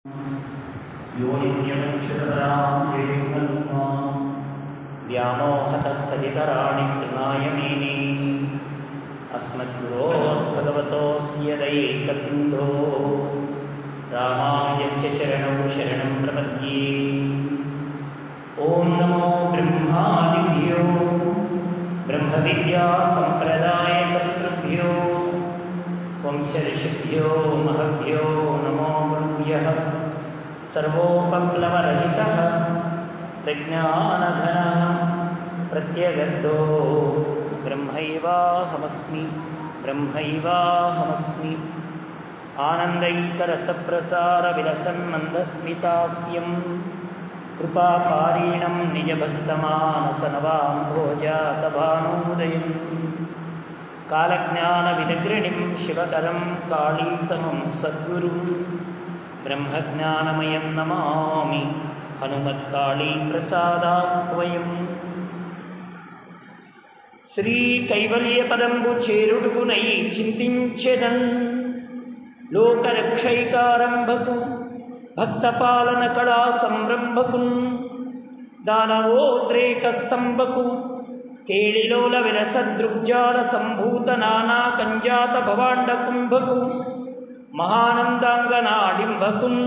योनिन्यमुक्षुतपरां व्यामोहतस्थलितराणि तृणाय मेने अस्मद्गुरोर्भगवतोऽस्य दैकसिन्धो रामानुजस्य चरणौ शरणं प्रपद्ये ॐ नमो ब्रह्मादिभ्यो ब्रह्मविद्यासम्प्रदायकर्तृभ्यो वंशऋषिभ्यो महभ्यो नमो गुरुभ्यः सर्वोपप्लवरहितः प्रज्ञानघनः प्रत्यगद्धो ब्रह्मैवाहमस्मि ब्रह्मैवाहमस्मि आनन्दैकरसप्रसारविलसन्मन्दस्मितास्यं कृपापारीणं निजभक्तमानसनवाम्भोजातभानोदयम् कालज्ञानविदग्रणिं शिवकरं काळीसमं सद्गुरुं ब्रह्मज्ञानमयं नमामि హనుమత్కాళీప్రసాదాత్వయం శ్రీ కైవల్యపదంబు చేరుడుకునై చింతించెదన్ లోకరక్షైకారంభకు భక్తపాలన కళా సంరంభకున్ దానవోద్రేకస్తంభకు కేళిలోల విలసదృగ్జాల సంభూత నానా కంజాత భవాండ కుంభకు మహానందాంగనాడింభకున్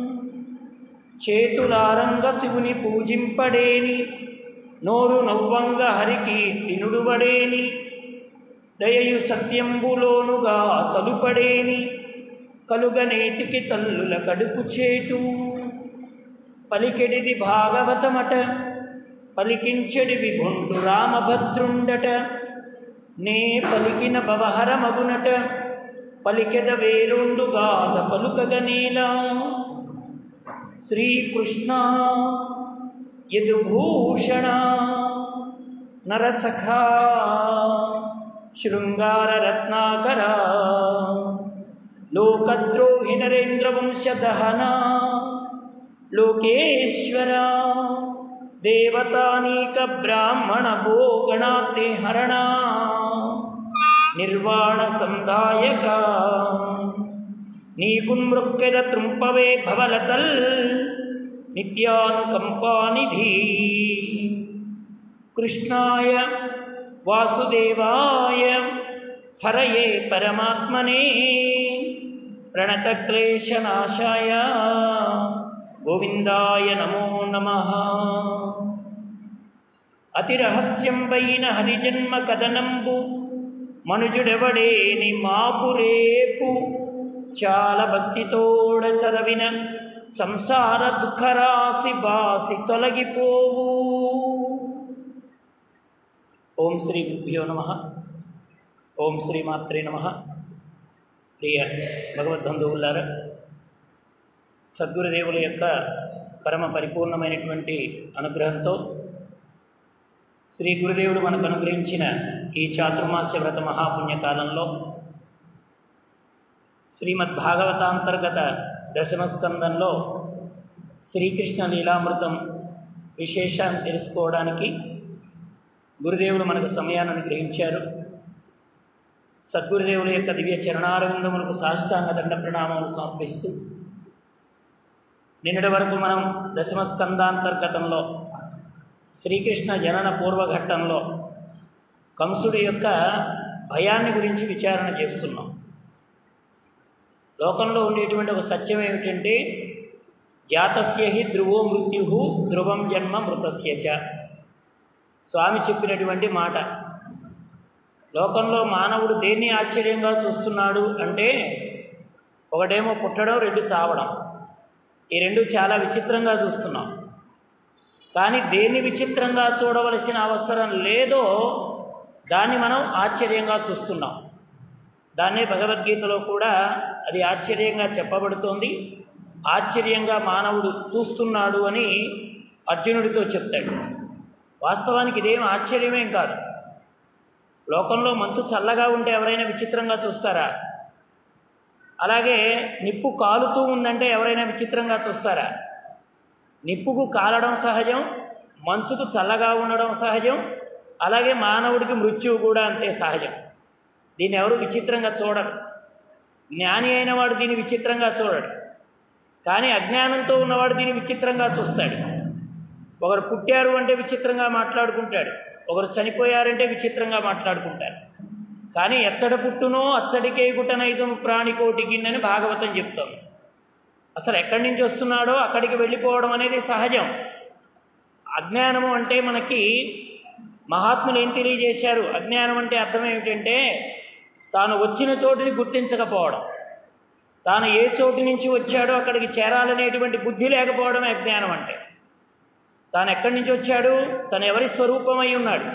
చేతులారంగ శివుని పూజింపడేని నోరు నవ్వంగ హరికి తినుడుబడేని దయయు సత్యంబులోనుగా తలుపడేని కలుగనేటికి తల్లుల కడుపు చేటు పలికెడిది భాగవతమట పలికించెడివి గుండు రామభద్రుండట నే పలికిన భవహర మగునట పలికెద వేరుండుగాద పలుకగనేలా శ్రీకృష్ణ యదుభూషణ నరసఖా శృంగారరత్నాకర లోకద్రోహి నరేంద్రవంశదహన లోకేశ్వర దేవతానీక బ్రాహ్మణ భోగణాతే హరణ నిర్వాణ సంధాయక నీకున్మృక్కెద త్రుంపవే భవలతల్ నిత్యానుకంపానిధి కృష్ణాయ వాసుదేవాయ హరయే పరమాత్మనే ప్రణతక్లేశనాశాయ గోవిందాయ నమో నమ అతిరహస్యంబైన హరిజన్మ కథనంబు మనుజుడెవడేని మాపురేపు చాలా భక్తితోడ చదవిన సంసార దుఃఖరాశి బాసి తొలగిపోవు ఓం శ్రీ గురుభ్యో నమ ఓం శ్రీ మాత్రే నమ ప్రియ భగవద్బంధువులారా సద్గురుదేవుల యొక్క పరమ పరిపూర్ణమైనటువంటి అనుగ్రహంతో శ్రీ గురుదేవుడు మనకు అనుగ్రహించిన ఈ చాతుర్మాస్య వ్రత మహాపుణ్యకాలంలో శ్రీమద్ భాగవతాంతర్గత దశమస్కందంలో శ్రీకృష్ణ లీలామృతం విశేషాన్ని తెలుసుకోవడానికి గురుదేవుడు మనకు సమయాన్ని అనుగ్రహించారు సద్గురుదేవుల యొక్క దివ్య చరణారవిందములకు సాష్టాంగ దండ ప్రణామములు సమర్పిస్తూ నిన్నటి వరకు మనం దశమస్కందాంతర్గతంలో శ్రీకృష్ణ జనన పూర్వఘట్టంలో కంసుడి యొక్క భయాన్ని గురించి విచారణ చేస్తున్నాం లోకంలో ఉండేటువంటి ఒక సత్యం ఏమిటంటే జాతస్య హి ధ్రువో మృత్యు ధ్రువం జన్మ మృతస్య చ స్వామి చెప్పినటువంటి మాట లోకంలో మానవుడు దేన్ని ఆశ్చర్యంగా చూస్తున్నాడు అంటే ఒకటేమో పుట్టడం రెండు చావడం ఈ రెండు చాలా విచిత్రంగా చూస్తున్నాం కానీ దేన్ని విచిత్రంగా చూడవలసిన అవసరం లేదో దాన్ని మనం ఆశ్చర్యంగా చూస్తున్నాం దాన్నే భగవద్గీతలో కూడా అది ఆశ్చర్యంగా చెప్పబడుతోంది ఆశ్చర్యంగా మానవుడు చూస్తున్నాడు అని అర్జునుడితో చెప్తాడు వాస్తవానికి ఇదేం ఆశ్చర్యమేం కాదు లోకంలో మంచు చల్లగా ఉంటే ఎవరైనా విచిత్రంగా చూస్తారా అలాగే నిప్పు కాలుతూ ఉందంటే ఎవరైనా విచిత్రంగా చూస్తారా నిప్పుకు కాలడం సహజం మంచుకు చల్లగా ఉండడం సహజం అలాగే మానవుడికి మృత్యువు కూడా అంతే సహజం దీన్ని ఎవరు విచిత్రంగా చూడరు జ్ఞాని అయిన వాడు దీన్ని విచిత్రంగా చూడడు కానీ అజ్ఞానంతో ఉన్నవాడు దీన్ని విచిత్రంగా చూస్తాడు ఒకరు పుట్టారు అంటే విచిత్రంగా మాట్లాడుకుంటాడు ఒకరు చనిపోయారంటే విచిత్రంగా మాట్లాడుకుంటారు కానీ ఎచ్చడ పుట్టునో అచ్చడికే గుటనైజము ప్రాణికోటికి అని భాగవతం చెప్తోంది అసలు ఎక్కడి నుంచి వస్తున్నాడో అక్కడికి వెళ్ళిపోవడం అనేది సహజం అజ్ఞానము అంటే మనకి మహాత్ములు ఏం తెలియజేశారు అజ్ఞానం అంటే అర్థం ఏమిటంటే తాను వచ్చిన చోటుని గుర్తించకపోవడం తాను ఏ చోటు నుంచి వచ్చాడో అక్కడికి చేరాలనేటువంటి బుద్ధి లేకపోవడమే అజ్ఞానం అంటే తాను ఎక్కడి నుంచి వచ్చాడు తను ఎవరి స్వరూపమై ఉన్నాడు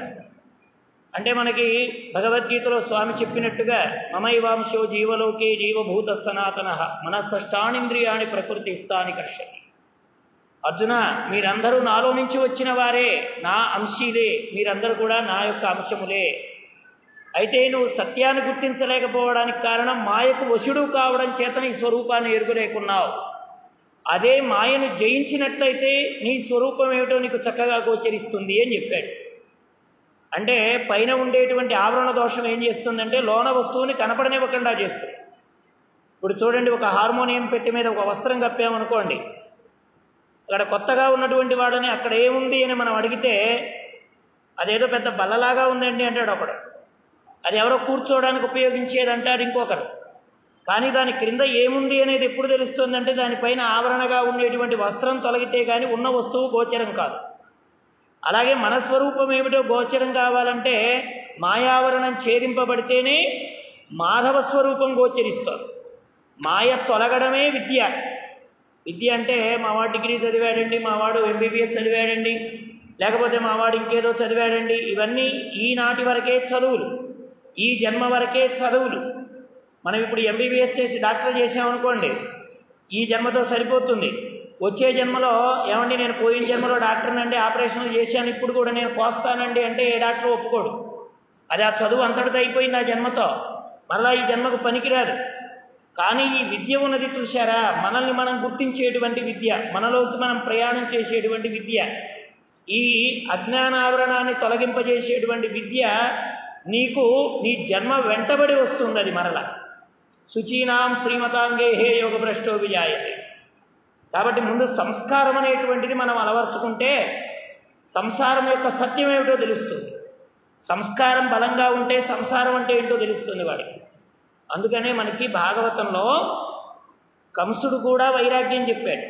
అంటే మనకి భగవద్గీతలో స్వామి చెప్పినట్టుగా మమైవాంశో జీవలోకే జీవభూత సనాతన మనస్సష్టానింద్రియాణి ప్రకృతి స్థాని కర్షతి అర్జున మీరందరూ నాలో నుంచి వచ్చిన వారే నా అంశీలే మీరందరూ కూడా నా యొక్క అంశములే అయితే నువ్వు సత్యాన్ని గుర్తించలేకపోవడానికి కారణం మాయకు వశుడు కావడం చేత నీ స్వరూపాన్ని ఎరుగులేకున్నావు అదే మాయను జయించినట్లయితే నీ స్వరూపం ఏమిటో నీకు చక్కగా గోచరిస్తుంది అని చెప్పాడు అంటే పైన ఉండేటువంటి ఆవరణ దోషం ఏం చేస్తుందంటే లోన వస్తువుని కనపడనివ్వకుండా చేస్తుంది ఇప్పుడు చూడండి ఒక హార్మోనియం పెట్టి మీద ఒక వస్త్రం కప్పామనుకోండి అక్కడ కొత్తగా ఉన్నటువంటి వాడని అక్కడ ఏముంది అని మనం అడిగితే అదేదో పెద్ద బల్లలాగా ఉందండి అంటాడు ఒకడు అది ఎవరో కూర్చోవడానికి ఉపయోగించేది అంటాడు ఇంకొకరు కానీ దాని క్రింద ఏముంది అనేది ఎప్పుడు తెలుస్తుందంటే దానిపైన ఆవరణగా ఉండేటువంటి వస్త్రం తొలగితే కానీ ఉన్న వస్తువు గోచరం కాదు అలాగే మన స్వరూపం ఏమిటో గోచరం కావాలంటే మాయావరణం ఛేదింపబడితేనే మాధవ స్వరూపం గోచరిస్తుంది మాయ తొలగడమే విద్య విద్య అంటే మావాడు డిగ్రీ చదివాడండి మావాడు ఎంబీబీఎస్ చదివాడండి లేకపోతే మావాడు ఇంకేదో చదివాడండి ఇవన్నీ ఈనాటి వరకే చదువులు ఈ జన్మ వరకే చదువులు మనం ఇప్పుడు ఎంబీబీఎస్ చేసి డాక్టర్ చేసామనుకోండి ఈ జన్మతో సరిపోతుంది వచ్చే జన్మలో ఏమండి నేను పోయిన జన్మలో డాక్టర్నండి ఆపరేషన్లు చేశాను ఇప్పుడు కూడా నేను కోస్తానండి అంటే ఏ డాక్టర్ ఒప్పుకోడు అది ఆ చదువు అంతటితో అయిపోయింది ఆ జన్మతో మళ్ళా ఈ జన్మకు పనికిరాదు కానీ ఈ విద్య ఉన్నది చూశారా మనల్ని మనం గుర్తించేటువంటి విద్య మనలోకి మనం ప్రయాణం చేసేటువంటి విద్య ఈ అజ్ఞానావరణాన్ని తొలగింపజేసేటువంటి విద్య నీకు నీ జన్మ వెంటబడి వస్తుంది అది మరలా శుచీనాం శ్రీమతాంగే హే యోగ భ్రష్టో విజాయతే కాబట్టి ముందు సంస్కారం అనేటువంటిది మనం అలవర్చుకుంటే సంసారం యొక్క సత్యం ఏమిటో తెలుస్తుంది సంస్కారం బలంగా ఉంటే సంసారం అంటే ఏంటో తెలుస్తుంది వాడికి అందుకనే మనకి భాగవతంలో కంసుడు కూడా వైరాగ్యం చెప్పాడు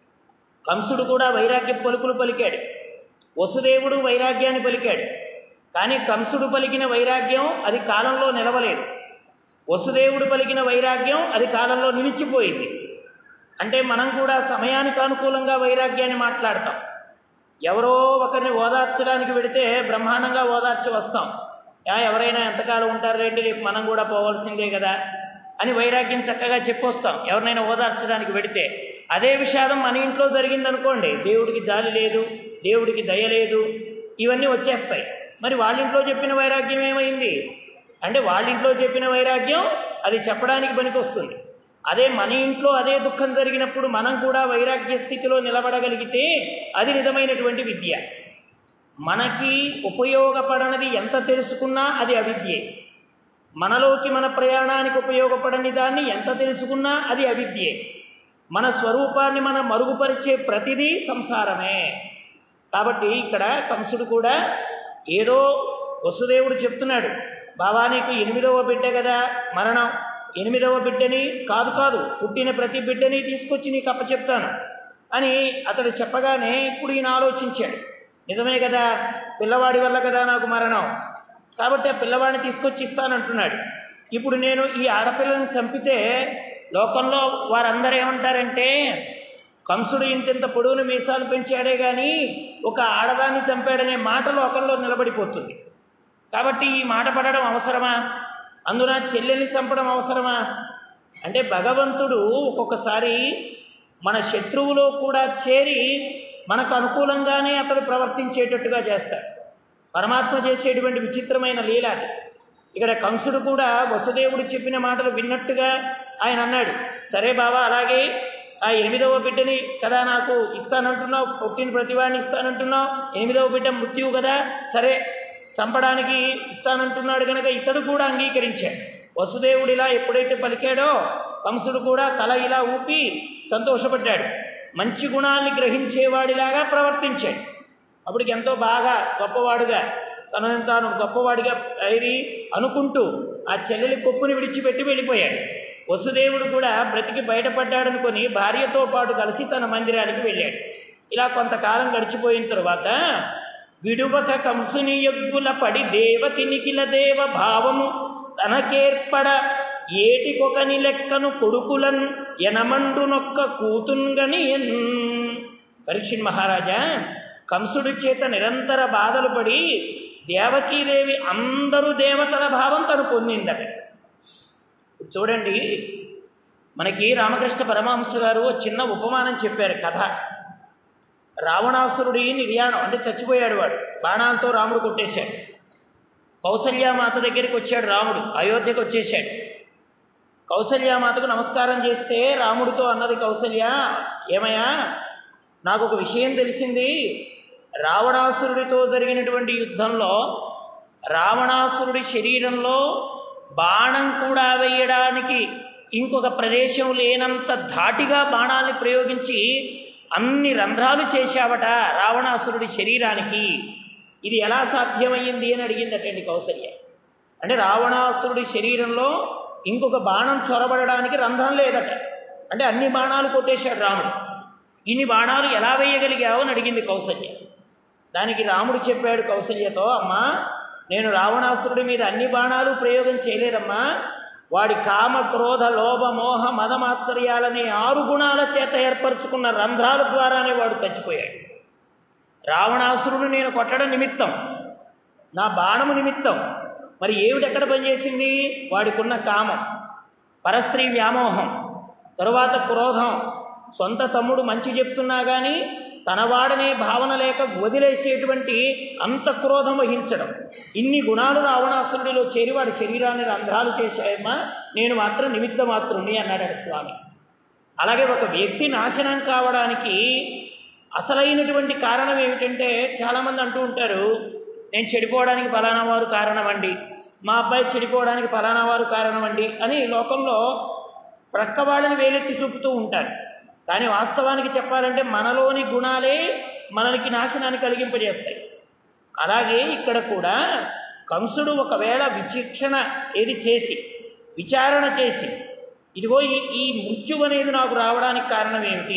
కంసుడు కూడా వైరాగ్య పలుకులు పలికాడు వసుదేవుడు వైరాగ్యాన్ని పలికాడు కానీ కంసుడు పలికిన వైరాగ్యం అది కాలంలో నిలవలేదు వసుదేవుడు పలికిన వైరాగ్యం అది కాలంలో నిలిచిపోయింది అంటే మనం కూడా సమయానికి అనుకూలంగా వైరాగ్యాన్ని మాట్లాడతాం ఎవరో ఒకరిని ఓదార్చడానికి వెడితే బ్రహ్మాండంగా ఓదార్చి వస్తాం యా ఎవరైనా ఎంతకాలం ఉంటారండి రేపు మనం కూడా పోవాల్సిందే కదా అని వైరాగ్యం చక్కగా చెప్పొస్తాం ఎవరినైనా ఓదార్చడానికి వెడితే అదే విషాదం మన ఇంట్లో జరిగిందనుకోండి దేవుడికి జాలి లేదు దేవుడికి దయ లేదు ఇవన్నీ వచ్చేస్తాయి మరి వాళ్ళ ఇంట్లో చెప్పిన వైరాగ్యం ఏమైంది అంటే వాళ్ళ ఇంట్లో చెప్పిన వైరాగ్యం అది చెప్పడానికి పనికొస్తుంది అదే మన ఇంట్లో అదే దుఃఖం జరిగినప్పుడు మనం కూడా వైరాగ్య స్థితిలో నిలబడగలిగితే అది నిజమైనటువంటి విద్య మనకి ఉపయోగపడనిది ఎంత తెలుసుకున్నా అది అవిద్యే మనలోకి మన ప్రయాణానికి ఉపయోగపడని దాన్ని ఎంత తెలుసుకున్నా అది అవిద్యే మన స్వరూపాన్ని మనం మరుగుపరిచే ప్రతిదీ సంసారమే కాబట్టి ఇక్కడ కంసుడు కూడా ఏదో వసుదేవుడు చెప్తున్నాడు బాబా నీకు ఎనిమిదవ బిడ్డ కదా మరణం ఎనిమిదవ బిడ్డని కాదు కాదు పుట్టిన ప్రతి బిడ్డని తీసుకొచ్చి నీకు అప్పచెప్తాను అని అతడు చెప్పగానే ఇప్పుడు ఈయన ఆలోచించాడు నిజమే కదా పిల్లవాడి వల్ల కదా నాకు మరణం కాబట్టి ఆ పిల్లవాడిని తీసుకొచ్చి ఇస్తానంటున్నాడు ఇప్పుడు నేను ఈ ఆడపిల్లని చంపితే లోకంలో వారందరూ ఏమంటారంటే కంసుడు ఇంతింత పొడవును మీసాలు పెంచాడే కానీ ఒక ఆడదాన్ని చంపాడనే మాట లోకంలో నిలబడిపోతుంది కాబట్టి ఈ మాట పడడం అవసరమా అందున చెల్లెల్ని చంపడం అవసరమా అంటే భగవంతుడు ఒక్కొక్కసారి మన శత్రువులో కూడా చేరి మనకు అనుకూలంగానే అతడు ప్రవర్తించేటట్టుగా చేస్తాడు పరమాత్మ చేసేటువంటి విచిత్రమైన లీల అది ఇక్కడ కంసుడు కూడా వసుదేవుడు చెప్పిన మాటలు విన్నట్టుగా ఆయన అన్నాడు సరే బావా అలాగే ఆ ఎనిమిదవ బిడ్డని కదా నాకు ఇస్తానంటున్నావు పుట్టిన ప్రతివాడిని ఇస్తానంటున్నావు ఎనిమిదవ బిడ్డ మృత్యువు కదా సరే చంపడానికి ఇస్తానంటున్నాడు కనుక ఇతడు కూడా అంగీకరించాడు వసుదేవుడు ఇలా ఎప్పుడైతే పలికాడో కంసుడు కూడా తల ఇలా ఊపి సంతోషపడ్డాడు మంచి గుణాల్ని గ్రహించేవాడిలాగా ప్రవర్తించాడు అప్పటికి ఎంతో బాగా గొప్పవాడుగా తనని తాను గొప్పవాడిగా ఇది అనుకుంటూ ఆ చెల్లెలి కొప్పుని విడిచిపెట్టి వెళ్ళిపోయాడు వసుదేవుడు కూడా బ్రతికి బయటపడ్డాడనుకొని భార్యతో పాటు కలిసి తన మందిరానికి వెళ్ళాడు ఇలా కొంతకాలం గడిచిపోయిన తరువాత విడువక కంసుని యొగ్గుల పడి దేవకి నిఖిల దేవ భావము తనకేర్పడ ఏటికొకని లెక్కను కొడుకులన్ ఎనమండునొక్క కూతున్గని ఎన్ పరీక్షణ్ మహారాజా కంసుడి చేత నిరంతర బాధలు పడి దేవకీదేవి అందరూ దేవతల భావం తను పొందిందట చూడండి మనకి రామకృష్ణ పరమహంస గారు ఓ చిన్న ఉపమానం చెప్పారు కథ రావణాసురుడి నిర్యాణం అంటే చచ్చిపోయాడు వాడు బాణాలతో రాముడు కొట్టేశాడు కౌసల్యామాత దగ్గరికి వచ్చాడు రాముడు అయోధ్యకు వచ్చేసాడు కౌసల్యామాతకు నమస్కారం చేస్తే రాముడితో అన్నది కౌసల్య ఏమయ్యా నాకు ఒక విషయం తెలిసింది రావణాసురుడితో జరిగినటువంటి యుద్ధంలో రావణాసురుడి శరీరంలో బాణం కూడా వేయడానికి ఇంకొక ప్రదేశం లేనంత ధాటిగా బాణాన్ని ప్రయోగించి అన్ని రంధ్రాలు చేశావట రావణాసురుడి శరీరానికి ఇది ఎలా సాధ్యమయ్యింది అని అడిగిందటండి కౌసల్య అంటే రావణాసురుడి శరీరంలో ఇంకొక బాణం చొరబడడానికి రంధ్రం లేదట అంటే అన్ని బాణాలు కొట్టేశాడు రాముడు ఇన్ని బాణాలు ఎలా వేయగలిగావు అని అడిగింది కౌసల్య దానికి రాముడు చెప్పాడు కౌసల్యతో అమ్మా నేను రావణాసురుడి మీద అన్ని బాణాలు ప్రయోగం చేయలేదమ్మా వాడి కామ క్రోధ లోభ మోహ మదమాత్సర్యాలనే ఆరు గుణాల చేత ఏర్పరచుకున్న రంధ్రాల ద్వారానే వాడు చచ్చిపోయాడు రావణాసురుడు నేను కొట్టడం నిమిత్తం నా బాణము నిమిత్తం మరి ఏమిటి ఎక్కడ పనిచేసింది వాడికున్న కామం పరస్త్రీ వ్యామోహం తరువాత క్రోధం సొంత తమ్ముడు మంచి చెప్తున్నా కానీ తనవాడనే భావన లేక వదిలేసేటువంటి అంత క్రోధం వహించడం ఇన్ని గుణాలు రావణాసురుడిలో చేరి వాడి శరీరాన్ని రంధ్రాలు చేశాయమ్మా నేను మాత్రం నిమిత్త మాత్రుని అన్నాడు స్వామి అలాగే ఒక వ్యక్తి నాశనం కావడానికి అసలైనటువంటి కారణం ఏమిటంటే చాలామంది అంటూ ఉంటారు నేను చెడిపోవడానికి ఫలానా వారు కారణమండి మా అబ్బాయి చెడిపోవడానికి ఫలానా వారు కారణమండి అని లోకంలో ప్రక్క వాళ్ళని వేలెత్తి చూపుతూ ఉంటారు కానీ వాస్తవానికి చెప్పాలంటే మనలోని గుణాలే మనకి నాశనాన్ని కలిగింపజేస్తాయి అలాగే ఇక్కడ కూడా కంసుడు ఒకవేళ విచక్షణ ఏది చేసి విచారణ చేసి ఇదిగో ఈ ఈ మృత్యు అనేది నాకు రావడానికి కారణం ఏమిటి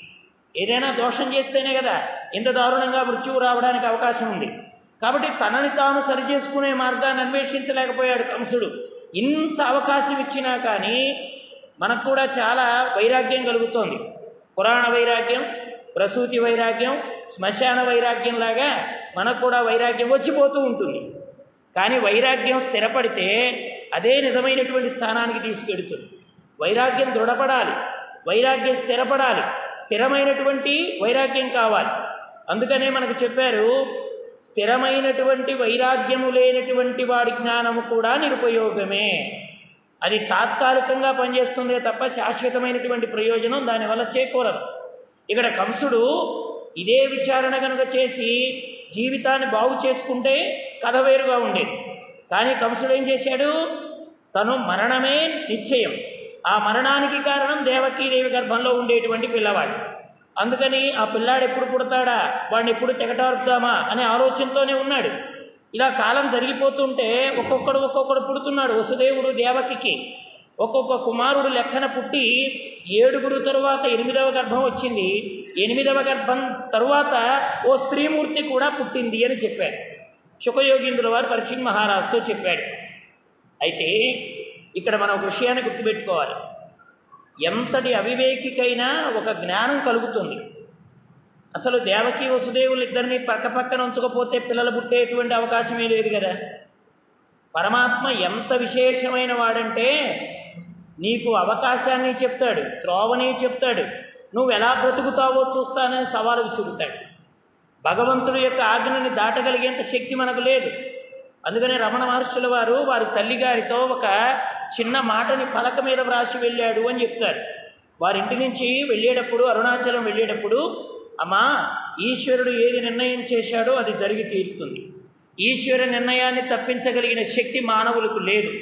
ఏదైనా దోషం చేస్తేనే కదా ఇంత దారుణంగా మృత్యువు రావడానికి అవకాశం ఉంది కాబట్టి తనని తాను సరిచేసుకునే మార్గాన్ని అన్వేషించలేకపోయాడు కంసుడు ఇంత అవకాశం ఇచ్చినా కానీ మనకు కూడా చాలా వైరాగ్యం కలుగుతోంది పురాణ వైరాగ్యం ప్రసూతి వైరాగ్యం శ్మశాన వైరాగ్యం లాగా మనకు కూడా వైరాగ్యం వచ్చిపోతూ ఉంటుంది కానీ వైరాగ్యం స్థిరపడితే అదే నిజమైనటువంటి స్థానానికి తీసుకెడుతుంది వైరాగ్యం దృఢపడాలి వైరాగ్యం స్థిరపడాలి స్థిరమైనటువంటి వైరాగ్యం కావాలి అందుకనే మనకు చెప్పారు స్థిరమైనటువంటి వైరాగ్యము లేనటువంటి వాడి జ్ఞానము కూడా నిరుపయోగమే అది తాత్కాలికంగా పనిచేస్తుందే తప్ప శాశ్వతమైనటువంటి ప్రయోజనం దానివల్ల చేకూరదు ఇక్కడ కంసుడు ఇదే విచారణ కనుక చేసి జీవితాన్ని బాగు చేసుకుంటే కథ వేరుగా ఉండేది కానీ కంసుడు ఏం చేశాడు తను మరణమే నిశ్చయం ఆ మరణానికి కారణం దేవకీదేవి గర్భంలో ఉండేటువంటి పిల్లవాడు అందుకని ఆ పిల్లాడు ఎప్పుడు పుడతాడా వాడిని ఎప్పుడు తెగటారుద్దామా అనే ఆలోచనతోనే ఉన్నాడు ఇలా కాలం జరిగిపోతుంటే ఒక్కొక్కడు ఒక్కొక్కడు పుడుతున్నాడు వసుదేవుడు దేవకికి ఒక్కొక్క కుమారుడు లెక్కన పుట్టి ఏడుగురు తరువాత ఎనిమిదవ గర్భం వచ్చింది ఎనిమిదవ గర్భం తరువాత ఓ స్త్రీమూర్తి కూడా పుట్టింది అని చెప్పాడు శుకయోగీంద్రుల వారు పరీక్ష మహారాజుతో చెప్పాడు అయితే ఇక్కడ మనం ఒక విషయాన్ని గుర్తుపెట్టుకోవాలి ఎంతటి అవివేకికైనా ఒక జ్ఞానం కలుగుతుంది అసలు దేవకి వసుదేవులు ఇద్దరిని పక్క పక్కన ఉంచకపోతే పిల్లలు పుట్టేటువంటి అవకాశమే లేదు కదా పరమాత్మ ఎంత విశేషమైన వాడంటే నీకు అవకాశాన్ని చెప్తాడు త్రోవని చెప్తాడు నువ్వు ఎలా బ్రతుకుతావో చూస్తానని సవాలు విసురుతాడు భగవంతుడి యొక్క ఆజ్ఞని దాటగలిగేంత శక్తి మనకు లేదు అందుకనే రమణ మహర్షుల వారు వారి తల్లిగారితో ఒక చిన్న మాటని పలక మీద వ్రాసి వెళ్ళాడు అని చెప్తారు వారింటి నుంచి వెళ్ళేటప్పుడు అరుణాచలం వెళ్ళేటప్పుడు అమ్మా ఈశ్వరుడు ఏది నిర్ణయం చేశాడో అది జరిగి తీరుతుంది ఈశ్వర నిర్ణయాన్ని తప్పించగలిగిన శక్తి మానవులకు లేదు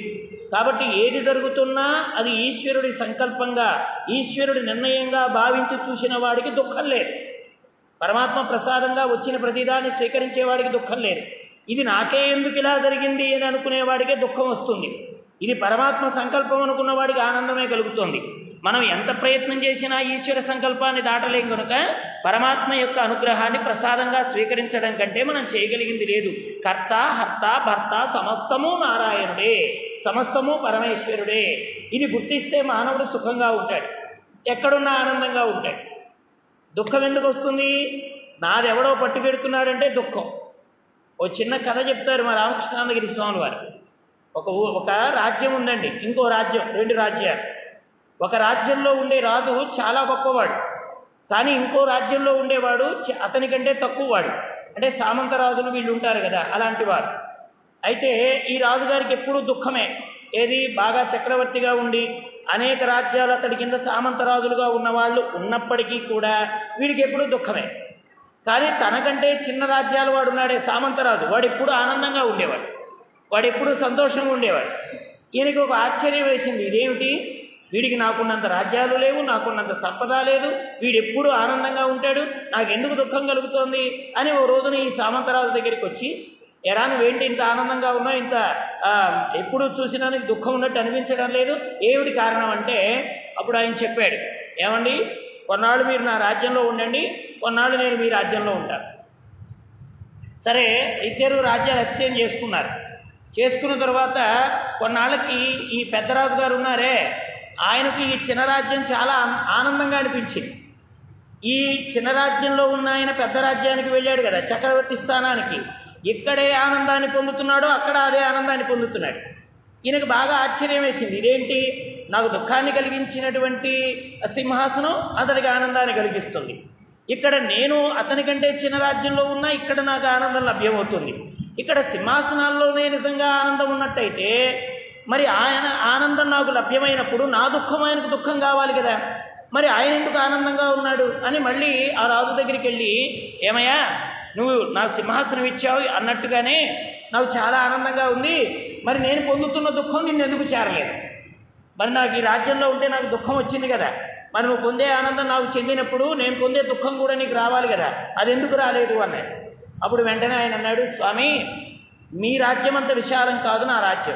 కాబట్టి ఏది జరుగుతున్నా అది ఈశ్వరుడి సంకల్పంగా ఈశ్వరుడి నిర్ణయంగా భావించి చూసిన వాడికి దుఃఖం లేదు పరమాత్మ ప్రసాదంగా వచ్చిన ప్రతిదాన్ని స్వీకరించే వాడికి దుఃఖం లేదు ఇది నాకే ఎందుకు ఇలా జరిగింది అని అనుకునే వాడికే దుఃఖం వస్తుంది ఇది పరమాత్మ సంకల్పం అనుకున్న వాడికి ఆనందమే కలుగుతుంది మనం ఎంత ప్రయత్నం చేసినా ఈశ్వర సంకల్పాన్ని దాటలేం కనుక పరమాత్మ యొక్క అనుగ్రహాన్ని ప్రసాదంగా స్వీకరించడం కంటే మనం చేయగలిగింది లేదు కర్త హర్త భర్త సమస్తము నారాయణుడే సమస్తము పరమేశ్వరుడే ఇది గుర్తిస్తే మానవుడు సుఖంగా ఉంటాడు ఎక్కడున్నా ఆనందంగా ఉంటాడు దుఃఖం ఎందుకు వస్తుంది నాదెవడో పట్టుకెడుతున్నాడంటే దుఃఖం ఓ చిన్న కథ చెప్తారు మా రామకృష్ణానందగిరి స్వామి వారు ఒక ఊ- ఒక రాజ్యం ఉందండి ఇంకో రాజ్యం రెండు రాజ్యాలు ఒక రాజ్యంలో ఉండే రాజు చాలా గొప్పవాడు కానీ ఇంకో రాజ్యంలో ఉండేవాడు చ- అతనికంటే తక్కువవాడు అంటే సామంత రాజులు వీళ్ళు ఉంటారు కదా అలాంటి వారు అయితే ఈ రాజుగారికి ఎప్పుడూ దుఃఖమే ఏది బాగా చక్రవర్తిగా ఉండి అనేక రాజ్యాలు అతడి కింద సామంత రాజులుగా ఉన్నవాళ్ళు ఉన్నప్పటికీ కూడా వీడికి ఎప్పుడూ దుఃఖమే కానీ తనకంటే చిన్న రాజ్యాలు వాడు ఉన్నాడే సామంతరాజు వాడు ఎప్పుడు ఆనందంగా ఉండేవాడు వాడు ఎప్పుడు సంతోషంగా ఉండేవాడు ఈయనకి ఒక ఆశ్చర్యం వేసింది ఇదేమిటి వీడికి నాకున్నంత రాజ్యాలు లేవు నాకున్నంత సంపద లేదు వీడు ఎప్పుడు ఆనందంగా ఉంటాడు నాకు ఎందుకు దుఃఖం కలుగుతోంది అని ఓ రోజున ఈ సామంతరాజు దగ్గరికి వచ్చి ఎరా నువ్వేంటి ఇంత ఆనందంగా ఉన్నావు ఇంత ఆ, ఎప్పుడు చూసినా నీకు దుఃఖం ఉన్నట్టు అనిపించడం లేదు ఏమిటి కారణం అంటే అప్పుడు ఆయన చెప్పాడు ఏమండి కొన్నాళ్ళు మీరు నా రాజ్యంలో ఉండండి కొన్నాళ్ళు నేను మీ రాజ్యంలో ఉంటాను సరే ఇద్దరు రాజ్యాలు ఎక్స్చేంజ్ చేసుకున్నారు చేసుకున్న తర్వాత కొన్నాళ్ళకి ఈ పెద్దరాజు గారు ఉన్నారే ఆయనకి ఈ చిన్న రాజ్యం చాలా ఆన్- ఆనందంగా అనిపించింది ఈ చిన్న రాజ్యంలో ఉన్న ఆయన పెద్ద రాజ్యానికి వెళ్ళాడు కదా చక్రవర్తి స్థానానికి ఇక్కడే ఆనందాన్ని పొందుతున్నాడో అక్కడ అదే ఆనందాన్ని పొందుతున్నాడు ఈయనకు బాగా ఆశ్చర్యం వేసింది ఇదేంటి నాకు దుఃఖాన్ని కలిగించినటువంటి సింహాసనం అతడికి ఆనందాన్ని కలిగిస్తుంది ఇక్కడ నేను అతని కంటే చిన్న రాజ్యంలో ఉన్నా ఇక్కడ నాకు ఆనందం లభ్యమవుతుంది ఇక్కడ సింహాసనాల్లోనే నిజంగా ఆనందం ఉన్నట్టయితే మరి ఆయన ఆనందం నాకు లభ్యమైనప్పుడు నా దుఃఖం ఆయనకు దుఃఖం కావాలి కదా మరి ఆయన ఎందుకు ఆనందంగా ఉన్నాడు అని మళ్ళీ ఆ రాజు దగ్గరికి వెళ్ళి ఏమయ్యా నువ్వు నా సింహాసనం ఇచ్చావు అన్నట్టుగానే నాకు చాలా ఆనందంగా ఉంది మరి నేను పొందుతున్న దుఃఖం నిన్ను ఎందుకు చేరలేదు మరి నాకు ఈ రాజ్యంలో ఉంటే నాకు దుఃఖం వచ్చింది కదా మరి నువ్వు పొందే ఆనందం నాకు చెందినప్పుడు నేను పొందే దుఃఖం కూడా నీకు రావాలి కదా అది ఎందుకు రాలేదు అన్నాడు అప్పుడు వెంటనే ఆయన అన్నాడు స్వామి మీ రాజ్యం అంత విశాలం కాదు నా రాజ్యం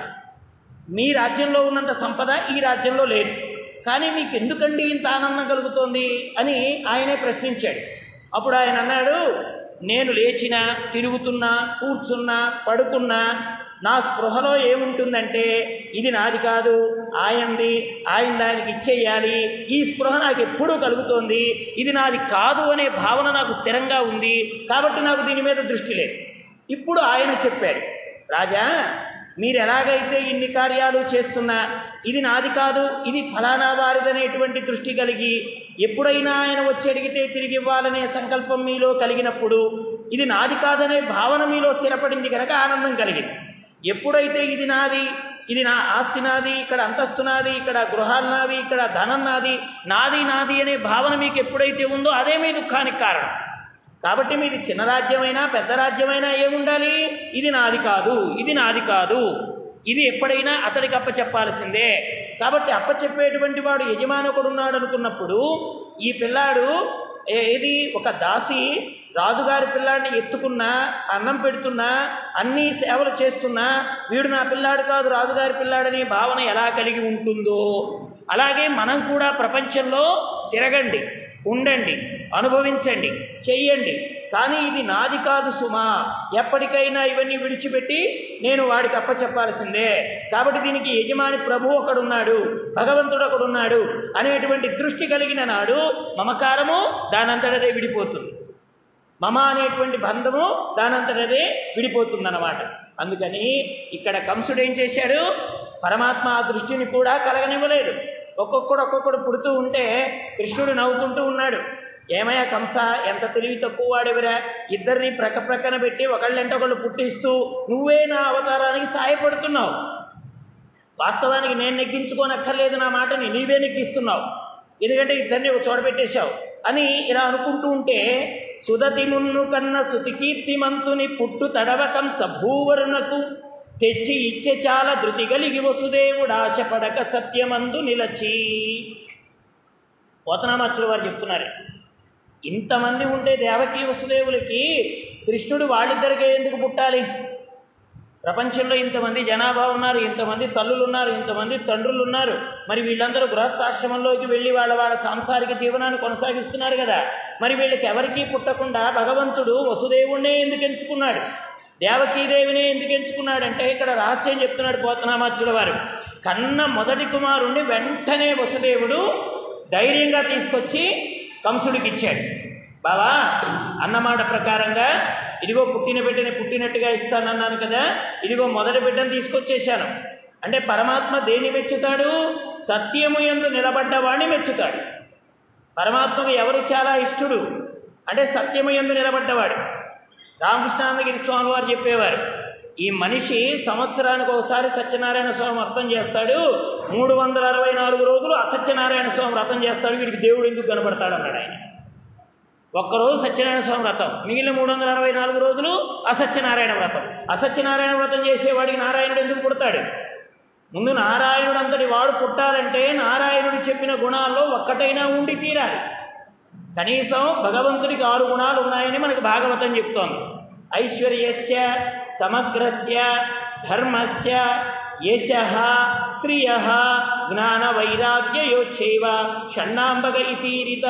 మీ రాజ్యంలో ఉన్నంత సంపద ఈ రాజ్యంలో లేదు కానీ మీకు ఎందుకండి ఇంత ఆనందం కలుగుతోంది అని ఆయనే ప్రశ్నించాడు అప్పుడు ఆయన అన్నాడు నేను లేచినా తిరుగుతున్నా కూర్చున్నా పడుకున్నా నా స్పృహలో ఏముంటుందంటే ఇది నాది కాదు ఆయంది ఆయన దానికి ఇచ్చేయాలి ఈ స్పృహ నాకు ఎప్పుడూ కలుగుతోంది ఇది నాది కాదు అనే భావన నాకు స్థిరంగా ఉంది కాబట్టి నాకు దీని మీద దృష్టి లేదు ఇప్పుడు ఆయన చెప్పాడు రాజా మీరు ఎలాగైతే ఇన్ని కార్యాలు చేస్తున్నా ఇది నాది కాదు ఇది ఫలానా వారిదనేటువంటి దృష్టి కలిగి ఎప్పుడైనా ఆయన వచ్చి అడిగితే తిరిగి ఇవ్వాలనే సంకల్పం మీలో కలిగినప్పుడు ఇది నాది కాదనే భావన మీలో స్థిరపడింది కనుక ఆనందం కలిగింది ఎప్పుడైతే ఇది నాది ఇది నా ఆస్తి నాది ఇక్కడ అంతస్తు నాది ఇక్కడ గృహాలు నావి ఇక్కడ ధనం నాది నాది నాది అనే భావన మీకు ఎప్పుడైతే ఉందో అదే మీ దుఃఖానికి కారణం కాబట్టి మీది చిన్న రాజ్యమైనా పెద్ద రాజ్యమైనా ఏముండాలి ఇది నాది కాదు ఇది నాది కాదు ఇది ఎప్పుడైనా అతడికి అప్పచెప్పాల్సిందే కాబట్టి అప్పచెప్పేటువంటి వాడు యజమానకుడు ఉన్నాడు అనుకున్నప్పుడు ఈ పిల్లాడు ఏ- ఏది ఒక దాసి రాజుగారి పిల్లాడిని ఎత్తుకున్నా అన్నం పెడుతున్నా అన్ని సేవలు చేస్తున్నా వీడు నా పిల్లాడు కాదు రాజుగారి పిల్లాడనే భావన ఎలా కలిగి ఉంటుందో అలాగే మనం కూడా ప్రపంచంలో తిరగండి ఉండండి అనుభవించండి చెయ్యండి కానీ ఇది నాది కాదు సుమా ఎప్పటికైనా ఇవన్నీ విడిచిపెట్టి నేను వాడికి అప్పచెప్పాల్సిందే కాబట్టి దీనికి యజమాని ప్రభు ఒకడున్నాడు భగవంతుడు ఒకడున్నాడు అనేటువంటి దృష్టి కలిగిన నాడు మమకారము దానంతటదే విడిపోతుంది మమ అనేటువంటి బంధము దానంతటదే విడిపోతుందన్నమాట అందుకని ఇక్కడ కంసుడు ఏం చేశాడు పరమాత్మ ఆ దృష్టిని కూడా కలగనివ్వలేదు ఒక్కొక్కడు ఒక్కొక్కడు పుడుతూ ఉంటే కృష్ణుడు నవ్వుకుంటూ ఉన్నాడు ఏమయ్యా కంస ఎంత తెలివి తక్కువ వాడేవిరా ఇద్దరిని ప్రక్క ప్రక్కన పెట్టి ఒకళ్ళంటే ఒకళ్ళు పుట్టిస్తూ నువ్వే నా అవతారానికి సాయపడుతున్నావు వాస్తవానికి నేను నెగ్గించుకోనక్కర్లేదు నా మాటని నీవే నెగ్గిస్తున్నావు ఎందుకంటే ఇద్దరిని ఒక చోట పెట్టేశావు అని ఇలా అనుకుంటూ ఉంటే సుదతి మున్ను కన్న సుతికీర్తిమంతుని పుట్టు తడవకం సభూవరునకు తెచ్చి ఇచ్చే చాలా ధృతి కలిగి వసుదేవుడు ఆశపడక సత్యమందు నిలచి పోతనామచ్చుల వారు చెప్తున్నారు ఇంతమంది ఉంటే దేవకీ వసుదేవులకి కృష్ణుడు వాళ్ళిద్దరికే ఎందుకు పుట్టాలి ప్రపంచంలో ఇంతమంది జనాభా ఉన్నారు ఇంతమంది తల్లులు ఉన్నారు ఇంతమంది తండ్రులు ఉన్నారు మరి వీళ్ళందరూ గృహస్థాశ్రమంలోకి వెళ్ళి వాళ్ళ వాళ్ళ సాంసారిక జీవనాన్ని కొనసాగిస్తున్నారు కదా మరి వీళ్ళకి ఎవరికీ పుట్టకుండా భగవంతుడు వసుదేవుణ్ణే ఎందుకు ఎంచుకున్నాడు దేవకీదేవినే ఎందుకు ఎంచుకున్నాడంటే ఇక్కడ రహస్యం చెప్తున్నాడు పోతనామాచ్యుల వారు కన్న మొదటి కుమారుణ్ణి వెంటనే వసుదేవుడు ధైర్యంగా తీసుకొచ్చి కంసుడికి ఇచ్చాడు బావా అన్నమాట ప్రకారంగా ఇదిగో పుట్టిన బిడ్డని పుట్టినట్టుగా ఇస్తానన్నాను కదా ఇదిగో మొదటి బిడ్డను తీసుకొచ్చేశాను అంటే పరమాత్మ దేన్ని మెచ్చుతాడు సత్యము ఎందు నిలబడ్డవాడిని మెచ్చుతాడు పరమాత్మకు ఎవరు చాలా ఇష్టడు అంటే సత్యము ఎందు నిలబడ్డవాడు రామకృష్ణానందగిరి స్వామి వారు చెప్పేవారు ఈ మనిషి సంవత్సరానికి ఒకసారి సత్యనారాయణ స్వామి వ్రతం చేస్తాడు మూడు వందల అరవై నాలుగు రోజులు అసత్యనారాయణ స్వామి వ్రతం చేస్తాడు వీడికి దేవుడు ఎందుకు కనబడతాడు అన్నాడు ఆయన ఒక్కరోజు సత్యనారాయణ స్వామి వ్రతం మిగిలిన మూడు వందల అరవై నాలుగు రోజులు అసత్యనారాయణ వ్రతం అసత్యనారాయణ వ్రతం చేసేవాడికి నారాయణుడు ఎందుకు పుడతాడు ముందు నారాయణుడు అంతటి వాడు పుట్టాలంటే నారాయణుడు చెప్పిన గుణాల్లో ఒక్కటైనా ఉండి తీరాలి కనీసం భగవంతుడికి ఆరు గుణాలు ఉన్నాయని మనకు భాగవతం చెప్తోంది ఐశ్వర్యస్య సమగ్రస్య ధర్మస్య యశ శ్రియ జ్ఞాన వైరాగ్యయోచ్చైవ షణ్ణాంబగ ఇతీరిత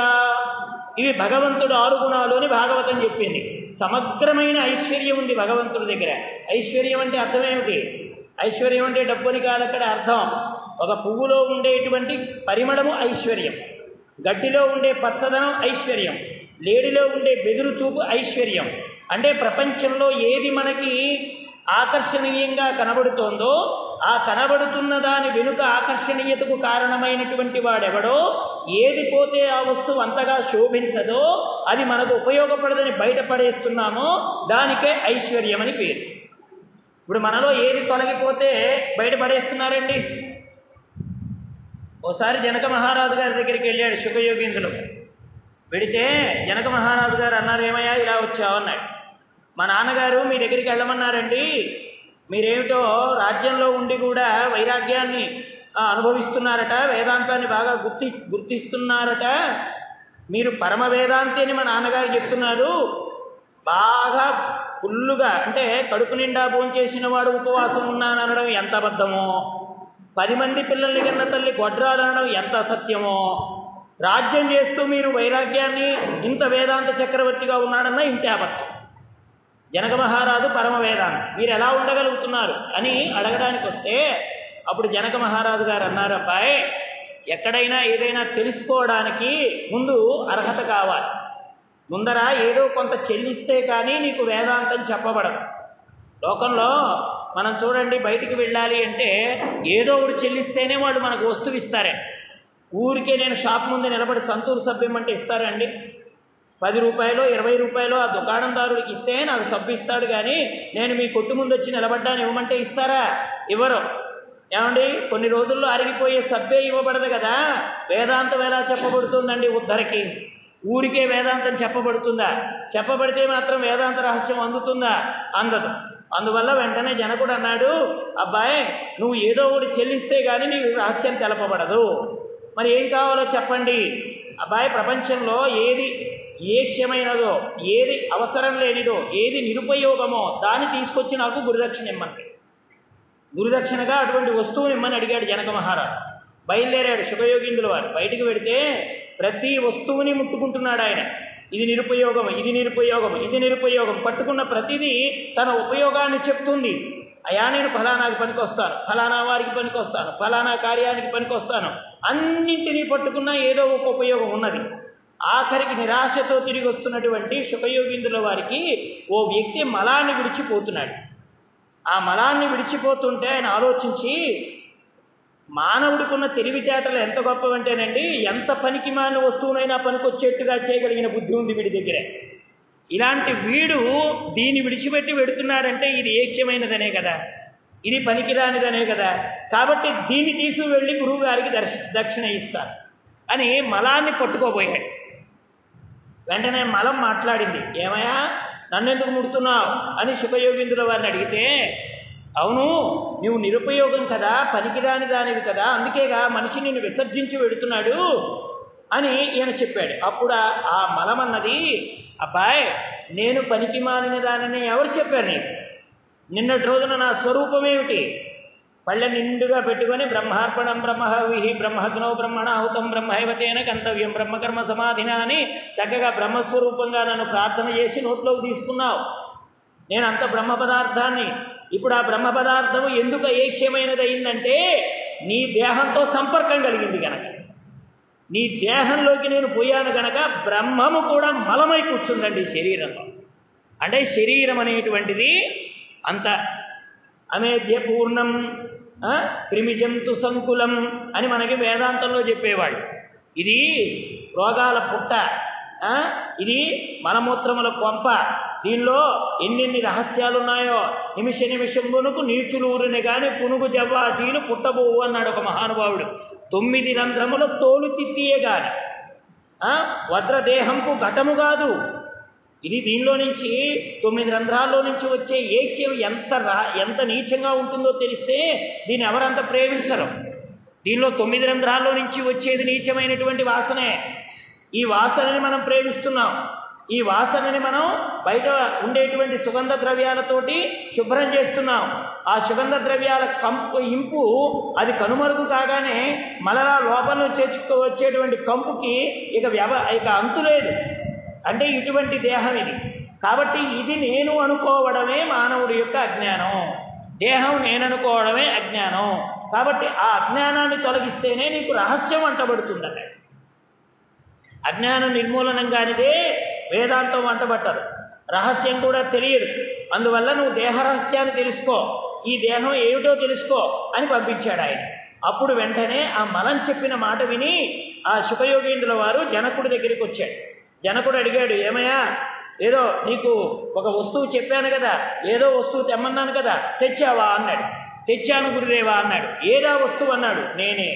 ఇవి భగవంతుడు ఆరు గుణాలు అని భాగవతం చెప్పింది సమగ్రమైన ఐశ్వర్యం ఉంది భగవంతుడి దగ్గర ఐశ్వర్యం అంటే అర్థం ఏమిటి ఐశ్వర్యం అంటే డబ్బుని కాదు అక్కడ అర్థం ఒక పువ్వులో ఉండేటువంటి పరిమళము ఐశ్వర్యం గడ్డిలో ఉండే పచ్చదనం ఐశ్వర్యం లేడిలో ఉండే బెదురు చూపు ఐశ్వర్యం అంటే ప్రపంచంలో ఏది మనకి ఆకర్షణీయంగా కనబడుతోందో ఆ కనబడుతున్న దాని వెనుక ఆకర్షణీయతకు కారణమైనటువంటి వాడెవడో ఏది పోతే ఆ వస్తువు అంతగా శోభించదో అది మనకు ఉపయోగపడదని బయటపడేస్తున్నామో దానికే ఐశ్వర్యం అని పేరు ఇప్పుడు మనలో ఏది తొలగిపోతే బయటపడేస్తున్నారండి ఓసారి జనక మహారాజు గారి దగ్గరికి వెళ్ళాడు శుభయోగీంద్రులు వెడితే జనక మహారాజు గారు అన్నారు ఏమయ్యా ఇలా వచ్చావు అన్నాడు మా నాన్నగారు మీ దగ్గరికి వెళ్ళమన్నారండి మీరేమిటో రాజ్యంలో ఉండి కూడా వైరాగ్యాన్ని ఆ, అనుభవిస్తున్నారట వేదాంతాన్ని బాగా గుర్తి గుర్తిస్తున్నారట మీరు పరమ వేదాంతి అని మా నాన్నగారు చెప్తున్నారు బాగా ఫుల్లుగా అంటే కడుపు నిండా భోంచేసిన వాడు ఉపవాసం ఉన్నాను అనడం ఎంత అబద్ధమో పది మంది పిల్లల్ని కన్న తల్లి గొడ్రాలనడం ఎంత అసత్యమో రాజ్యం చేస్తూ మీరు వైరాగ్యాన్ని ఇంత వేదాంత చక్రవర్తిగా ఉన్నాడన్నా ఇంతే అబద్ధం జనక మహారాజు పరమ వేదాంతి మీరు ఎలా ఉండగలుగుతున్నారు అని అడగడానికి వస్తే అప్పుడు జనక మహారాజు గారు అన్నారు అబ్బాయి ఎక్కడైనా ఏదైనా తెలుసుకోవడానికి ముందు అర్హత కావాలి ముందర ఏదో కొంత చెల్లిస్తే కానీ నీకు వేదాంతం చెప్పబడదు లోకంలో మనం చూడండి బయటికి వెళ్ళాలి అంటే ఏదో ఒకటి చెల్లిస్తేనే వాళ్ళు మనకు వస్తువు ఇస్తారే ఊరికే నేను షాప్ ముందు నిలబడి సంతూరు సభ్యం అంటే ఇస్తారండి పది రూపాయలు ఇరవై రూపాయలు ఆ దుకాణందారుడికి ఇస్తే నాకు సబ్బు ఇస్తాడు కానీ నేను మీ కొట్టు ముందు వచ్చి నిలబడ్డాను ఇవ్వమంటే ఇస్తారా ఇవ్వరు ఏమండి కొన్ని రోజుల్లో అరిగిపోయే సబ్బే ఇవ్వబడదు కదా వేదాంతం ఎలా చెప్పబడుతుందండి ఉద్ధరకి ఊరికే వేదాంతం చెప్పబడుతుందా చెప్పబడితే మాత్రం వేదాంత రహస్యం అందుతుందా అందదు అందువల్ల వెంటనే జనకుడు అన్నాడు అబ్బాయి నువ్వు ఏదో ఒకటి చెల్లిస్తే కానీ నీకు రహస్యం తెలపబడదు మరి ఏం కావాలో చెప్పండి అబ్బాయి ప్రపంచంలో ఏది ఏష్యమైనదో ఏది అవసరం లేనిదో ఏది నిరుపయోగమో దాన్ని తీసుకొచ్చి నాకు గురుదక్షిణ ఇమ్మంటే గురుదక్షిణగా అటువంటి వస్తువుని ఇమ్మని అడిగాడు జనక మహారాజు బయలుదేరాడు శుభయోగీంద్రుల వారు బయటికి వెడితే ప్రతి వస్తువుని ముట్టుకుంటున్నాడు ఆయన ఇది నిరుపయోగం ఇది నిరుపయోగం ఇది నిరుపయోగం పట్టుకున్న ప్రతిదీ తన ఉపయోగాన్ని చెప్తుంది అయా నేను ఫలానాకి పనికొస్తాను ఫలానా వారికి పనికొస్తాను ఫలానా కార్యానికి పనికొస్తాను అన్నింటినీ పట్టుకున్నా ఏదో ఒక ఉపయోగం ఉన్నది ఆఖరికి నిరాశతో తిరిగి వస్తున్నటువంటి శుభయోగీంద్రుల వారికి ఓ వ్యక్తి మలాన్ని విడిచిపోతున్నాడు ఆ మలాన్ని విడిచిపోతుంటే ఆయన ఆలోచించి మానవుడికున్న తెలివితేటలు ఎంత గొప్పవంటేనండి ఎంత పనికి మాన వస్తువునైనా పనికొచ్చేట్టుగా చేయగలిగిన బుద్ధి ఉంది వీడి దగ్గర ఇలాంటి వీడు దీన్ని విడిచిపెట్టి వెడుతున్నాడంటే ఇది ఏష్యమైనదనే కదా ఇది పనికిరానిదనే కదా కాబట్టి దీన్ని తీసుకువెళ్ళి గురువు గారికి దర్శ దక్షిణ ఇస్తారు అని మలాన్ని పట్టుకోబోయాడు వెంటనే మలం మాట్లాడింది ఏమయ్యా నన్నెందుకు ముడుతున్నావు అని శుభయోగీంద్రుల వారిని అడిగితే అవును నువ్వు నిరుపయోగం కదా పనికిరాని దానివి కదా అందుకేగా మనిషి నిన్ను విసర్జించి వెడుతున్నాడు అని ఈయన చెప్పాడు అప్పుడు ఆ- ఆ మలమన్నది అబ్బాయ్ నేను పనికి మాలిన దానిని ఎవరు చెప్పారు నీకు నిన్నటి రోజున నా స్వరూపం ఏమిటి పళ్ళె నిండుగా పెట్టుకొని బ్రహ్మార్పణం బ్రహ్మహవిహి బ్రహ్మగ్నో బ్రహ్మణాహుతం బ్రహ్మైవతేన గంతవ్యం బ్రహ్మకర్మ సమాధిన అని చక్కగా బ్రహ్మస్వరూపంగా నన్ను ప్రార్థన చేసి నోట్లోకి తీసుకున్నావు నేను అంత బ్రహ్మ పదార్థాన్ని ఇప్పుడు ఆ బ్రహ్మ పదార్థము ఎందుకు ఏక్ష్యమైనది అయిందంటే నీ దేహంతో సంపర్కం కలిగింది గనక నీ దేహంలోకి నేను పోయాను గనక బ్రహ్మము కూడా మలమై కూర్చుందండి శరీరంలో అంటే శరీరం అనేటువంటిది అంత అమేధ్య పూర్ణం ఆ, క్రిమిజంతు సంకులం అని మనకి వేదాంతంలో చెప్పేవాళ్ళు ఇది రోగాల పుట్ట ఆ, ఇది మలమూత్రముల కొంప దీనిలో ఎన్నెన్ని రహస్యాలు ఉన్నాయో నిమిష నిమిషం పునుకు నీచులు ఊరిని కానీ పునుగు జవ్వాచీలు పుట్టబోవు అన్నాడు ఒక మహానుభావుడు తొమ్మిది రంధ్రముల తోలు తిత్తియే గాని ఆ, వజ్రదేహంపు ఘటము కాదు ఇది దీనిలో నుంచి తొమ్మిది రంధ్రాల్లో నుంచి వచ్చే ఏక్యం ఎంత రా ఎంత నీచంగా ఉంటుందో తెలిస్తే దీన్ని ఎవరంత ప్రేమించరు దీనిలో తొమ్మిది రంధ్రాల్లో నుంచి వచ్చేది నీచమైనటువంటి వాసనే ఈ వాసనని మనం ప్రేమిస్తున్నాం ఈ వాసనని మనం బయట ఉండేటువంటి సుగంధ ద్రవ్యాలతోటి శుభ్రం చేస్తున్నాం ఆ సుగంధ ద్రవ్యాల కంపు ఇంపు అది కనుమరుగు కాగానే మళ్ళా లోపల నుంచి వచ్చి- వచ్చేటువంటి కంపుకి ఇక వ్యవ ఇక అంతు లేదు అంటే ఇటువంటి దేహం ఇది కాబట్టి ఇది నేను అనుకోవడమే మానవుడి యొక్క అజ్ఞానం దేహం నేను అనుకోవడమే అజ్ఞానం కాబట్టి ఆ అజ్ఞానాన్ని తొలగిస్తేనే నీకు రహస్యం అంటబడుతుందట అజ్ఞానం నిర్మూలనం కానిదే వేదాంతం వంటబట్టరు రహస్యం కూడా తెలియదు అందువల్ల నువ్వు దేహ రహస్యాన్ని తెలుసుకో ఈ దేహం ఏమిటో తెలుసుకో అని పంపించాడు ఆయన అప్పుడు వెంటనే ఆ మలం చెప్పిన మాట విని ఆ శుభయోగేంద్రుల వారు జనకుడి దగ్గరికి వచ్చాడు జనకుడు అడిగాడు ఏమయ్యా ఏదో నీకు ఒక వస్తువు చెప్పాను కదా ఏదో వస్తువు తెమ్మన్నాను కదా తెచ్చావా అన్నాడు తెచ్చాను గురుదేవా అన్నాడు ఏదా వస్తువు అన్నాడు నేనే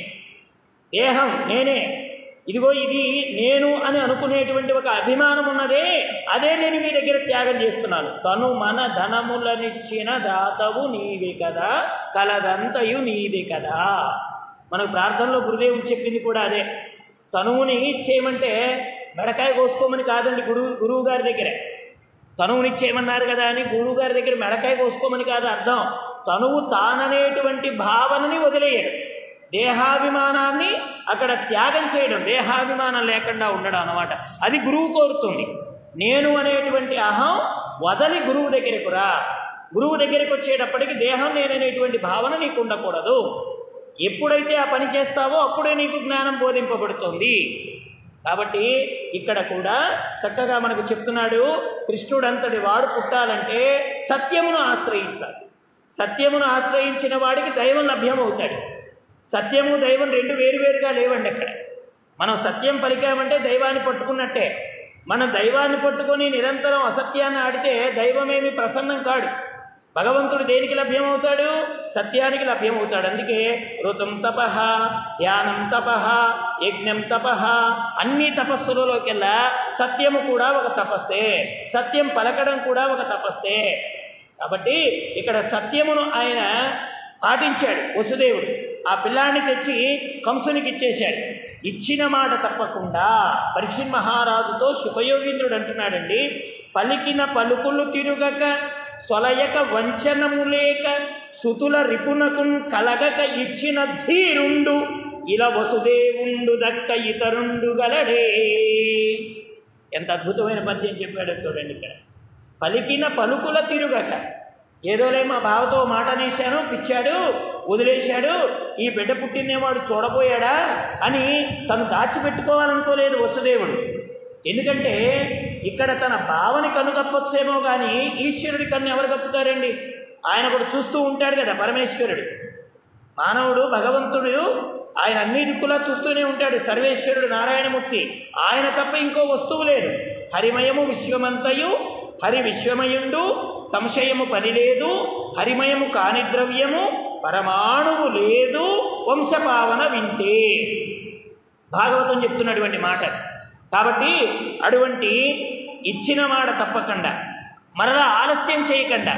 దేహం నేనే ఇదిగో ఇది నేను అని అనుకునేటువంటి ఒక అభిమానం ఉన్నదే అదే నేను మీ దగ్గర త్యాగం చేస్తున్నాను తను మన ధనములనిచ్చిన దాతవు నీవే కదా కలదంతయు నీదే కదా మనకు ప్రార్థనలో గురుదేవుడు చెప్పింది కూడా అదే తనువుని ఇచ్చేయమంటే మెడకాయ కోసుకోమని కాదండి గురువు గురువు గారి దగ్గర తనువునిచ్చేయమన్నారు కదా అని గురువు గారి దగ్గర మెడకాయ కోసుకోమని కాదు అర్థం తనువు తాననేటువంటి భావనని వదిలేయడు దేహాభిమానాన్ని అక్కడ త్యాగం చేయడం దేహాభిమానం లేకుండా ఉండడం అన్నమాట అది గురువు కోరుతుంది నేను అనేటువంటి అహం వదలి గురువు దగ్గరకు రా గురువు దగ్గరికి వచ్చేటప్పటికి దేహం నేననేటువంటి భావన నీకు ఉండకూడదు ఎప్పుడైతే ఆ పని చేస్తావో అప్పుడే నీకు జ్ఞానం బోధింపబడుతుంది కాబట్టి ఇక్కడ కూడా చక్కగా మనకు చెప్తున్నాడు కృష్ణుడంతటి వాడు పుట్టాలంటే సత్యమును ఆశ్రయించాలి సత్యమును ఆశ్రయించిన వాడికి దైవం లభ్యమవుతాడు సత్యము దైవం రెండు వేరువేరుగా లేవండి అక్కడ మనం సత్యం పలికామంటే దైవాన్ని పట్టుకున్నట్టే మనం దైవాన్ని పట్టుకొని నిరంతరం అసత్యాన్ని ఆడితే దైవమేమి ప్రసన్నం కాడు భగవంతుడు దేనికి లభ్యమవుతాడు సత్యానికి లభ్యమవుతాడు అందుకే ఋతం తప ధ్యానం తప యజ్ఞం తప అన్ని తపస్సులలోకెల్లా సత్యము కూడా ఒక తపస్సే సత్యం పలకడం కూడా ఒక తపస్సే కాబట్టి ఇక్కడ సత్యమును ఆయన పాటించాడు వసుదేవుడు ఆ పిల్లాన్ని తెచ్చి కంసునికి ఇచ్చేశాడు ఇచ్చిన మాట తప్పకుండా పరీక్షిత్ మహారాజుతో శుభయోగీంద్రుడు అంటున్నాడండి పలికిన పలుకులు తిరుగక సొలయక వంచనము లేక సుతుల రిపునకున్ కలగక ఇచ్చిన ధీరుండు ఇలా వసుదేవుండు దక్క ఇతరుండు గలడే ఎంత అద్భుతమైన పద్యం చెప్పాడో చూడండి ఇక్కడ పలికిన పలుకుల తిరుగక ఏదోలే మా బావతో మాట అనేశాను పిచ్చాడు వదిలేశాడు ఈ బిడ్డ పుట్టినవాడు చూడబోయాడా అని తను దాచిపెట్టుకోవాలనుకోలేదు వసుదేవుడు ఎందుకంటే ఇక్కడ తన భావని కన్ను కప్పొచ్చేమో కానీ ఈశ్వరుడి కన్ను ఎవరు కప్పుతారండి ఆయన కూడా చూస్తూ ఉంటాడు కదా పరమేశ్వరుడు మానవుడు భగవంతుడు ఆయన అన్ని దిక్కులా చూస్తూనే ఉంటాడు సర్వేశ్వరుడు నారాయణమూర్తి ఆయన తప్ప ఇంకో వస్తువు లేదు హరిమయము విశ్వమంతయు హరి విశ్వమయుండు సంశయము పని లేదు హరిమయము కాని ద్రవ్యము పరమాణువు లేదు వంశపావన వింటే భాగవతం చెప్తున్నటువంటి మాట కాబట్టి అటువంటి ఇచ్చిన మాట తప్పకుండా మరలా ఆలస్యం చేయకుండా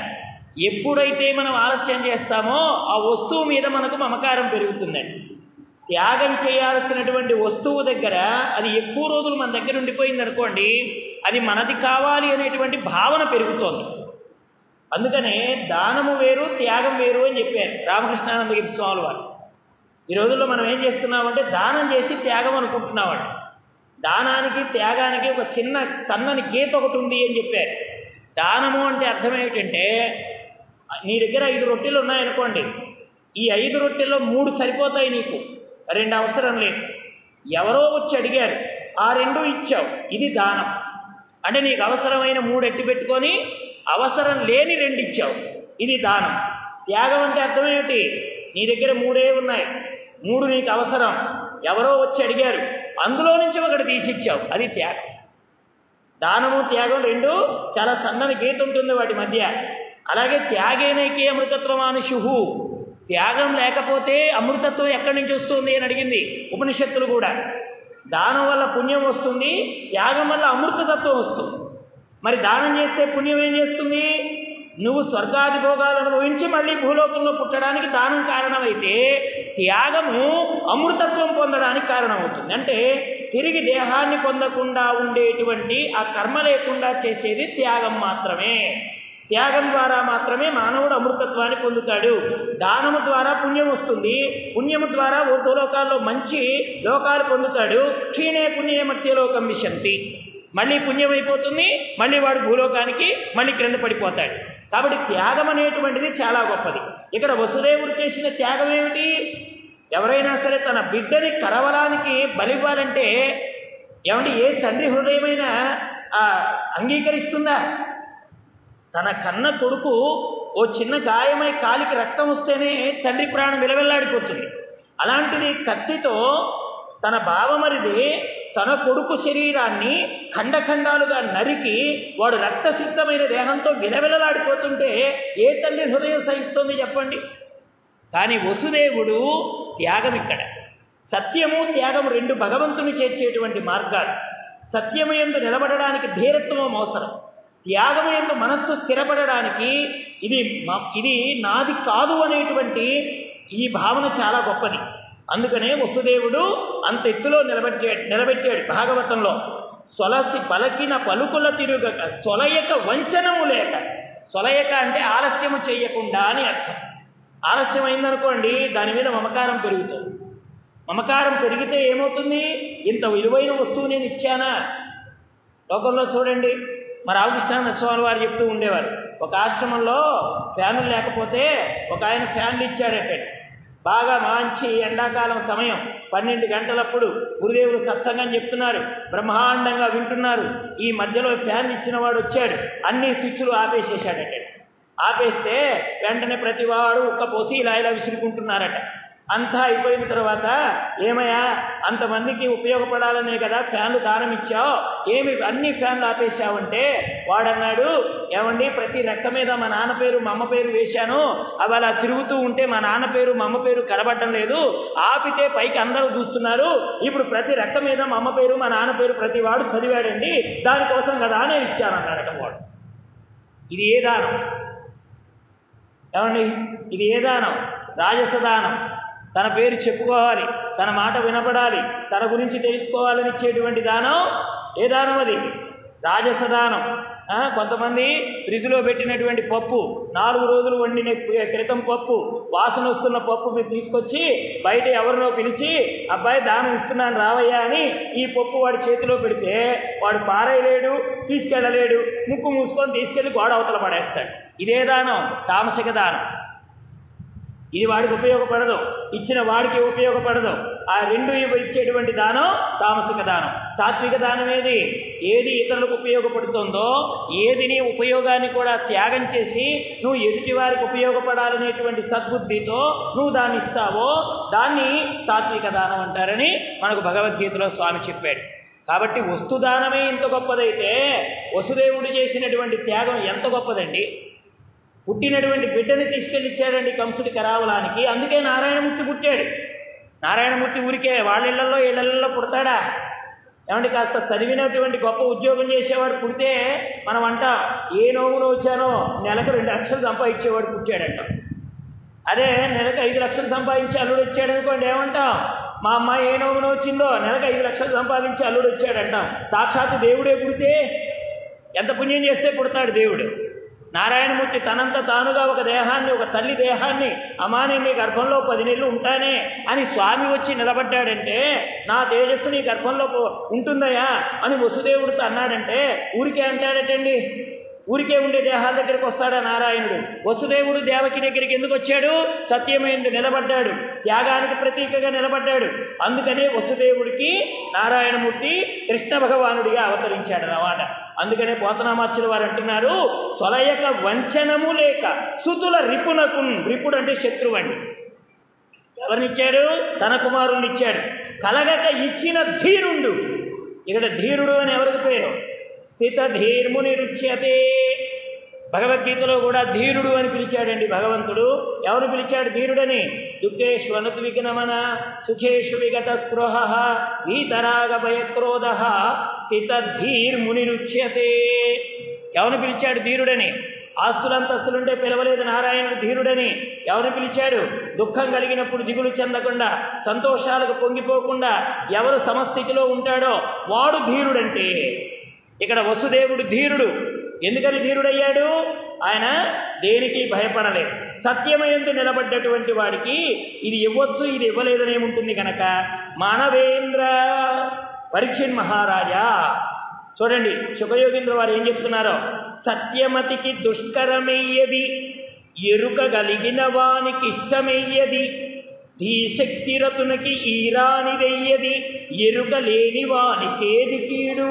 ఎప్పుడైతే మనం ఆలస్యం చేస్తామో ఆ వస్తువు మీద మనకు మమకారం పెరుగుతుందండి త్యాగం చేయాల్సినటువంటి వస్తువు దగ్గర అది ఎక్కువ రోజులు మన దగ్గర ఉండిపోయింది అనుకోండి అది మనది కావాలి అనేటువంటి భావన పెరుగుతోంది అందుకనే దానము వేరు త్యాగం వేరు అని చెప్పారు రామకృష్ణానందగిరి స్వాములు వారు ఈ రోజుల్లో మనం ఏం చేస్తున్నామంటే దానం చేసి త్యాగం అనుకుంటున్నామండి దానానికి త్యాగానికి ఒక చిన్న సన్నని గీత ఒకటి ఉంది అని చెప్పారు దానము అంటే అర్థం ఏమిటంటే నీ దగ్గర ఐదు రొట్టెలు ఉన్నాయనుకోండి ఈ ఐదు రొట్టెల్లో మూడు సరిపోతాయి నీకు రెండు అవసరం లేదు ఎవరో వచ్చి అడిగారు ఆ రెండు ఇచ్చావు ఇది దానం అంటే నీకు అవసరమైన మూడు ఎట్టి పెట్టుకొని అవసరం లేని రెండు ఇచ్చావు ఇది దానం త్యాగం అంటే అర్థం ఏమిటి నీ దగ్గర మూడే ఉన్నాయి మూడు నీకు అవసరం ఎవరో వచ్చి అడిగారు అందులో నుంచి ఒకటి తీసిచ్చావు అది త్యాగం దానము త్యాగం రెండు చాలా సన్నని గీత ఉంటుంది వాటి మధ్య అలాగే త్యాగేనైకే అమృతత్వమానుషుహు త్యాగం లేకపోతే అమృతత్వం ఎక్కడి నుంచి వస్తుంది అని అడిగింది ఉపనిషత్తులు కూడా దానం వల్ల పుణ్యం వస్తుంది త్యాగం వల్ల అమృతతత్వం వస్తుంది మరి దానం చేస్తే పుణ్యం ఏం చేస్తుంది నువ్వు స్వర్గాది భోగాలు అనుభవించి మళ్ళీ భూలోకంలో పుట్టడానికి దానం కారణమైతే త్యాగము అమృతత్వం పొందడానికి కారణమవుతుంది అంటే తిరిగి దేహాన్ని పొందకుండా ఉండేటువంటి ఆ కర్మ లేకుండా చేసేది త్యాగం మాత్రమే త్యాగం ద్వారా మాత్రమే మానవుడు అమృతత్వాన్ని పొందుతాడు దానము ద్వారా పుణ్యం వస్తుంది పుణ్యము ద్వారా ఓ లోకాల్లో మంచి లోకాలు పొందుతాడు క్షీణే పుణ్యే మధ్యలోకం విశంతి మళ్ళీ పుణ్యం అయిపోతుంది మళ్ళీ వాడు భూలోకానికి మళ్ళీ క్రింద పడిపోతాడు కాబట్టి త్యాగం అనేటువంటిది చాలా గొప్పది ఇక్కడ వసుదేవుడు చేసిన త్యాగం ఏమిటి ఎవరైనా సరే తన బిడ్డని కరవడానికి బలివ్వాలంటే ఏమంటే ఏ తండ్రి హృదయమైనా ఆ, అంగీకరిస్తుందా తన కన్న కొడుకు ఓ చిన్న గాయమై కాలికి రక్తం వస్తేనే తండ్రి ప్రాణం విలవెల్లాడిపోతుంది అలాంటిది కత్తితో తన బావమరిది తన కొడుకు శరీరాన్ని ఖండఖండాలుగా నరికి వాడు రక్తసిద్ధమైన దేహంతో విలవిలలాడిపోతుంటే ఏ తల్లి హృదయం సహిస్తుంది చెప్పండి కానీ వసుదేవుడు త్యాగం ఇక్కడ సత్యము త్యాగము రెండు భగవంతుని చేర్చేటువంటి మార్గాలు సత్యము ఎందు నిలబడడానికి ధీరత్వం అవసరం త్యాగము ఎందు మనస్సు స్థిరపడడానికి ఇది మ- ఇది నాది కాదు అనేటువంటి ఈ భావన చాలా గొప్పది అందుకనే వసుదేవుడు అంత ఎత్తులో నిలబెట్టాడు నిలబెట్టాడు భాగవతంలో సొలసి పలకిన పలుకుల తిరుగక సొలయక వంచనము లేక సొలయక అంటే ఆలస్యము చెయ్యకుండా అని అర్థం ఆలస్యం అయిందనుకోండి దాని మీద మమకారం పెరుగుతుంది మమకారం పెరిగితే ఏమవుతుంది ఇంత విలువైన వస్తువు నేను ఇచ్చానా లోకంలో చూడండి మా రామకృష్ణానంద స్వామి వారు చెప్తూ ఉండేవారు ఒక ఆశ్రమంలో ఫ్యానులు లేకపోతే ఒక ఆయన ఫ్యాన్లు ఇచ్చాడట బాగా మంచి ఎండాకాలం సమయం పన్నెండు గంటలప్పుడు గురుదేవుడు సత్సంగం చెప్తున్నారు బ్రహ్మాండంగా వింటున్నారు ఈ మధ్యలో ఫ్యాన్ ఇచ్చిన వాడు వచ్చాడు అన్ని స్విచ్లు ఆపేసేసాడట ఆపేస్తే వెంటనే ప్రతివాడు ఒక్క పోసి ఇలా ఇలా విసురుకుంటున్నారట అంతా అయిపోయిన తర్వాత ఏమయ్యా అంతమందికి ఉపయోగపడాలనే కదా ఫ్యాన్లు దానం ఇచ్చావు ఏమి అన్ని ఫ్యాన్లు ఆపేశావంటే వాడన్నాడు ఏమండి ప్రతి రెక్క మీద మా నాన్న పేరు మా అమ్మ పేరు వేశాను అవి అలా తిరుగుతూ ఉంటే మా నాన్న పేరు మా అమ్మ పేరు కనబడటం లేదు ఆపితే పైకి అందరూ చూస్తున్నారు ఇప్పుడు ప్రతి రెక్క మీద మా అమ్మ పేరు మా నాన్న పేరు ప్రతి వాడు చదివాడండి దానికోసం కదా నేను ఇచ్చానన్నాడట వాడు ఇది ఏ దానం ఏమండి ఇది ఏ దానం రాజస దానం తన పేరు చెప్పుకోవాలి తన మాట వినపడాలి తన గురించి తెలుసుకోవాలని ఇచ్చేటువంటి దానం ఏ దానం అది రాజస దానం ఆ, కొంతమంది ఫ్రిడ్జ్లో పెట్టినటువంటి పప్పు నాలుగు రోజులు వండిన క్రితం పప్పు వాసన వస్తున్న పప్పు మీరు తీసుకొచ్చి బయట ఎవరినో పిలిచి అబ్బాయి దానం ఇస్తున్నాను రావయ్యా అని ఈ పప్పు వాడి చేతిలో పెడితే వాడు పారేయలేడు తీసుకెళ్ళలేడు ముక్కు మూసుకొని తీసుకెళ్ళి గోడ అవతల పడేస్తాడు ఇదే దానం తామసిక దానం ఇది వాడికి ఉపయోగపడదు ఇచ్చిన వాడికి ఉపయోగపడదు ఆ రెండు ఇవి ఇచ్చేటువంటి దానం తామసిక దానం సాత్విక దానం ఏది ఏది ఇతరులకు ఉపయోగపడుతుందో ఏది నీ ఉపయోగాన్ని కూడా త్యాగం చేసి నువ్వు ఎదుటి వారికి ఉపయోగపడాలనేటువంటి సద్బుద్ధితో నువ్వు దాన్ని ఇస్తావో దాన్ని సాత్విక దానం అంటారని మనకు భగవద్గీతలో స్వామి చెప్పాడు కాబట్టి వస్తుదానమే ఇంత గొప్పదైతే వసుదేవుడు చేసినటువంటి త్యాగం ఎంత గొప్పదండి పుట్టినటువంటి బిడ్డని తీసుకెళ్ళి ఇచ్చాడండి కంసుడి కరావలానికి అందుకే నారాయణమూర్తి పుట్టాడు నారాయణమూర్తి ఊరికే వాళ్ళ ఇళ్లలో ఇళ్లలో పుడతాడా ఏమంటే కాస్త చదివినటువంటి గొప్ప ఉద్యోగం చేసేవాడు పుడితే మనం అంటాం ఏ నోమును వచ్చానో నెలకు రెండు లక్షలు సంపాదించేవాడు పుట్టాడంటాం అదే నెలకు ఐదు లక్షలు సంపాదించి అల్లుడు వచ్చాడు అనుకోండి ఏమంటాం మా అమ్మాయి ఏ నోమున వచ్చిందో నెలకు ఐదు లక్షలు సంపాదించి అల్లుడు వచ్చాడంటాం సాక్షాత్తు దేవుడే పుడితే ఎంత పుణ్యం చేస్తే పుడతాడు దేవుడు నారాయణమూర్తి తనంత తానుగా ఒక దేహాన్ని ఒక తల్లి దేహాన్ని అమాని నీ గర్భంలో పది నెలలు ఉంటానే అని స్వామి వచ్చి నిలబడ్డాడంటే నా తేజస్సు నీ గర్భంలో పో- ఉంటుందయా అని వసుదేవుడితో అన్నాడంటే ఊరికే అంటాడటండి ఊరికే ఉండే దేహాల దగ్గరికి వస్తాడా నారాయణుడు వసుదేవుడు దేవకి దగ్గరికి ఎందుకు వచ్చాడు సత్యమైంది నిలబడ్డాడు త్యాగానికి ప్రతీకగా నిలబడ్డాడు అందుకనే వసుదేవుడికి నారాయణమూర్తి కృష్ణ భగవానుడిగా అవతరించాడు అన్నమాట అందుకనే పోతనామాచ్యుల వారు అంటున్నారు సొలయక వంచనము లేక సుతుల రిపునకున్ రిపుడు అంటే శత్రువు అండి ఎవరినిచ్చాడు తన కుమారుణ్ణి ఇచ్చాడు కలగక ఇచ్చిన ధీరుండు ఇక్కడ ధీరుడు అని ఎవరికి పేరు స్థిత ధీర్ముని రుచ్యతే భగవద్గీతలో కూడా ధీరుడు అని పిలిచాడండి భగవంతుడు ఎవరు పిలిచాడు ధీరుడని దుఃఖేషు అనుతు విఘ్నమన సుఖేషు విగత స్పృహ వీతరాగ భయక్రోధ స్థిత ధీర్ముని రుచ్యతే ఎవరు పిలిచాడు ధీరుడని ఆస్తులంతస్తులుంటే పిలవలేదు నారాయణుడు ధీరుడని ఎవరు పిలిచాడు దుఃఖం కలిగినప్పుడు దిగులు చెందకుండా సంతోషాలకు పొంగిపోకుండా ఎవరు సమస్థితిలో ఉంటాడో వాడు ధీరుడంటే ఇక్కడ వసుదేవుడు ధీరుడు ఎందుకని ధీరుడయ్యాడు ఆయన దేనికి భయపడలేదు సత్యమయందు నిలబడ్డటువంటి వాడికి ఇది ఇవ్వచ్చు ఇది ఇవ్వలేదనే ఉంటుంది కనుక మానవేంద్ర పరీక్షణ్ మహారాజా చూడండి సుఖయోగేంద్ర వారు ఏం చెప్తున్నారో సత్యమతికి దుష్కరమయ్యది ఎరుక కలిగిన వానికి ఇష్టమయ్యది ధీశక్తిరతునకి ఈరానిదయ్యది ఎరుక లేని వానికేది కీడు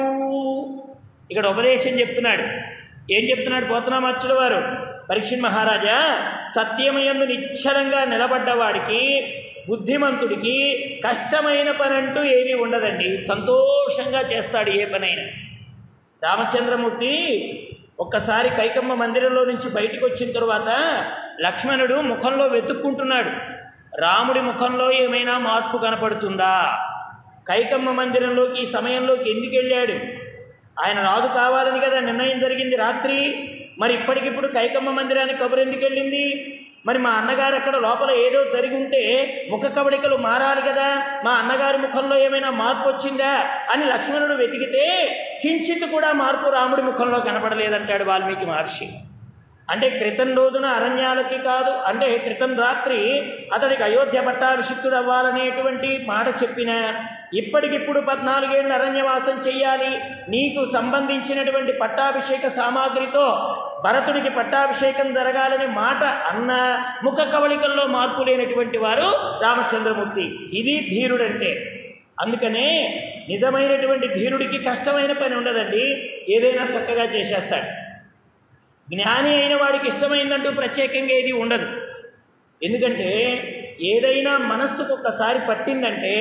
ఇక్కడ ఉపదేశం చెప్తున్నాడు ఏం చెప్తున్నాడు పోతనామచ్చుల వారు పరీక్షణ్ మహారాజా సత్యమయందు నిశ్చలంగా నిలబడ్డవాడికి బుద్ధిమంతుడికి కష్టమైన పని అంటూ ఏది ఉండదండి సంతోషంగా చేస్తాడు ఏ పనైనా రామచంద్రమూర్తి ఒక్కసారి కైకమ్మ మందిరంలో నుంచి బయటికి వచ్చిన తరువాత లక్ష్మణుడు ముఖంలో వెతుక్కుంటున్నాడు రాముడి ముఖంలో ఏమైనా మార్పు కనపడుతుందా కైకమ్మ మందిరంలోకి ఈ సమయంలోకి ఎందుకు వెళ్ళాడు ఆయన రాజు కావాలని కదా నిర్ణయం జరిగింది రాత్రి మరి ఇప్పటికిప్పుడు కైకమ్మ మందిరానికి కబురు ఎందుకు వెళ్ళింది మరి మా అన్నగారు అక్కడ లోపల ఏదో జరిగి ఉంటే ముఖ కవళికలు మారాలి కదా మా అన్నగారి ముఖంలో ఏమైనా మార్పు వచ్చిందా అని లక్ష్మణుడు వెతికితే కించిత్ కూడా మార్పు రాముడి ముఖంలో కనపడలేదంటాడు వాల్మీకి మహర్షి అంటే క్రితం రోజున అరణ్యాలకి కాదు అంటే క్రితం రాత్రి అతడికి అయోధ్య పట్టాభిషిక్తుడు అవ్వాలనేటువంటి మాట చెప్పిన ఇప్పటికిప్పుడు పద్నాలుగేళ్ళు అరణ్యవాసం చెయ్యాలి నీకు సంబంధించినటువంటి పట్టాభిషేక సామాగ్రితో భరతుడికి పట్టాభిషేకం జరగాలని మాట అన్న ముఖ కవళికల్లో మార్పు లేనటువంటి వారు రామచంద్రమూర్తి ఇది ధీరుడంటే అందుకనే నిజమైనటువంటి ధీరుడికి కష్టమైన పని ఉండదండి ఏదైనా చక్కగా చేసేస్తాడు జ్ఞాని అయిన వాడికి ఇష్టమైందంటూ ప్రత్యేకంగా ఏది ఉండదు ఎందుకంటే ఏదైనా మనస్సుకు ఒక్కసారి పట్టిందంటే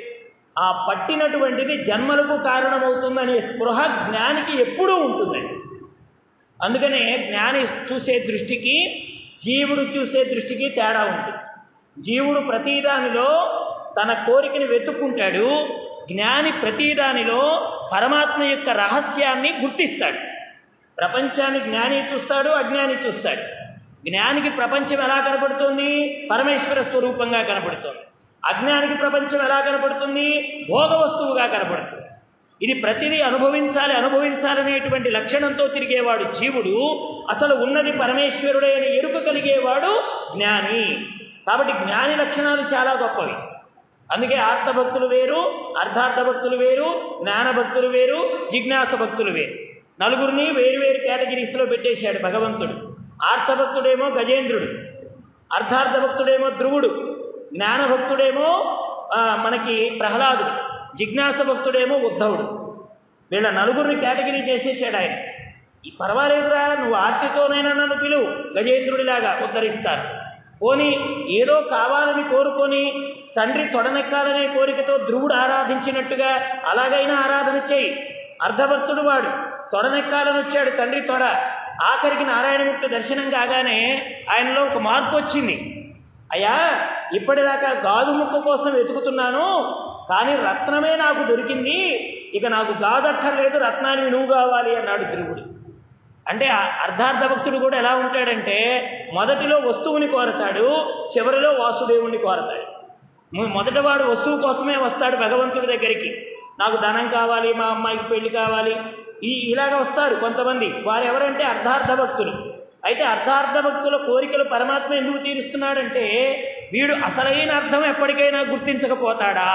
ఆ పట్టినటువంటిది జన్మలకు కారణమవుతుందనే స్పృహ జ్ఞానికి ఎప్పుడూ ఉంటుందండి అందుకనే జ్ఞాని చూసే దృష్టికి జీవుడు చూసే దృష్టికి తేడా ఉంటుంది జీవుడు ప్రతిదానిలో తన కోరికని వెతుక్కుంటాడు జ్ఞాని ప్రతిదానిలో పరమాత్మ యొక్క రహస్యాన్ని గుర్తిస్తాడు ప్రపంచాన్ని జ్ఞాని చూస్తాడు అజ్ఞాని చూస్తాడు జ్ఞానికి ప్రపంచం ఎలా కనపడుతుంది పరమేశ్వర స్వరూపంగా కనపడుతుంది అజ్ఞానికి ప్రపంచం ఎలా కనపడుతుంది భోగ వస్తువుగా కనపడుతుంది ఇది ప్రతిదీ అనుభవించాలి అనుభవించాలనేటువంటి లక్షణంతో తిరిగేవాడు జీవుడు అసలు ఉన్నది పరమేశ్వరుడే అని ఎరుక కలిగేవాడు జ్ఞాని కాబట్టి జ్ఞాని లక్షణాలు చాలా గొప్పవి అందుకే ఆర్తభక్తులు వేరు అర్ధార్థ భక్తులు వేరు జ్ఞానభక్తులు వేరు జిజ్ఞాస భక్తులు వేరు నలుగురిని వేరు వేరు కేటగిరీస్లో పెట్టేశాడు భగవంతుడు ఆర్తభక్తుడేమో గజేంద్రుడు అర్ధార్థ భక్తుడేమో ధ్రువుడు జ్ఞానభక్తుడేమో ఆ, మనకి ప్రహ్లాదుడు జిజ్ఞాస భక్తుడేమో ఉద్ధవుడు వీళ్ళ నలుగురిని కేటగిరీ చేసేసాడు ఆయన ఈ పర్వాలేదురా నువ్వు ఆర్తితోనైనా నన్ను పిలువు గజేంద్రుడిలాగా ఉద్ధరిస్తారు పోని ఏదో కావాలని కోరుకొని తండ్రి తొడనెక్కాలనే కోరికతో ధ్రువుడు ఆరాధించినట్టుగా అలాగైనా ఆరాధన చేయి అర్ధభక్తుడు వాడు తొడనెక్కాలని వచ్చాడు తండ్రి తొడ ఆఖరికి నారాయణమూర్తి దర్శనం కాగానే ఆయనలో ఒక మార్పు వచ్చింది అయ్యా ఇప్పటిదాకా గాజు ముక్క కోసం వెతుకుతున్నాను కానీ రత్నమే నాకు దొరికింది ఇక నాకు గాదక్కర్లేదు రత్నానికి నువ్వు కావాలి అన్నాడు ధ్రువుడు అంటే ఆ అర్ధార్థ భక్తుడు కూడా ఎలా ఉంటాడంటే మొదటిలో వస్తువుని కోరతాడు చివరిలో వాసుదేవుణ్ణి కోరతాడు మొ- మొదట వాడు వస్తువు కోసమే వస్తాడు భగవంతుడి దగ్గరికి నాకు ధనం కావాలి మా అమ్మాయికి పెళ్లి కావాలి ఈ ఇలాగ వస్తారు కొంతమంది వారు ఎవరంటే అర్ధార్థ భక్తులు అయితే అర్ధార్థ భక్తుల కోరికలు పరమాత్మ ఎందుకు తీరుస్తున్నాడంటే వీడు అసలైన అర్థం ఎప్పటికైనా గుర్తించకపోతాడా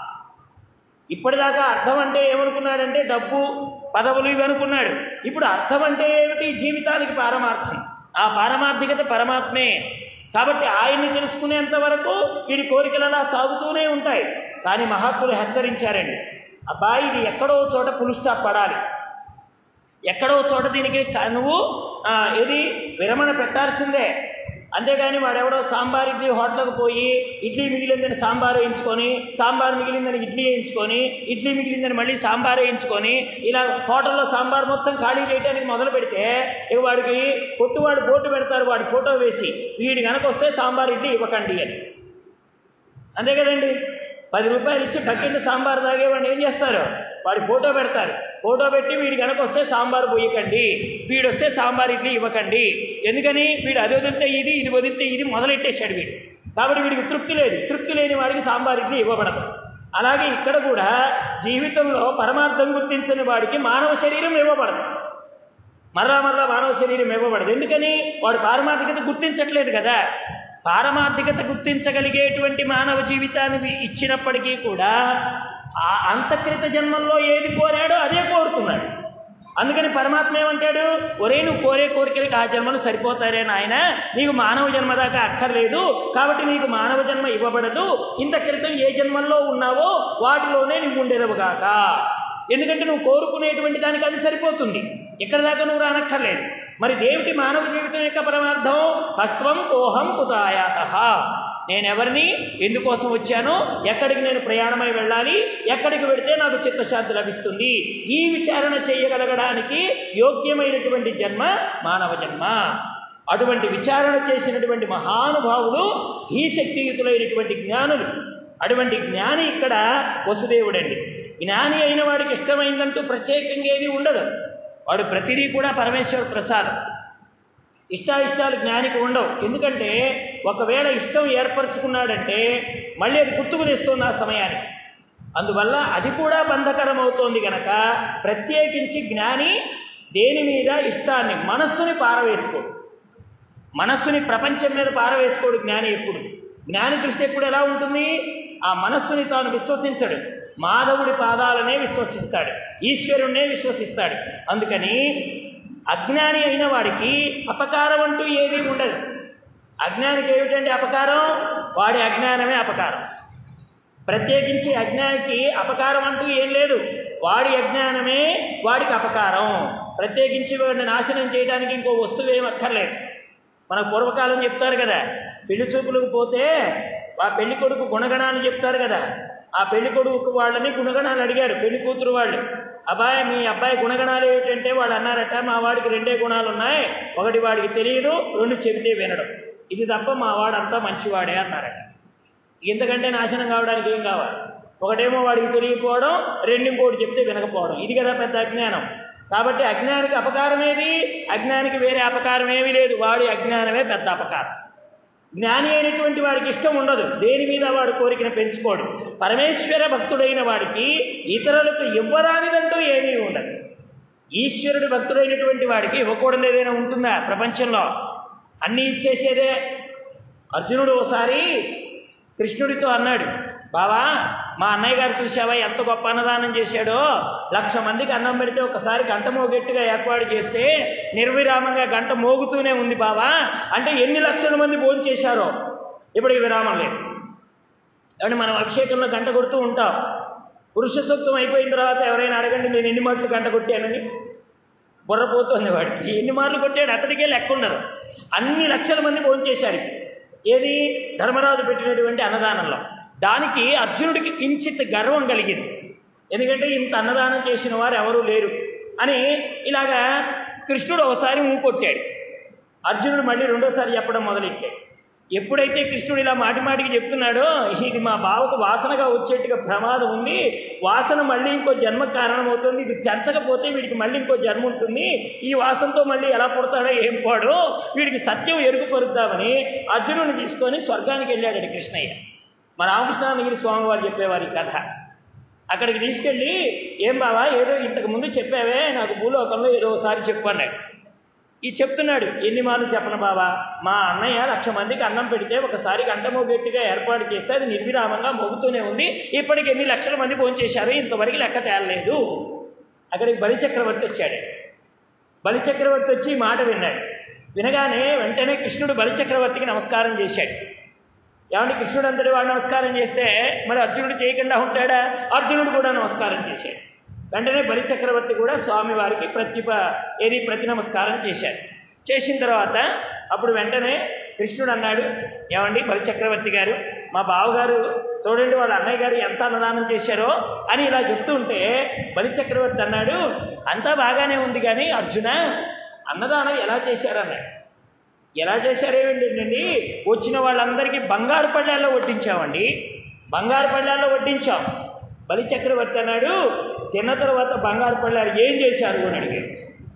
ఇప్పటిదాకా అర్థం అంటే ఏమనుకున్నాడంటే డబ్బు పదవులు ఇవి అనుకున్నాడు ఇప్పుడు అర్థం అంటే ఏమిటి జీవితానికి పారమార్థం ఆ పారమార్థికత పరమాత్మే కాబట్టి ఆయన్ని తెలుసుకునేంత వరకు వీడి కోరికలు అలా సాగుతూనే ఉంటాయి కానీ మహాత్ములు హెచ్చరించారండి అబ్బాయి ఇది ఎక్కడో చోట పులు స్టాప్ పడాలి ఎక్కడో చోట దీనికి క- నువ్వు ఆ, ఏది విరమణ పెట్టాల్సిందే అంతేగాని వాడెవడో సాంబార్ ఇడ్లీ హోటల్కి పోయి ఇడ్లీ మిగిలిందని సాంబార్ వేయించుకొని సాంబార్ మిగిలిందని ఇడ్లీ వేయించుకొని ఇడ్లీ మిగిలిందని మళ్ళీ సాంబార్ వేయించుకొని ఇలా హోటల్లో సాంబార్ మొత్తం ఖాళీ చేయడానికి మొదలు పెడితే ఇక వాడికి కొట్టువాడు బోటు పెడతారు వాడి ఫోటో వేసి వీడి కనుక వస్తే సాంబార్ ఇడ్లీ ఇవ్వకండి అని అంతే కదండి పది రూపాయలు ఇచ్చి బకెట్ సాంబార్ తాగేవాడిని ఏం చేస్తారు వాడి ఫోటో పెడతారు ఫోటో పెట్టి వీడి కనుక వస్తే సాంబార్ పోయకండి వీడు వస్తే సాంబార్ ఇడ్లీ ఇవ్వకండి ఎందుకని వీడు అది వదిలితే ఇది ఇది వదిలితే ఇది మొదలెట్టేశాడు వీడు కాబట్టి వీడికి తృప్తి లేదు తృప్తి లేని వాడికి సాంబార్ ఇడ్లీ ఇవ్వబడదు అలాగే ఇక్కడ కూడా జీవితంలో పరమార్థం గుర్తించని వాడికి మానవ శరీరం ఇవ్వబడదు మరలా మరలా మానవ శరీరం ఇవ్వబడదు ఎందుకని వాడు పారమార్థికత గుర్తించట్లేదు కదా పారమార్థికత గుర్తించగలిగేటువంటి మానవ జీవితాన్ని ఇచ్చినప్పటికీ కూడా ఆ అంతక్రిత జన్మల్లో ఏది కోరాడో అదే కోరుకున్నాడు అందుకని పరమాత్మ ఏమంటాడు ఒరే నువ్వు కోరే కోరికలకి ఆ జన్మలు సరిపోతారే నాయన నీకు మానవ జన్మ దాకా అక్కర్లేదు కాబట్టి నీకు మానవ జన్మ ఇవ్వబడదు ఇంత క్రితం ఏ జన్మల్లో ఉన్నావో వాటిలోనే నువ్వు ఉండేదవుగాక ఎందుకంటే నువ్వు కోరుకునేటువంటి దానికి అది సరిపోతుంది ఇక్కడ దాకా నువ్వు రానక్కర్లేదు మరి దేవుటి మానవ జీవితం యొక్క పరమార్థం హస్త్వం కోహం కుతాయాత నేనెవరిని ఎందుకోసం వచ్చాను ఎక్కడికి నేను ప్రయాణమై వెళ్ళాలి ఎక్కడికి వెడితే నాకు చిత్తశాంతి లభిస్తుంది ఈ విచారణ చేయగలగడానికి యోగ్యమైనటువంటి జన్మ మానవ జన్మ అటువంటి విచారణ చేసినటువంటి మహానుభావులు ఈ శక్తియుతులైనటువంటి జ్ఞానులు అటువంటి జ్ఞాని ఇక్కడ వసుదేవుడండి జ్ఞాని అయిన వాడికి ఇష్టమైందంటూ ప్రత్యేకంగా ఏది ఉండదు వాడు ప్రతిదీ కూడా పరమేశ్వర ప్రసాదం ఇష్టాయిష్టాలు జ్ఞానికి ఉండవు ఎందుకంటే ఒకవేళ ఇష్టం ఏర్పరచుకున్నాడంటే మళ్ళీ అది గుర్తుకు తెస్తుంది ఆ సమయానికి అందువల్ల అది కూడా బంధకరం అవుతోంది గనక ప్రత్యేకించి జ్ఞాని దేని మీద ఇష్టాన్ని మనస్సుని పారవేసుకోడు మనస్సుని ప్రపంచం మీద పారవేసుకోడు జ్ఞాని ఎప్పుడు జ్ఞాని దృష్టి ఎప్పుడు ఎలా ఉంటుంది ఆ మనస్సుని తాను విశ్వసించడు మాధవుడి పాదాలనే విశ్వసిస్తాడు ఈశ్వరుణ్ణే విశ్వసిస్తాడు అందుకని అజ్ఞాని అయిన వాడికి అపకారం అంటూ ఏదీ ఉండదు అజ్ఞానికి ఏమిటంటే అపకారం వాడి అజ్ఞానమే అపకారం ప్రత్యేకించి అజ్ఞానికి అపకారం అంటూ ఏం లేదు వాడి అజ్ఞానమే వాడికి అపకారం ప్రత్యేకించి వాడిని నాశనం చేయడానికి ఇంకో వస్తువు ఏం అక్కర్లేదు మన పూర్వకాలం చెప్తారు కదా పెళ్లి చూపులకు పోతే ఆ పెళ్లి కొడుకు గుణగణాలు చెప్తారు కదా ఆ పెళ్లి కొడుకు వాళ్ళని గుణగణాలు అడిగారు పెళ్లి కూతురు వాళ్ళు అబ్బాయి మీ అబ్బాయి గుణగణాలు ఏమిటంటే వాళ్ళు అన్నారట మా వాడికి రెండే గుణాలు ఉన్నాయి ఒకటి వాడికి తెలియదు రెండు చెబితే వినడం ఇది తప్ప మా వాడంతా మంచివాడే అన్నారట ఇంతకంటే నాశనం కావడానికి ఏం కావాలి ఒకటేమో వాడికి తెలియకపోవడం రెండు ఇంకోటి చెప్తే వినకపోవడం ఇది కదా పెద్ద అజ్ఞానం కాబట్టి అజ్ఞానికి అపకారం ఏది అజ్ఞానికి వేరే అపకారం ఏమీ లేదు వాడి అజ్ఞానమే పెద్ద అపకారం జ్ఞాని అయినటువంటి వాడికి ఇష్టం ఉండదు దేని మీద వాడు కోరికను పెంచుకోడు పరమేశ్వర భక్తుడైన వాడికి ఇతరులకు ఇవ్వరానిదంటూ ఏమీ ఉండదు ఈశ్వరుడి భక్తుడైనటువంటి వాడికి ఇవ్వకూడదు ఏదైనా ఉంటుందా ప్రపంచంలో అన్నీ ఇచ్చేసేదే అర్జునుడు ఒకసారి కృష్ణుడితో అన్నాడు బావా మా అన్నయ్య గారు చూసావా ఎంత గొప్ప అన్నదానం చేశాడో లక్ష మందికి అన్నం పెడితే ఒకసారి గంట మోగెట్టుగా ఏర్పాటు చేస్తే నిర్విరామంగా గంట మోగుతూనే ఉంది బావా అంటే ఎన్ని లక్షల మంది భోజనం చేశారో ఇప్పటికి విరామం లేదు కాబట్టి మనం అభిషేకంలో గంట కొడుతూ ఉంటాం పురుష సూక్తం అయిపోయిన తర్వాత ఎవరైనా అడగండి నేను ఎన్ని మాటలు గంట కొట్టానని బుర్రపోతుంది వాడికి ఎన్ని మార్లు కొట్టాడు అతడికే లెక్క ఉండదు అన్ని లక్షల మంది భోజనం చేశారు ఏది ధర్మరాజు పెట్టినటువంటి అన్నదానంలో దానికి అర్జునుడికి కించిత్ గర్వం కలిగింది ఎందుకంటే ఇంత అన్నదానం చేసిన వారు ఎవరూ లేరు అని ఇలాగా కృష్ణుడు ఒకసారి ఊకొట్టాడు అర్జునుడు మళ్ళీ రెండోసారి చెప్పడం మొదలెట్టాడు ఎప్పుడైతే కృష్ణుడు ఇలా మాటి మాటికి చెప్తున్నాడో ఇది మా బావకు వాసనగా వచ్చేట్టుగా ప్రమాదం ఉంది వాసన మళ్ళీ ఇంకో జన్మ కారణమవుతుంది ఇది తెంచకపోతే వీడికి మళ్ళీ ఇంకో జన్మ ఉంటుంది ఈ వాసనతో మళ్ళీ ఎలా పుడతాడో ఏం పోడో వీడికి సత్యం ఎరుగుపరుద్దామని అర్జునుడిని తీసుకొని స్వర్గానికి వెళ్ళాడు కృష్ణయ్య మా రామకృష్ణానగిరి స్వామి వారు చెప్పేవారి కథ అక్కడికి తీసుకెళ్ళి ఏం బావా ఏదో ఇంతకు ముందు చెప్పావే నాకు భూలోకంలో ఏదో ఒకసారి చెప్పు అన్నాడు ఈ చెప్తున్నాడు ఎన్ని మార్లు చెప్పను బావా మా అన్నయ్య లక్ష మందికి అన్నం పెడితే ఒకసారి గంట మోగెట్టుగా ఏర్పాటు చేస్తే అది నిర్విరామంగా మోగుతూనే ఉంది ఇప్పటికి ఎన్ని లక్షల మంది భోంచేశారు ఇంతవరకు లెక్క తేలలేదు అక్కడికి బలిచక్రవర్తి వచ్చాడు బలిచక్రవర్తి వచ్చి ఈ మాట విన్నాడు వినగానే వెంటనే కృష్ణుడు బలిచక్రవర్తికి నమస్కారం చేశాడు ఏమంటే కృష్ణుడు అంతటి వాడు నమస్కారం చేస్తే మరి అర్జునుడు చేయకుండా ఉంటాడా అర్జునుడు కూడా నమస్కారం చేశాడు వెంటనే బలిచక్రవర్తి కూడా స్వామివారికి ప్రతిప ఏది ప్రతి నమస్కారం చేశాడు చేసిన తర్వాత అప్పుడు వెంటనే కృష్ణుడు అన్నాడు ఏమండి బలిచక్రవర్తి గారు మా బావగారు చూడండి వాళ్ళ అన్నయ్య గారు ఎంత అన్నదానం చేశారో అని ఇలా చెప్తూ ఉంటే బలిచక్రవర్తి అన్నాడు అంతా బాగానే ఉంది కానీ అర్జున అన్నదానం ఎలా చేశారన్నాడు ఎలా చేశారేమిటండి వచ్చిన వాళ్ళందరికీ బంగారు పళ్ళాల్లో వడ్డించామండి బంగారు పళ్ళాల్లో వడ్డించాం బలిచక్రవర్తి అన్నాడు తిన్న తర్వాత బంగారు పళ్ళాలు ఏం చేశారు అని అడిగాడు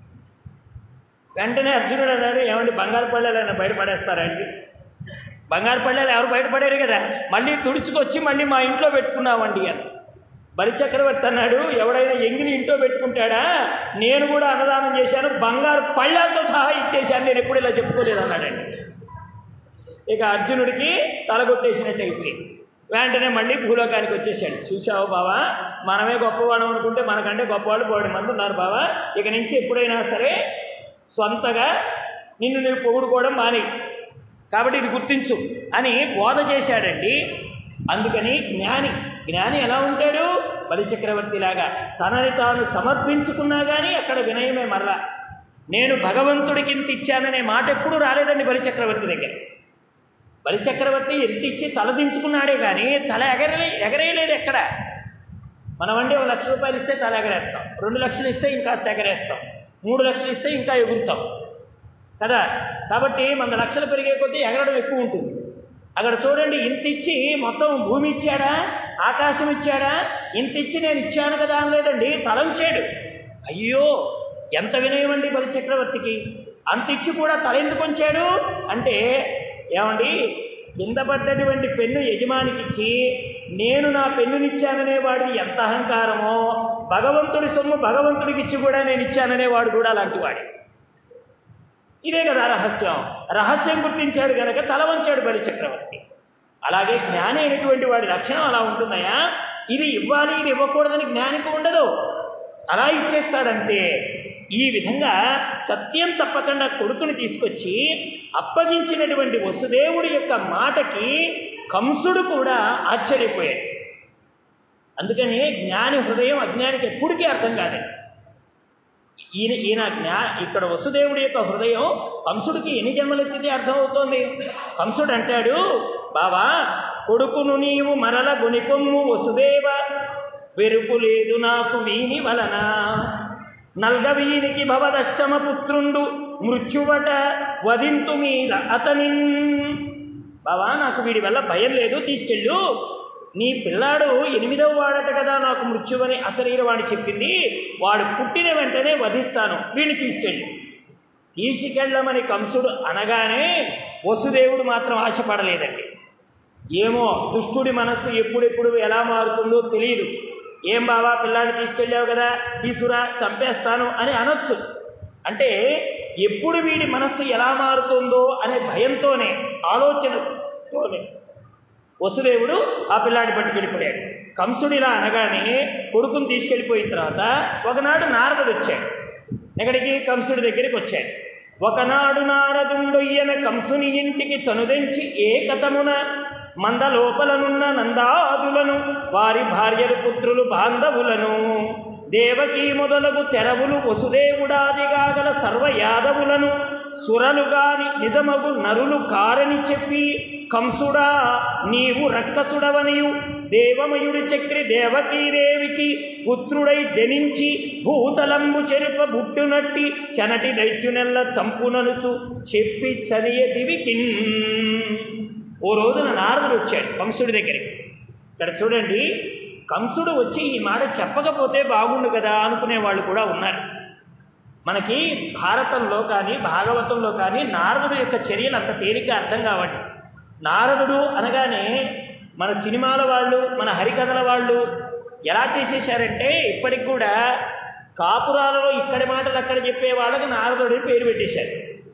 వెంటనే అర్జునుడు అన్నాడు ఏమండి బంగారు పళ్ళాలు బయటపడేస్తారండి బంగారు పళ్ళాలు ఎవరు బయటపడారు కదా మళ్ళీ తుడుచుకొచ్చి మళ్ళీ మా ఇంట్లో పెట్టుకున్నామండి అని బలిచక్రవర్తి అన్నాడు ఎవడైనా ఎంగిలి ఇంట్లో పెట్టుకుంటాడా నేను కూడా అన్నదానం చేశాను బంగారు పళ్ళాలతో సహా ఇచ్చేశాను నేను ఎప్పుడు ఇలా చెప్పుకోలేదు అన్నాడండి ఇక అర్జునుడికి తలగొట్టేసినట్టు అయిపోయింది వెంటనే మళ్ళీ భూలోకానికి వచ్చేసాడు చూసావు బావా మనమే గొప్పవాడు అనుకుంటే మనకంటే గొప్పవాళ్ళు పోవడం మంది ఉన్నారు బావా ఇక నుంచి ఎప్పుడైనా సరే సొంతగా నిన్ను నేను పొగుడుకోవడం మాని కాబట్టి ఇది గుర్తించు అని బోధ చేశాడండి అందుకని జ్ఞాని జ్ఞాని ఎలా ఉంటాడు బలిచక్రవర్తిలాగా తనని తాను సమర్పించుకున్నా కానీ అక్కడ వినయమే మరలా నేను భగవంతుడికి ఇంత ఇచ్చాననే మాట ఎప్పుడూ రాలేదండి బలిచక్రవర్తి దగ్గర బలిచక్రవర్తి ఎంత ఇచ్చి తల దించుకున్నాడే కానీ తల ఎగరలే ఎగరేయలేదు ఎక్కడ మనమంటే ఒక లక్ష రూపాయలు ఇస్తే తల ఎగరేస్తాం రెండు లక్షలు ఇస్తే ఇంకాస్త ఎగరేస్తాం మూడు లక్షలు ఇస్తే ఇంకా ఎగురుతాం కదా కాబట్టి మన లక్షలు పెరిగే కొద్దీ ఎగరడం ఎక్కువ ఉంటుంది అక్కడ చూడండి ఇంత ఇచ్చి మొత్తం భూమి ఇచ్చాడా ఆకాశం ఇచ్చాడా ఇంత ఇచ్చి నేను ఇచ్చాను కదా అనలేదండి తలంచాడు అయ్యో ఎంత వినయం అండి బలి చక్రవర్తికి అంత ఇచ్చి కూడా తల ఎందుకు ఉంచాడు అంటే ఏమండి కింద పడ్డటువంటి పెన్ను యజమానికి ఇచ్చి నేను నా పెన్నునిచ్చాననే వాడిది ఎంత అహంకారమో భగవంతుడి సొమ్ము భగవంతుడికి ఇచ్చి కూడా నేను ఇచ్చాననే వాడు కూడా అలాంటి వాడే ఇదే కదా రహస్యం రహస్యం గుర్తించాడు గనక తల వంచాడు బలి చక్రవర్తి అలాగే జ్ఞాని అయినటువంటి వాడి లక్షణం అలా ఉంటుందయా ఇది ఇవ్వాలి ఇది ఇవ్వకూడదని జ్ఞానికి ఉండదు అలా ఇచ్చేస్తాడంతే ఈ విధంగా సత్యం తప్పకుండా కొడుకుని తీసుకొచ్చి అప్పగించినటువంటి వసుదేవుడి యొక్క మాటకి కంసుడు కూడా ఆశ్చర్యపోయాడు అందుకని జ్ఞాని హృదయం అజ్ఞానికి ఎప్పటికీ అర్థం కాదండి ఈయన ఈయన జ్ఞా ఇక్కడ వసుదేవుడి యొక్క హృదయం కంసుడికి ఎన్ని జన్మలెత్తితే అర్థమవుతోంది కంసుడు అంటాడు బావా కొడుకును నీవు మరల గుణిపొమ్ము వసుదేవ వెరుపు లేదు నాకు వీని వలన నల్గవీనికి భవదష్టమ పుత్రుండు మృత్యువట వధింతు మీద అతని బావా నాకు వీడి వల్ల భయం లేదు తీసుకెళ్ళు నీ పిల్లాడు ఎనిమిదవ వాడట కదా నాకు మృత్యువని అశరీరవాణి చెప్పింది వాడు పుట్టిన వెంటనే వధిస్తాను వీడిని తీసుకెళ్ళి తీసుకెళ్ళమని కంసుడు అనగానే వసుదేవుడు మాత్రం ఆశపడలేదండి ఏమో దుష్టుడి మనస్సు ఎప్పుడెప్పుడు ఎలా మారుతుందో తెలియదు ఏం బావా పిల్లాడిని తీసుకెళ్ళావు కదా తీసురా చంపేస్తాను అని అనొచ్చు అంటే ఎప్పుడు వీడి మనస్సు ఎలా మారుతుందో అనే భయంతోనే ఆలోచనతోనే వసుదేవుడు ఆ పిల్లాడి పట్టుకెళ్ళిపోయాడు కంసుడు ఇలా అనగానే కొడుకుని తీసుకెళ్ళిపోయిన తర్వాత ఒకనాడు నారదుడు వచ్చాడు ఎక్కడికి కంసుడి దగ్గరికి వచ్చాడు ఒకనాడు నారదుండు ఈయన కంసుని ఇంటికి చనుదెంచి ఏకతమున మంద లోపలనున్న నందాదులను వారి భార్యలు పుత్రులు బాంధవులను దేవకీ మొదలగు తెరవులు వసుదేవుడాదిగాగల సర్వ యాదవులను సురలు గాని నిజమగు నరులు కారని చెప్పి కంసుడా నీవు రక్కసుడవనియు దేవమయుడు చక్రి దేవకీదేవికి పుత్రుడై జనించి భూతలంబు చెరుప బుట్టునట్టి చనటి దైత్యునెల్ల చంపుననుచు చెప్పి చదియ దివికిన్ ఓ రోజున నారదుడు వచ్చాడు కంసుడి దగ్గరికి ఇక్కడ చూడండి కంసుడు వచ్చి ఈ మాట చెప్పకపోతే బాగుండు కదా అనుకునే వాళ్ళు కూడా ఉన్నారు మనకి భారతంలో కానీ భాగవతంలో కానీ నారదుడు యొక్క చర్యలు అంత తేలిగ్గా అర్థం కావండి నారదుడు అనగానే మన సినిమాల వాళ్ళు మన హరికథల వాళ్ళు ఎలా చేసేసారంటే ఇప్పటికి కూడా కాపురాలలో ఇక్కడి మాటలు అక్కడ చెప్పే వాళ్ళకి నారదుడు అని పేరు పెట్టేశారు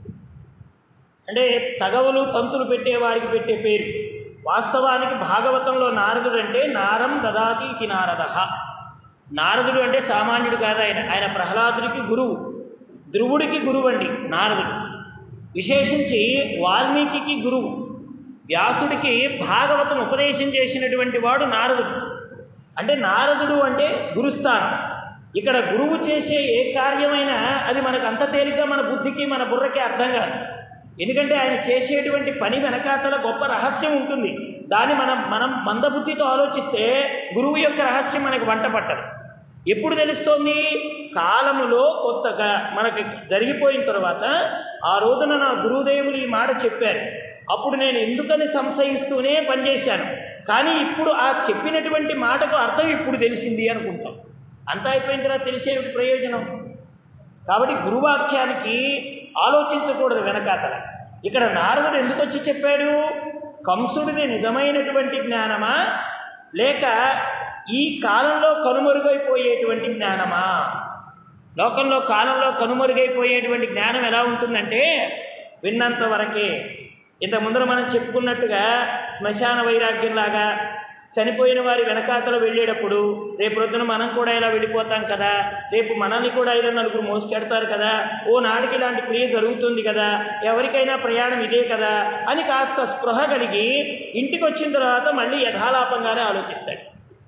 అంటే తగవులు తంతులు పెట్టే వారికి పెట్టే పేరు వాస్తవానికి భాగవతంలో నారదుడు అంటే నారం దదాతి ఇది నారద నారదుడు అంటే సామాన్యుడు కాదు ఆయన ఆయన ప్రహ్లాదుడికి గురువు ధ్రువుడికి గురువు అండి నారదుడు విశేషించి వాల్మీకి గురువు వ్యాసుడికి భాగవతం ఉపదేశం చేసినటువంటి వాడు నారదుడు అంటే నారదుడు అంటే గురుస్థానం ఇక్కడ గురువు చేసే ఏ కార్యమైనా అది మనకు అంత తేలిగ్గా మన బుద్ధికి మన బుర్రకి అర్థం కాదు ఎందుకంటే ఆయన చేసేటువంటి పని వెనకాతల గొప్ప రహస్యం ఉంటుంది దాన్ని మనం మనం మందబుద్ధితో ఆలోచిస్తే గురువు యొక్క రహస్యం మనకు వంట పట్టదు ఎప్పుడు తెలుస్తోంది కాలములో కొత్తగా మనకి జరిగిపోయిన తర్వాత ఆ రోజున నా గురుదేవులు ఈ మాట చెప్పారు అప్పుడు నేను ఎందుకని సంశయిస్తూనే పనిచేశాను కానీ ఇప్పుడు ఆ చెప్పినటువంటి మాటకు అర్థం ఇప్పుడు తెలిసింది అనుకుంటాం అంతా అయిపోయిన తర్వాత తెలిసే ప్రయోజనం కాబట్టి గురువాక్యానికి ఆలోచించకూడదు వెనకాతల ఇక్కడ నారదుడు ఎందుకు వచ్చి చెప్పాడు కంసుడిది నిజమైనటువంటి జ్ఞానమా లేక ఈ కాలంలో కనుమరుగైపోయేటువంటి జ్ఞానమా లోకంలో కాలంలో కనుమరుగైపోయేటువంటి జ్ఞానం ఎలా ఉంటుందంటే విన్నంత వరకే ఇంత ముందర మనం చెప్పుకున్నట్టుగా శ్మశాన వైరాగ్యంలాగా చనిపోయిన వారి వెనకాతలు వెళ్ళేటప్పుడు రేపు రొద్దున మనం కూడా ఇలా వెళ్ళిపోతాం కదా రేపు మనల్ని కూడా ఇలా నలుగురు మోసుకెడతారు కదా ఓ నాటికి ఇలాంటి క్రియ జరుగుతుంది కదా ఎవరికైనా ప్రయాణం ఇదే కదా అని కాస్త స్పృహ కలిగి ఇంటికి వచ్చిన తర్వాత మళ్ళీ యథాలాపంగానే ఆలోచిస్తాడు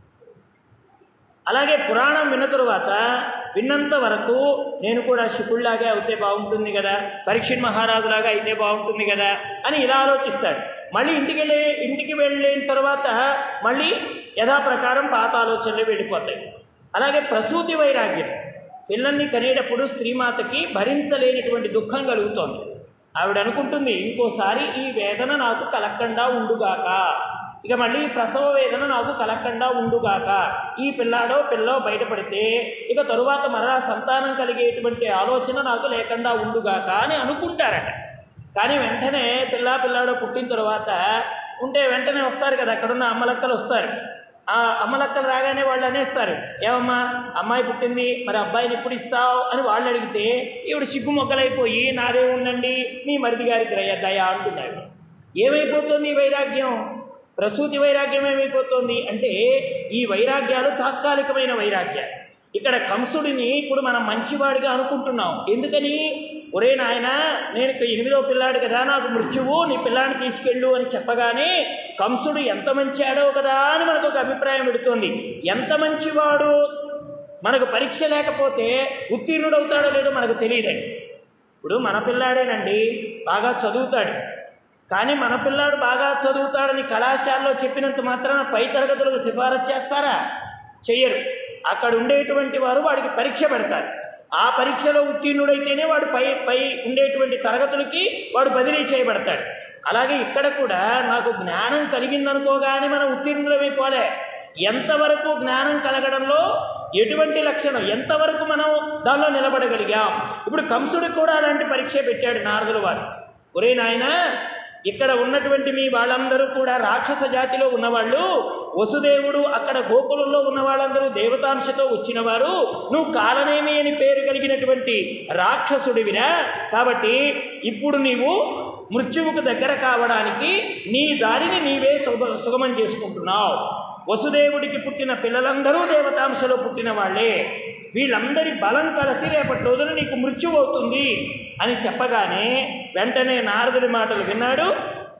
అలాగే పురాణం విన్న తరువాత విన్నంత వరకు నేను కూడా శుకుల్లాగే అవుతే బాగుంటుంది కదా పరీక్షణ్ మహారాజులాగా అయితే బాగుంటుంది కదా అని ఇలా ఆలోచిస్తాడు మళ్ళీ ఇంటికి వెళ్ళే ఇంటికి వెళ్ళిన తర్వాత మళ్ళీ యథాప్రకారం పాత ఆలోచనలు వెళ్ళిపోతాయి అలాగే ప్రసూతి వైరాగ్యం పిల్లల్ని కనేటప్పుడు స్త్రీమాతకి భరించలేనటువంటి దుఃఖం కలుగుతోంది ఆవిడ అనుకుంటుంది ఇంకోసారి ఈ వేదన నాకు కలక్కండా ఉండుగాక ఇక మళ్ళీ ప్రసవ వేదన నాకు కలక్కండా ఉండుగాక ఈ పిల్లాడో పిల్లో బయటపడితే ఇక తరువాత మరలా సంతానం కలిగేటువంటి ఆలోచన నాకు లేకుండా ఉండుగాక అని అనుకుంటారట కానీ వెంటనే పిల్ల పిల్లాడో పుట్టిన తర్వాత ఉంటే వెంటనే వస్తారు కదా అక్కడున్న అమ్మలక్కలు వస్తారు ఆ అమ్మలక్కలు రాగానే వాళ్ళు అనేస్తారు ఏమమ్మా అమ్మాయి పుట్టింది మరి అబ్బాయిని ఎప్పుడు ఇస్తావు అని వాళ్ళు అడిగితే ఈవిడ సిగ్గు మొగ్గలైపోయి నాదే ఉండండి మీ మరిది గారికి దయ దయ అంటున్నాడు ఏమైపోతుంది ఈ వైరాగ్యం ప్రసూతి వైరాగ్యం ఏమైపోతుంది అంటే ఈ వైరాగ్యాలు తాత్కాలికమైన వైరాగ్యాలు ఇక్కడ కంసుడిని ఇప్పుడు మనం మంచివాడిగా అనుకుంటున్నాం ఎందుకని ఒరే నాయన నేను ఇక ఎనిమిదో పిల్లాడు కదా నాకు మృత్యువు నీ పిల్లాడిని తీసుకెళ్ళు అని చెప్పగానే కంసుడు ఎంత మంచాడో కదా అని మనకు ఒక అభిప్రాయం పెడుతోంది ఎంత మంచివాడు మనకు పరీక్ష లేకపోతే ఉత్తీర్ణుడవుతాడో లేదో మనకు తెలియదండి ఇప్పుడు మన పిల్లాడేనండి బాగా చదువుతాడు కానీ మన పిల్లాడు బాగా చదువుతాడని కళాశాలలో చెప్పినంత మాత్రాన పై తరగతులకు సిఫారసు చేస్తారా చెయ్యరు అక్కడ ఉండేటువంటి వారు వాడికి పరీక్ష పెడతారు ఆ పరీక్షలో ఉత్తీర్ణుడైతేనే వాడు పై పై ఉండేటువంటి తరగతులకి వాడు బదిలీ చేయబడతాడు అలాగే ఇక్కడ కూడా నాకు జ్ఞానం కలిగిందనుకోగానే మనం ఉత్తీర్ణులమైపోలే ఎంతవరకు జ్ఞానం కలగడంలో ఎటువంటి లక్షణం ఎంతవరకు మనం దానిలో నిలబడగలిగాం ఇప్పుడు కంసుడికి కూడా అలాంటి పరీక్ష పెట్టాడు నారదుల వారు ఒరే నాయనా ఇక్కడ ఉన్నటువంటి మీ వాళ్ళందరూ కూడా రాక్షస జాతిలో ఉన్నవాళ్ళు వసుదేవుడు అక్కడ గోకులంలో ఉన్న వాళ్ళందరూ దేవతాంశతో వచ్చినవారు నువ్వు కాలనేమి అని పేరు కలిగినటువంటి రాక్షసుడివిరా కాబట్టి ఇప్పుడు నీవు మృత్యువుకు దగ్గర కావడానికి నీ దారిని నీవే సుగ సుగమం చేసుకుంటున్నావు వసుదేవుడికి పుట్టిన పిల్లలందరూ దేవతాంశలో పుట్టిన వాళ్ళే వీళ్ళందరి బలం కలిసి రేపటి రోజున నీకు మృత్యు అవుతుంది అని చెప్పగానే వెంటనే నారదుడి మాటలు విన్నాడు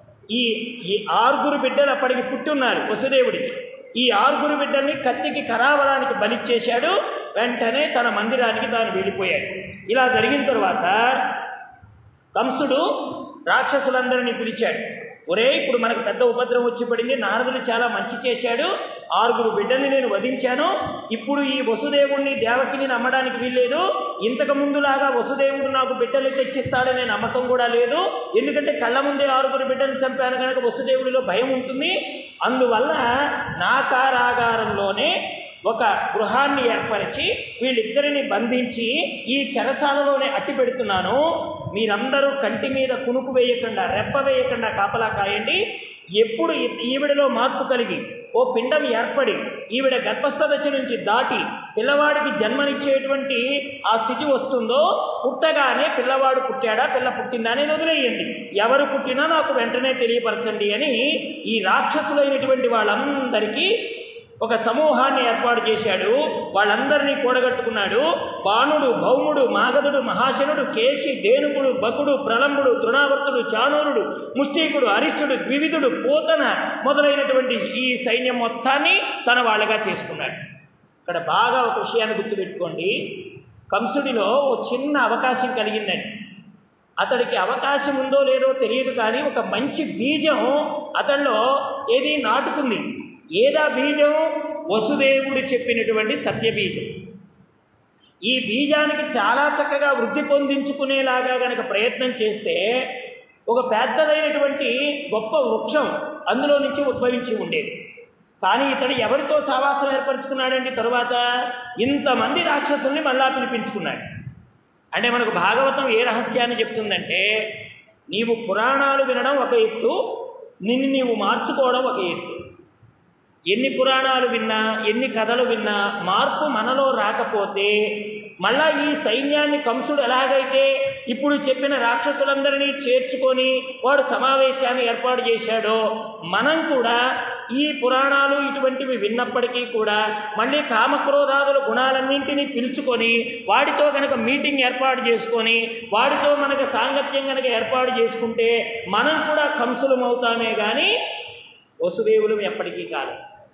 ఈ ఈ ఆరుగురు బిడ్డలు అప్పటికి పుట్టి ఉన్నారు వసుదేవుడికి ఈ ఆరుగురు బిడ్డల్ని కత్తికి కరావడానికి బలిచ్చేశాడు వెంటనే తన మందిరానికి తాను వెళ్ళిపోయాడు ఇలా జరిగిన తరువాత కంసుడు రాక్షసులందరినీ పిలిచాడు ఒరే ఇప్పుడు మనకు పెద్ద ఉపద్రవం వచ్చి పడింది నారదుడు చాలా మంచి చేశాడు ఆరుగురు బిడ్డల్ని నేను వధించాను ఇప్పుడు ఈ వసుదేవుణ్ణి దేవకిని నమ్మడానికి వీల్లేదు ఇంతకు ముందులాగా వసుదేవుడు నాకు బిడ్డలు తెచ్చిస్తాడనే నమ్మకం కూడా లేదు ఎందుకంటే కళ్ళ ముందే ఆరుగురు బిడ్డలు చంపాను కనుక వసుదేవుడిలో భయం ఉంటుంది అందువల్ల నా కారాగారంలోనే ఒక గృహాన్ని ఏర్పరిచి వీళ్ళిద్దరిని బంధించి ఈ చెరసాలలోనే అట్టి పెడుతున్నాను మీరందరూ కంటి మీద కునుకు వేయకుండా రెప్ప వేయకుండా కాపలా కాయండి ఎప్పుడు ఈ- ఈవిడలో మార్పు కలిగి ఓ పిండం ఏర్పడి ఈవిడ గర్భస్థ దశ నుంచి దాటి పిల్లవాడికి జన్మనిచ్చేటువంటి ఆ స్థితి వస్తుందో పుట్టగానే పిల్లవాడు పుట్టాడా పిల్ల పుట్టిందా అని వదిలేయండి ఎవరు పుట్టినా నాకు వెంటనే తెలియపరచండి అని ఈ రాక్షసులైనటువంటి వాళ్ళందరికీ ఒక సమూహాన్ని ఏర్పాటు చేశాడు వాళ్ళందరినీ కూడగట్టుకున్నాడు బాణుడు భౌముడు మాగధుడు మహాశనుడు కేశి దేనుకుడు బకుడు ప్రలంబుడు తృణావర్తుడు చాణూరుడు ముష్టీకుడు అరిష్టుడు ద్వివిధుడు పూతన మొదలైనటువంటి ఈ సైన్యం మొత్తాన్ని తన వాళ్ళగా చేసుకున్నాడు ఇక్కడ బాగా ఒక విషయాన్ని గుర్తుపెట్టుకోండి కంసుడిలో ఓ చిన్న అవకాశం కలిగిందండి అతడికి అవకాశం ఉందో లేదో తెలియదు కానీ ఒక మంచి బీజం అతనిలో ఏది నాటుకుంది ఏదా బీజం వసుదేవుడు చెప్పినటువంటి సత్యబీజం ఈ బీజానికి చాలా చక్కగా వృద్ధి పొందించుకునేలాగా గనక ప్రయత్నం చేస్తే ఒక పెద్దదైనటువంటి గొప్ప వృక్షం అందులో నుంచి ఉద్భవించి ఉండేది కానీ ఇతడు ఎవరితో సావాసం ఏర్పరచుకున్నాడండి తరువాత ఇంతమంది రాక్షసుల్ని మళ్ళా పిలిపించుకున్నాడు అంటే మనకు భాగవతం ఏ రహస్యాన్ని చెప్తుందంటే నీవు పురాణాలు వినడం ఒక ఎత్తు నిన్ను నీవు మార్చుకోవడం ఒక ఎత్తు ఎన్ని పురాణాలు విన్నా ఎన్ని కథలు విన్నా మార్పు మనలో రాకపోతే మళ్ళా ఈ సైన్యాన్ని కంసుడు ఎలాగైతే ఇప్పుడు చెప్పిన రాక్షసులందరినీ చేర్చుకొని వాడు సమావేశాన్ని ఏర్పాటు చేశాడో మనం కూడా ఈ పురాణాలు ఇటువంటివి విన్నప్పటికీ కూడా మళ్ళీ కామక్రోధాదుల గుణాలన్నింటినీ పిలుచుకొని వాడితో కనుక మీటింగ్ ఏర్పాటు చేసుకొని వాడితో మనకు సాంగత్యం కనుక ఏర్పాటు చేసుకుంటే మనం కూడా కంసులం అవుతామే కానీ వసుదేవులం ఎప్పటికీ కాదు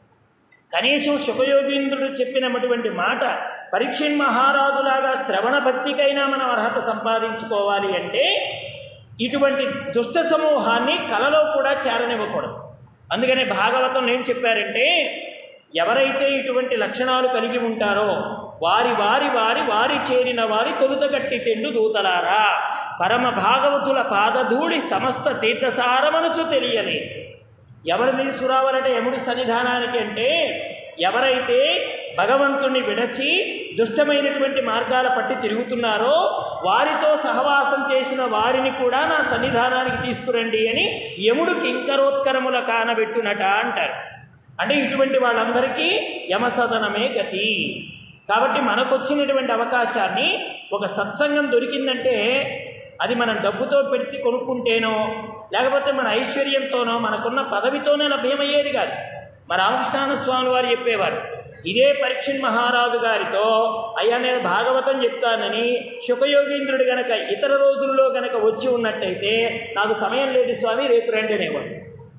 కనీసం సుఖయోగీంద్రుడు చెప్పినటువంటి మాట పరీక్షణ్ మహారాజులాగా శ్రవణ భక్తికైనా మనం అర్హత సంపాదించుకోవాలి అంటే ఇటువంటి దుష్ట సమూహాన్ని కలలో కూడా చేరనివ్వకూడదు అందుకనే భాగవతం ఏం చెప్పారంటే ఎవరైతే ఇటువంటి లక్షణాలు కలిగి ఉంటారో వారి వారి వారి వారి చేరిన వారి తొలుత గట్టి తెండు దూతలారా పరమ భాగవతుల పాదధూళి సమస్త తీర్థసారమనుచు తెలియని ఎవరిని సురావాలంటే యముడి సన్నిధానానికి అంటే ఎవరైతే భగవంతుణ్ణి విడచి దుష్టమైనటువంటి మార్గాల పట్టి తిరుగుతున్నారో వారితో సహవాసం చేసిన వారిని కూడా నా సన్నిధానానికి తీసుకురండి అని యముడు కింకరోత్కరముల కానబెట్టునట అంటారు అంటే ఇటువంటి వాళ్ళందరికీ యమసదనమే గతి కాబట్టి మనకొచ్చినటువంటి అవకాశాన్ని ఒక సత్సంగం దొరికిందంటే అది మనం డబ్బుతో పెట్టి కొనుక్కుంటేనో లేకపోతే మన ఐశ్వర్యంతోనో మనకున్న పదవితోనే లభ్యమయ్యేది కాదు మా రామకృష్ణాన స్వామి వారు చెప్పేవారు ఇదే పరీక్షణ్ మహారాజు గారితో అయ్యా నేను భాగవతం చెప్తానని శుకయోగీంద్రుడు గనక ఇతర రోజుల్లో గనక వచ్చి ఉన్నట్టయితే నాకు సమయం లేదు స్వామి రేపు రండి అనేవాడు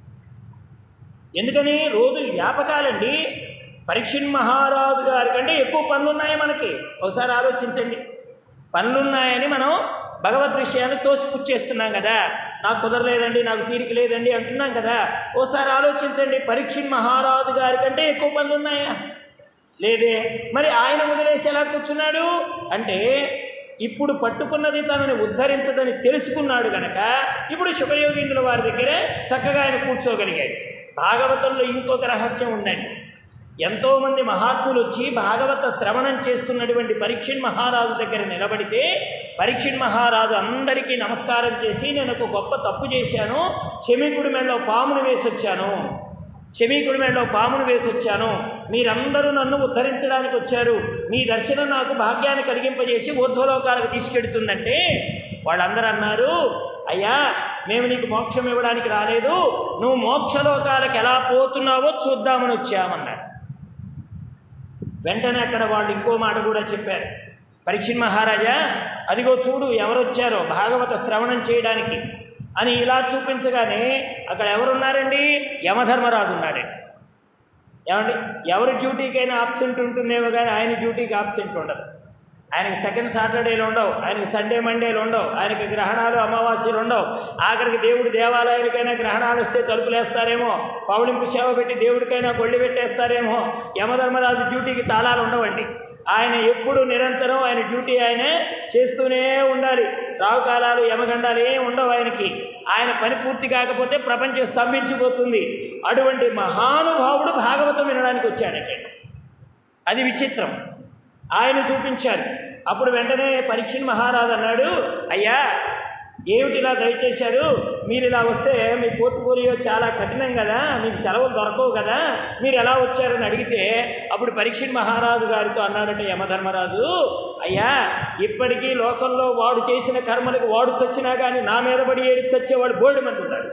ఎందుకని రోజు వ్యాపకాలండి పరీక్షణ్ మహారాజు గారి కంటే ఎక్కువ పనులున్నాయి మనకి ఒకసారి ఆలోచించండి పనులున్నాయని మనం భగవద్ విషయాన్ని తోసిపుచ్చేస్తున్నాం కదా నాకు కుదరలేదండి నాకు తీరిక లేదండి అంటున్నాం కదా ఓసారి ఆలోచించండి పరీక్షణ్ మహారాజు గారి కంటే ఎక్కువ పనులు ఉన్నాయా లేదే మరి ఆయన వదిలేసి ఎలా కూర్చున్నాడు అంటే ఇప్పుడు పట్టుకున్నది తనని ఉద్ధరించదని తెలుసుకున్నాడు గనక ఇప్పుడు శుభయోగీంద్రుల వారి దగ్గరే చక్కగా ఆయన కూర్చోగలిగాడు భాగవతంలో ఇంకొక రహస్యం ఉందండి ఎంతోమంది మహాత్ములు వచ్చి భాగవత శ్రవణం చేస్తున్నటువంటి పరీక్షణ్ మహారాజు దగ్గర నిలబడితే పరీక్షణ్ మహారాజు అందరికీ నమస్కారం చేసి నేను ఒక గొప్ప తప్పు చేశాను శమీకుడి మెడలో పామును వేసి వచ్చాను శమీకుడి మెడలో పామును వేసి వచ్చాను మీరందరూ నన్ను ఉద్ధరించడానికి వచ్చారు మీ దర్శనం నాకు భాగ్యాన్ని కలిగింపజేసి ఊర్ధ్వలోకాలకు తీసుకెడుతుందంటే వాళ్ళందరూ అన్నారు అయ్యా మేము నీకు మోక్షం ఇవ్వడానికి రాలేదు నువ్వు మోక్షలోకాలకు ఎలా పోతున్నావో చూద్దామని వచ్చామన్నారు వెంటనే అక్కడ వాళ్ళు ఇంకో మాట కూడా చెప్పారు పరీక్షణ్ మహారాజా అదిగో చూడు ఎవరొచ్చారో భాగవత శ్రవణం చేయడానికి అని ఇలా చూపించగానే అక్కడ ఎవరున్నారండి యమధర్మరాజు ఉన్నాడండి ఏమండి ఎవరి డ్యూటీకైనా ఆబ్సెంట్ ఉంటుందేమో కానీ ఆయన డ్యూటీకి ఆబ్సెంట్ ఉండదు ఆయనకి సెకండ్ సాటర్డేలు ఉండవు ఆయనకి సండే మండేలు ఉండవు ఆయనకి గ్రహణాలు అమావాస్యలు ఉండవు ఆఖరికి దేవుడు దేవాలయాలకైనా గ్రహణాలు వస్తే తలుపులేస్తారేమో పౌళింపు సేవ పెట్టి దేవుడికైనా గొళ్ళి పెట్టేస్తారేమో యమధర్మరాజు డ్యూటీకి తాళాలు ఉండవండి ఆయన ఎప్పుడు నిరంతరం ఆయన డ్యూటీ ఆయనే చేస్తూనే ఉండాలి రావుకాలాలు యమగండాలు ఏం ఉండవు ఆయనకి ఆయన పని పూర్తి కాకపోతే ప్రపంచం స్తంభించిపోతుంది అటువంటి మహానుభావుడు భాగవతం వినడానికి వచ్చాడంటే అది విచిత్రం ఆయన చూపించారు అప్పుడు వెంటనే పరీక్షణ్ మహారాజు అన్నాడు అయ్యా ఏమిటి ఇలా దయచేశారు మీరు ఇలా వస్తే మీ పోర్ట్ఫోలియో చాలా కఠినం కదా మీకు సెలవులు దొరకవు కదా మీరు ఎలా వచ్చారని అడిగితే అప్పుడు పరీక్షణ్ మహారాజు గారితో అన్నాడట యమధర్మరాజు అయ్యా ఇప్పటికీ లోకంలో వాడు చేసిన కర్మలకు వాడు చచ్చినా కానీ నా మీద పడి ఏడి చచ్చేవాడు బోల్డ్ మంది ఉన్నాడు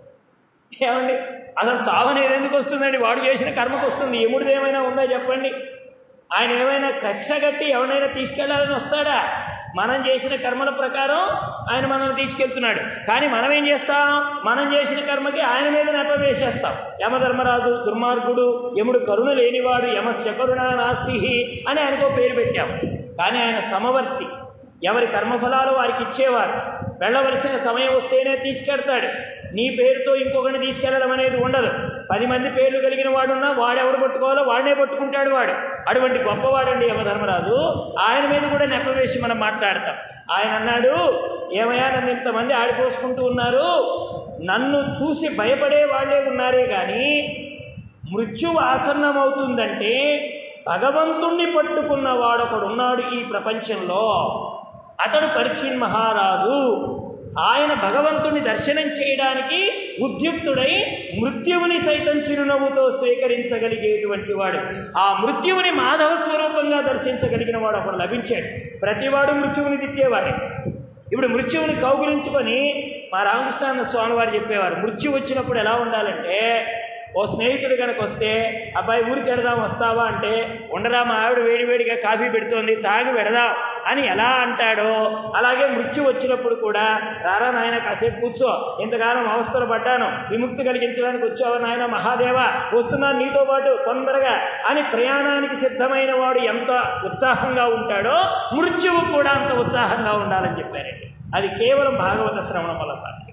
ఏమండి అసలు చావు అనేది ఎందుకు వస్తుందండి వాడు చేసిన కర్మకు వస్తుంది ఎముడిది ఏమైనా ఉందా చెప్పండి ఆయన ఏమైనా కక్ష కట్టి ఎవరినైనా తీసుకెళ్లాలని వస్తాడా మనం చేసిన కర్మల ప్రకారం ఆయన మనల్ని తీసుకెళ్తున్నాడు కానీ మనం ఏం చేస్తాం మనం చేసిన కర్మకి ఆయన మీద నెపం వేసేస్తాం యమధర్మరాజు దుర్మార్గుడు యముడు కరుణ లేనివాడు యమస్య కరుణ నాస్తి అని ఆయనకో పేరు పెట్టాం కానీ ఆయన సమవర్తి ఎవరి కర్మఫలాలు వారికి ఇచ్చేవారు వెళ్ళవలసిన సమయం వస్తేనే తీసుకెడతాడు నీ పేరుతో ఇంకొకరిని తీసుకెళ్లడం అనేది ఉండదు పది మంది పేర్లు కలిగిన వాడున్నా వాడెవడు పట్టుకోవాలో వాడినే పట్టుకుంటాడు వాడు అటువంటి గొప్పవాడండి యమధర్మరాజు ఆయన మీద కూడా నెప్పవేసి మనం మాట్లాడతాం ఆయన అన్నాడు ఏమయ్యా నన్ను ఇంతమంది ఆడిపోసుకుంటూ ఉన్నారు నన్ను చూసి భయపడే వాళ్ళే ఉన్నారే కానీ మృత్యువు ఆసన్నమవుతుందంటే భగవంతుణ్ణి పట్టుకున్న వాడొకడున్నాడు ఈ ప్రపంచంలో అతడు పరీక్షణ్ మహారాజు ఆయన భగవంతుని దర్శనం చేయడానికి ఉద్యుక్తుడై మృత్యువుని సైతం చిరునవ్వుతో స్వీకరించగలిగేటువంటి వాడు ఆ మృత్యువుని మాధవ స్వరూపంగా దర్శించగలిగిన వాడు అప్పుడు లభించాడు ప్రతివాడు మృత్యువుని తిట్టేవాడే ఇప్పుడు మృత్యువుని కౌగులించుకొని మా రామకృష్ణానంద స్వామి వారు చెప్పేవారు మృత్యు వచ్చినప్పుడు ఎలా ఉండాలంటే ఓ స్నేహితుడు కనుక వస్తే అబ్బాయి ఊరికి వెడదాం వస్తావా అంటే ఉండరా మా ఆవిడ వేడివేడిగా కాఫీ పెడుతోంది తాగి పెడదాం అని ఎలా అంటాడో అలాగే మృత్యు వచ్చినప్పుడు కూడా రారా నాయన కాసేపు కూర్చో ఇంతకాలం అవస్థలు పడ్డాను విముక్తి కలిగించడానికి వచ్చావా నాయన మహాదేవ వస్తున్నాను నీతో పాటు తొందరగా అని ప్రయాణానికి సిద్ధమైన వాడు ఎంత ఉత్సాహంగా ఉంటాడో మృత్యువు కూడా అంత ఉత్సాహంగా ఉండాలని చెప్పారండి అది కేవలం భాగవత శ్రవణం వల్ల సాధ్యం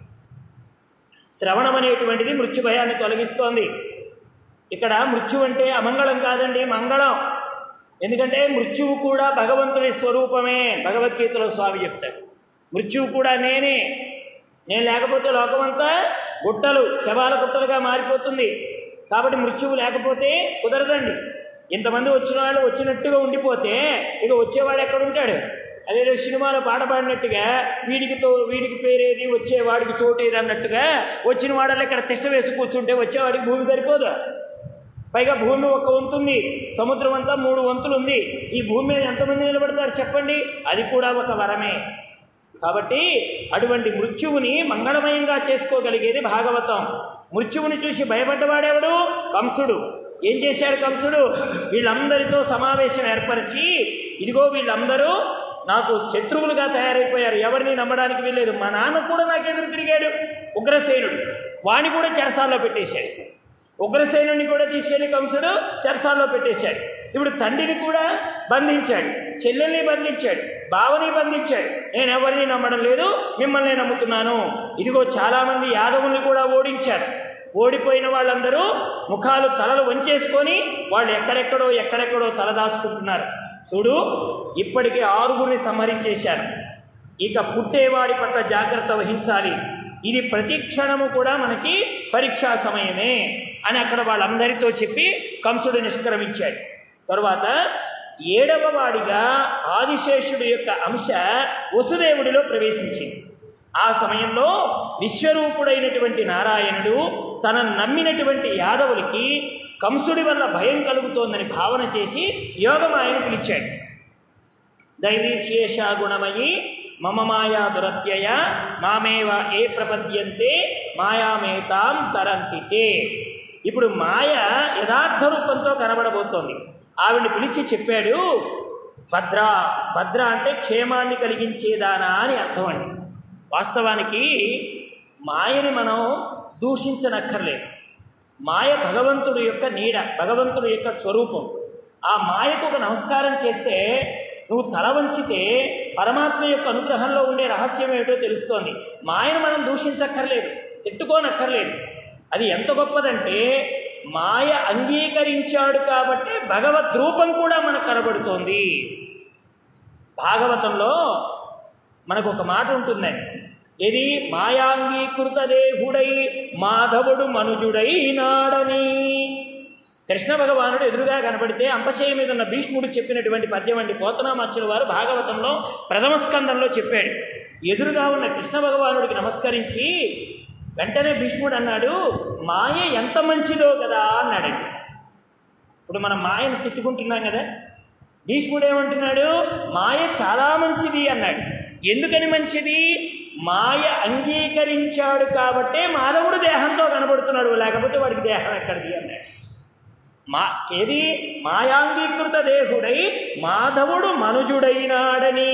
శ్రవణం అనేటువంటిది మృత్యు భయాన్ని తొలగిస్తోంది ఇక్కడ మృత్యు అంటే అమంగళం కాదండి మంగళం ఎందుకంటే మృత్యువు కూడా భగవంతుని స్వరూపమే భగవద్గీతలో స్వామి చెప్తాడు మృత్యువు కూడా నేనే నేను లేకపోతే లోకమంతా గుట్టలు శవాల గుట్టలుగా మారిపోతుంది కాబట్టి మృత్యువు లేకపోతే కుదరదండి ఇంతమంది వచ్చిన వాళ్ళు వచ్చినట్టుగా ఉండిపోతే ఇక వచ్చేవాడు ఎక్కడ ఉంటాడు అదేదో సినిమాలో పాట పాడినట్టుగా వీడికి తో వీడికి పేరేది వచ్చేవాడికి చోటేది అన్నట్టుగా వచ్చిన వాడల్లో ఇక్కడ తిష్ట వేసి కూర్చుంటే వచ్చేవాడికి భూమి సరిపోదు పైగా భూమి ఒక వంతు ఉంది సముద్రం అంతా మూడు వంతులు ఉంది ఈ భూమి మీద ఎంతమంది నిలబడతారు చెప్పండి అది కూడా ఒక వరమే కాబట్టి అటువంటి మృత్యువుని మంగళమయంగా చేసుకోగలిగేది భాగవతం మృత్యువుని చూసి భయపడ్డవాడెవడు కంసుడు ఏం చేశాడు కంసుడు వీళ్ళందరితో సమావేశం ఏర్పరిచి ఇదిగో వీళ్ళందరూ నాకు శత్రువులుగా తయారైపోయారు ఎవరిని నమ్మడానికి వీల్లేదు మా నాన్న కూడా నాకు ఎదురు తిరిగాడు ఉగ్రసేనుడు వాణ్ణి కూడా చెరసాల్లో పెట్టేశాడు ఉగ్రసేనుని కూడా తీసుకెళ్లి కంసుడు చెరసాల్లో పెట్టేశాడు ఇప్పుడు తండ్రిని కూడా బంధించాడు చెల్లెల్ని బంధించాడు బావని బంధించాడు నేను ఎవరిని నమ్మడం లేదు మిమ్మల్ని నమ్ముతున్నాను ఇదిగో చాలామంది యాదవుల్ని కూడా ఓడించారు ఓడిపోయిన వాళ్ళందరూ ముఖాలు తలలు వంచేసుకొని వాళ్ళు ఎక్కడెక్కడో ఎక్కడెక్కడో తల దాచుకుంటున్నారు చూడు ఇప్పటికే ఆరుగురిని సంహరించేశారు ఇక పుట్టేవాడి పట్ల జాగ్రత్త వహించాలి ఇది ప్రతి క్షణము కూడా మనకి పరీక్షా సమయమే అని అక్కడ వాళ్ళందరితో చెప్పి కంసుడు నిష్క్రమించాడు తరువాత ఏడవ వాడిగా ఆదిశేషుడు యొక్క అంశ వసుదేవుడిలో ప్రవేశించింది ఆ సమయంలో విశ్వరూపుడైనటువంటి నారాయణుడు తన నమ్మినటువంటి యాదవులకి కంసుడి వల్ల భయం కలుగుతోందని భావన చేసి యోగమాయను పిలిచాడు దైవీశేష గుణమయి మమ మాయా దురత్యయ మామేవ ఏ ప్రపద్యంతే మాయామేతాం తరంతితే ఇప్పుడు మాయ యథార్థ రూపంతో కనబడబోతోంది ఆవిడ్ని పిలిచి చెప్పాడు భద్ర భద్ర అంటే క్షేమాన్ని కలిగించేదానా అని అర్థం అండి వాస్తవానికి మాయని మనం దూషించనక్కర్లేదు మాయ భగవంతుడు యొక్క నీడ భగవంతుడు యొక్క స్వరూపం ఆ మాయకు ఒక నమస్కారం చేస్తే నువ్వు తల వంచితే పరమాత్మ యొక్క అనుగ్రహంలో ఉండే రహస్యం ఏమిటో తెలుస్తోంది మాయను మనం దూషించక్కర్లేదు తిట్టుకోనక్కర్లేదు అది ఎంత గొప్పదంటే మాయ అంగీకరించాడు కాబట్టి భగవద్ రూపం కూడా మనకు కనబడుతోంది భాగవతంలో మనకు ఒక మాట ఉంటుంది ఇది మాయాంగీకృత దేహుడై మాధవుడు మనుజుడై నాడని కృష్ణ భగవానుడు ఎదురుగా కనబడితే అంపశయ మీద ఉన్న భీష్ముడు చెప్పినటువంటి పద్యం అండి పోతనామాచుల వారు భాగవతంలో ప్రథమ స్కందంలో చెప్పాడు ఎదురుగా ఉన్న కృష్ణ భగవానుడికి నమస్కరించి వెంటనే భీష్ముడు అన్నాడు మాయ ఎంత మంచిదో కదా అన్నాడండి ఇప్పుడు మనం మాయను తిట్టుకుంటున్నాం కదా భీష్ముడు ఏమంటున్నాడు మాయ చాలా మంచిది అన్నాడు ఎందుకని మంచిది మాయ అంగీకరించాడు కాబట్టే మాధవుడు దేహంతో కనబడుతున్నాడు లేకపోతే వాడికి దేహం ఎక్కడిది అన్నాడు మా ఏది మాయాంగీకృత దేహుడై మాధవుడు మనుజుడైనాడని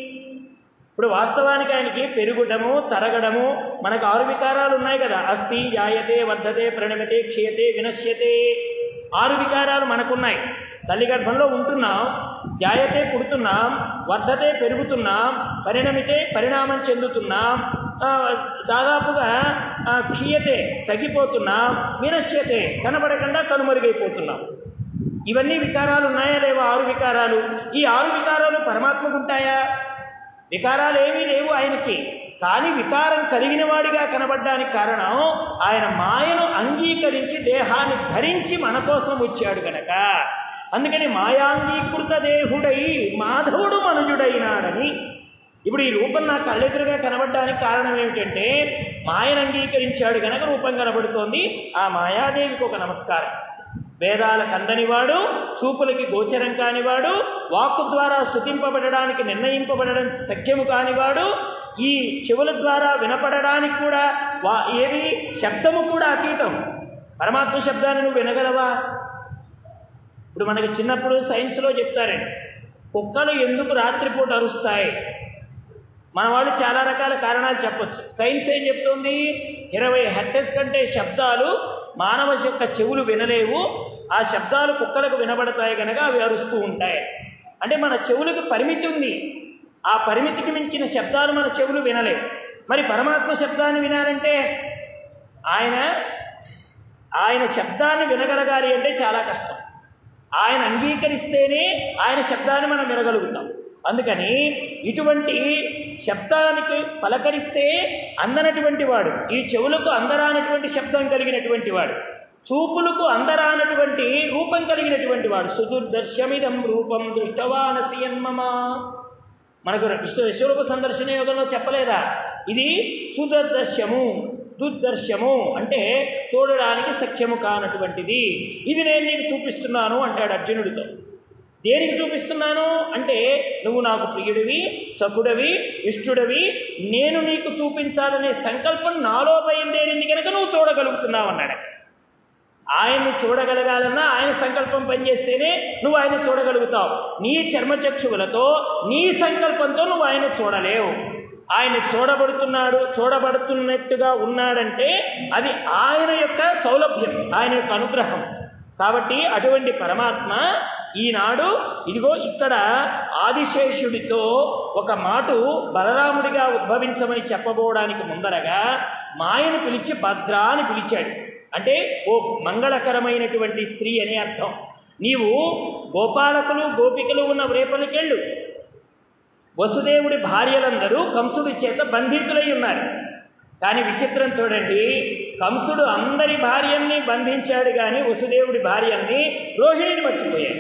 ఇప్పుడు వాస్తవానికి ఆయనకి పెరుగుటము తరగడము మనకు ఆరు వికారాలు ఉన్నాయి కదా అస్థి జాయతే వర్ధతే ప్రణమితే క్షీయతే వినశ్యతే ఆరు వికారాలు మనకున్నాయి తల్లి గర్భంలో ఉంటున్నాం జాయతే పుడుతున్నాం వర్ధతే పెరుగుతున్నాం పరిణమితే పరిణామం చెందుతున్నాం ఆ, దాదాపుగా ఆ, క్షీయతే తగ్గిపోతున్నాం వినశ్యతే కనబడకుండా కనుమరుగైపోతున్నాం ఇవన్నీ వికారాలు ఉన్నాయా లేవా ఆరు వికారాలు ఈ ఆరు వికారాలు పరమాత్మకు ఉంటాయా వికారాలు ఏమీ లేవు ఆయనకి కానీ వికారం కలిగిన వాడిగా కనబడ్డానికి కారణం ఆయన మాయను అంగీకరించి దేహాన్ని ధరించి మన కోసం వచ్చాడు గనక అందుకని మాయాంగీకృత దేహుడై మాధవుడు మనుజుడైనాడని ఇప్పుడు ఈ రూపం నా కళ్ళెదురుగా కనబడడానికి కారణం ఏమిటంటే మాయను అంగీకరించాడు గనక రూపం కనబడుతోంది ఆ మాయాదేవికి ఒక నమస్కారం వేదాల కందనివాడు చూపులకి గోచరం కానివాడు వాక్కు ద్వారా స్థుతింపబడడానికి నిర్ణయింపబడడం సఖ్యము కానివాడు ఈ చెవుల ద్వారా వినపడడానికి కూడా వా ఏది శబ్దము కూడా అతీతం పరమాత్మ శబ్దాన్ని నువ్వు వినగలవా ఇప్పుడు మనకి చిన్నప్పుడు సైన్స్లో చెప్తారండి కుక్కలు ఎందుకు రాత్రిపూట అరుస్తాయి మన వాళ్ళు చాలా రకాల కారణాలు చెప్పొచ్చు సైన్స్ ఏం చెప్తుంది ఇరవై హెర్టెస్ కంటే శబ్దాలు మానవ యొక్క చెవులు వినలేవు ఆ శబ్దాలు కుక్కలకు వినబడతాయి కనుక అవి అరుస్తూ ఉంటాయి అంటే మన చెవులకు పరిమితి ఉంది ఆ పరిమితికి మించిన శబ్దాలు మన చెవులు వినలేవు మరి పరమాత్మ శబ్దాన్ని వినాలంటే ఆయన ఆయన శబ్దాన్ని వినగలగాలి అంటే చాలా కష్టం ఆయన అంగీకరిస్తేనే ఆయన శబ్దాన్ని మనం వినగలుగుతాం అందుకని ఇటువంటి శబ్దానికి పలకరిస్తే అందనటువంటి వాడు ఈ చెవులకు అందరానటువంటి శబ్దం కలిగినటువంటి వాడు చూపులకు అందరానటువంటి రూపం కలిగినటువంటి వాడు సుదుర్దర్శమిదం రూపం దృష్టవానసి యన్మమా మనకు విశ్వ విశ్వరూప సందర్శన యోగంలో చెప్పలేదా ఇది సుదర్దర్శము దుర్దర్శము అంటే చూడడానికి సఖ్యము కానటువంటిది ఇది నేను నీకు చూపిస్తున్నాను అంటాడు అర్జునుడితో దేనికి చూపిస్తున్నాను అంటే నువ్వు నాకు ప్రియుడివి సకుడవి ఇష్టుడవి నేను నీకు చూపించాలనే సంకల్పం నాలో బయలుదేరింది కనుక నువ్వు చూడగలుగుతున్నావు అన్నాడు ఆయన్ని చూడగలగాలన్నా ఆయన సంకల్పం పనిచేస్తేనే నువ్వు ఆయన చూడగలుగుతావు నీ చర్మచక్షువులతో నీ సంకల్పంతో నువ్వు ఆయన చూడలేవు ఆయన చూడబడుతున్నాడు చూడబడుతున్నట్టుగా ఉన్నాడంటే అది ఆయన యొక్క సౌలభ్యం ఆయన యొక్క అనుగ్రహం కాబట్టి అటువంటి పరమాత్మ ఈనాడు ఇదిగో ఇక్కడ ఆదిశేషుడితో ఒక మాట బలరాముడిగా ఉద్భవించమని చెప్పబోవడానికి ముందరగా మాయను పిలిచి భద్ర అని పిలిచాడు అంటే ఓ మంగళకరమైనటువంటి స్త్రీ అనే అర్థం నీవు గోపాలకులు గోపికలు ఉన్న రేపలికెళ్ళు వసుదేవుడి భార్యలందరూ కంసుడి చేత బంధితులై ఉన్నారు కానీ విచిత్రం చూడండి కంసుడు అందరి భార్యల్ని బంధించాడు కానీ వసుదేవుడి భార్యల్ని రోహిణిని మర్చిపోయాడు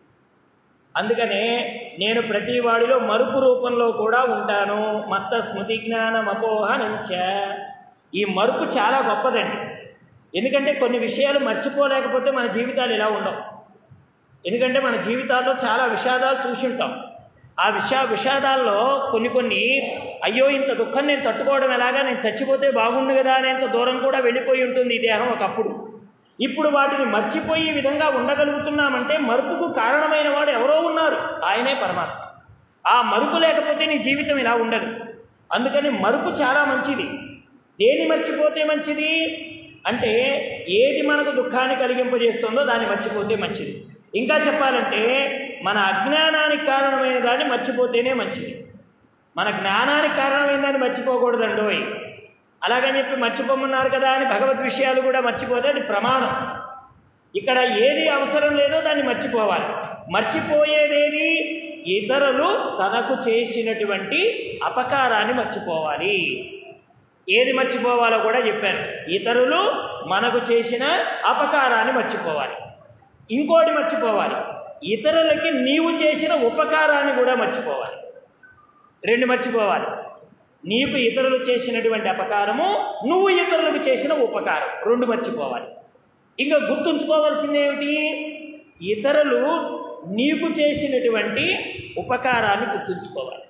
అందుకనే నేను ప్రతి వాడిలో మరుపు రూపంలో కూడా ఉంటాను మత్త స్మృతి జ్ఞానం అపోహనంచ ఈ మరుపు చాలా గొప్పదండి ఎందుకంటే కొన్ని విషయాలు మర్చిపోలేకపోతే మన జీవితాలు ఇలా ఉండవు ఎందుకంటే మన జీవితాల్లో చాలా విషాదాలు చూసి ఉంటాం ఆ విషా విషాదాల్లో కొన్ని కొన్ని అయ్యో ఇంత దుఃఖం నేను తట్టుకోవడం ఎలాగా నేను చచ్చిపోతే బాగుండు కదా అనేంత దూరం కూడా వెళ్ళిపోయి ఉంటుంది ఈ దేహం ఒకప్పుడు ఇప్పుడు వాటిని మర్చిపోయి ఈ విధంగా ఉండగలుగుతున్నామంటే మరుపుకు కారణమైన వాడు ఎవరో ఉన్నారు ఆయనే పరమాత్మ ఆ మరుపు లేకపోతే నీ జీవితం ఇలా ఉండదు అందుకని మరుపు చాలా మంచిది దేని మర్చిపోతే మంచిది అంటే ఏది మనకు దుఃఖాన్ని కలిగింపజేస్తుందో దాన్ని మర్చిపోతే మంచిది ఇంకా చెప్పాలంటే మన అజ్ఞానానికి కారణమైన దాన్ని మర్చిపోతేనే మంచిది మన జ్ఞానానికి కారణమైన దాన్ని మర్చిపోకూడదండోయ్ అలాగని చెప్పి మర్చిపోమన్నారు కదా అని భగవద్ విషయాలు కూడా మర్చిపోతే అది ప్రమాదం ఇక్కడ ఏది అవసరం లేదో దాన్ని మర్చిపోవాలి మర్చిపోయేదేది ఇతరులు తనకు చేసినటువంటి అపకారాన్ని మర్చిపోవాలి ఏది మర్చిపోవాలో కూడా చెప్పారు ఇతరులు మనకు చేసిన అపకారాన్ని మర్చిపోవాలి ఇంకోటి మర్చిపోవాలి ఇతరులకి నీవు చేసిన ఉపకారాన్ని కూడా మర్చిపోవాలి రెండు మర్చిపోవాలి నీకు ఇతరులు చేసినటువంటి అపకారము నువ్వు ఇతరులకు చేసిన ఉపకారం రెండు మర్చిపోవాలి ఇంకా గుర్తుంచుకోవాల్సింది ఏమిటి ఇతరులు నీకు చేసినటువంటి ఉపకారాన్ని గుర్తుంచుకోవాలి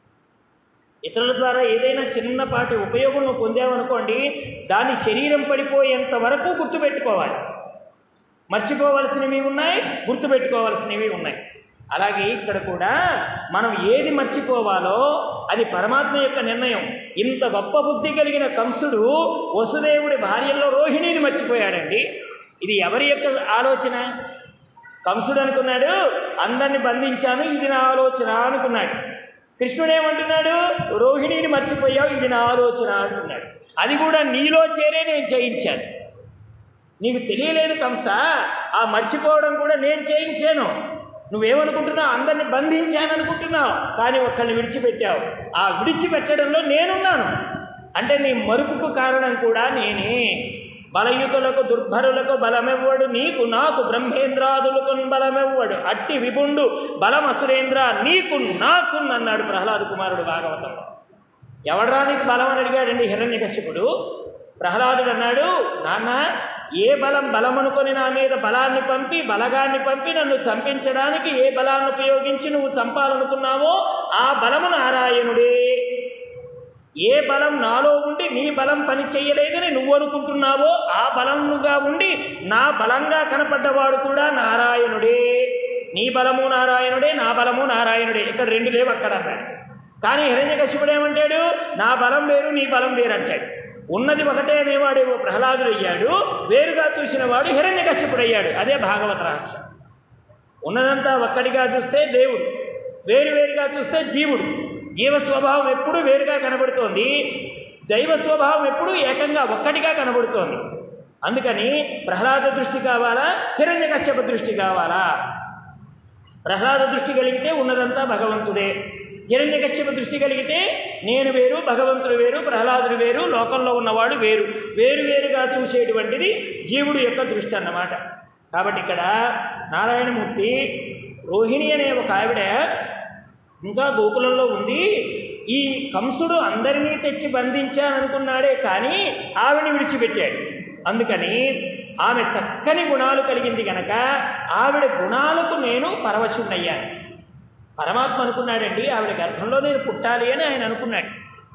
ఇతరుల ద్వారా ఏదైనా చిన్నపాటి ఉపయోగం నువ్వు పొందావనుకోండి దాని శరీరం పడిపోయేంత వరకు గుర్తుపెట్టుకోవాలి మర్చిపోవలసినవి ఉన్నాయి గుర్తుపెట్టుకోవాల్సినవి ఉన్నాయి అలాగే ఇక్కడ కూడా మనం ఏది మర్చిపోవాలో అది పరమాత్మ యొక్క నిర్ణయం ఇంత గొప్ప బుద్ధి కలిగిన కంసుడు వసుదేవుడి భార్యల్లో రోహిణిని మర్చిపోయాడండి ఇది ఎవరి యొక్క ఆలోచన కంసుడు అనుకున్నాడు అందరిని బంధించాను ఇది నా ఆలోచన అనుకున్నాడు కృష్ణుడు ఏమంటున్నాడు రోహిణిని మర్చిపోయావు ఇది నా ఆలోచన అంటున్నాడు అది కూడా నీలో చేరే నేను చేయించాను నీకు తెలియలేదు కంస ఆ మర్చిపోవడం కూడా నేను చేయించాను నువ్వేమనుకుంటున్నావు అందరిని బంధించాను అనుకుంటున్నావు కానీ ఒక్కరిని విడిచిపెట్టావు ఆ విడిచిపెట్టడంలో నేనున్నాను అంటే నీ మరుపుకు కారణం కూడా నేనే బలయుతులకు దుర్భరులకు బలమెవ్వడు నీకు నాకు బ్రహ్మేంద్రాదులకు బలమెవ్వడు అట్టి విపుండు బలమసురేంద్ర నీకు నాకు అన్నాడు ప్రహ్లాద కుమారుడు భాగవతంలో ఎవడరా నీకు బలం అని అడిగాడండి హిరణ్యకశ్యపుడు ప్రహ్లాదుడు అన్నాడు నాన్న ఏ బలం బలం అనుకొని నా మీద బలాన్ని పంపి బలగాన్ని పంపి నన్ను చంపించడానికి ఏ బలాన్ని ఉపయోగించి నువ్వు చంపాలనుకున్నావో ఆ బలము నారాయణుడే ఏ బలం నాలో ఉండి నీ బలం పని చెయ్యలేదని నువ్వు అనుకుంటున్నావో ఆ బలముగా ఉండి నా బలంగా కనపడ్డవాడు కూడా నారాయణుడే నీ బలము నారాయణుడే నా బలము నారాయణుడే ఇక్కడ రెండు లేవు అక్కడ అన్నాడు కానీ హిరణ్యకశ్యపుడు ఏమంటాడు నా బలం వేరు నీ బలం వేరు అంటాడు ఉన్నది ఒకటే అనేవాడేమో ప్రహ్లాదుడు అయ్యాడు వేరుగా చూసిన వాడు హిరణ్యకశ్యపుడు అయ్యాడు అదే భాగవత రహస్యం ఉన్నదంతా ఒక్కటిగా చూస్తే దేవుడు వేరు వేరుగా చూస్తే జీవుడు జీవ స్వభావం ఎప్పుడు వేరుగా కనబడుతోంది దైవ స్వభావం ఎప్పుడు ఏకంగా ఒక్కటిగా కనబడుతోంది అందుకని ప్రహ్లాద దృష్టి కావాలా హిరణ్యకశ్యప దృష్టి కావాలా ప్రహ్లాద దృష్టి కలిగితే ఉన్నదంతా భగవంతుడే హిరణ్యకశ్యప దృష్టి కలిగితే నేను వేరు భగవంతుడు వేరు ప్రహ్లాదుడు వేరు లోకంలో ఉన్నవాడు వేరు వేరు వేరుగా చూసేటువంటిది జీవుడు యొక్క దృష్టి అన్నమాట కాబట్టి ఇక్కడ నారాయణమూర్తి రోహిణి అనే ఒక ఆవిడ ఇంకా గోకులంలో ఉంది ఈ కంసుడు అందరినీ తెచ్చి బంధించాననుకున్నాడే కానీ ఆవిని విడిచిపెట్టాడు అందుకని ఆమె చక్కని గుణాలు కలిగింది గనక ఆవిడ గుణాలకు నేను పరవశున్నయ్యాను పరమాత్మ అనుకున్నాడండి ఆవిడ గర్భంలో నేను పుట్టాలి అని ఆయన అనుకున్నాడు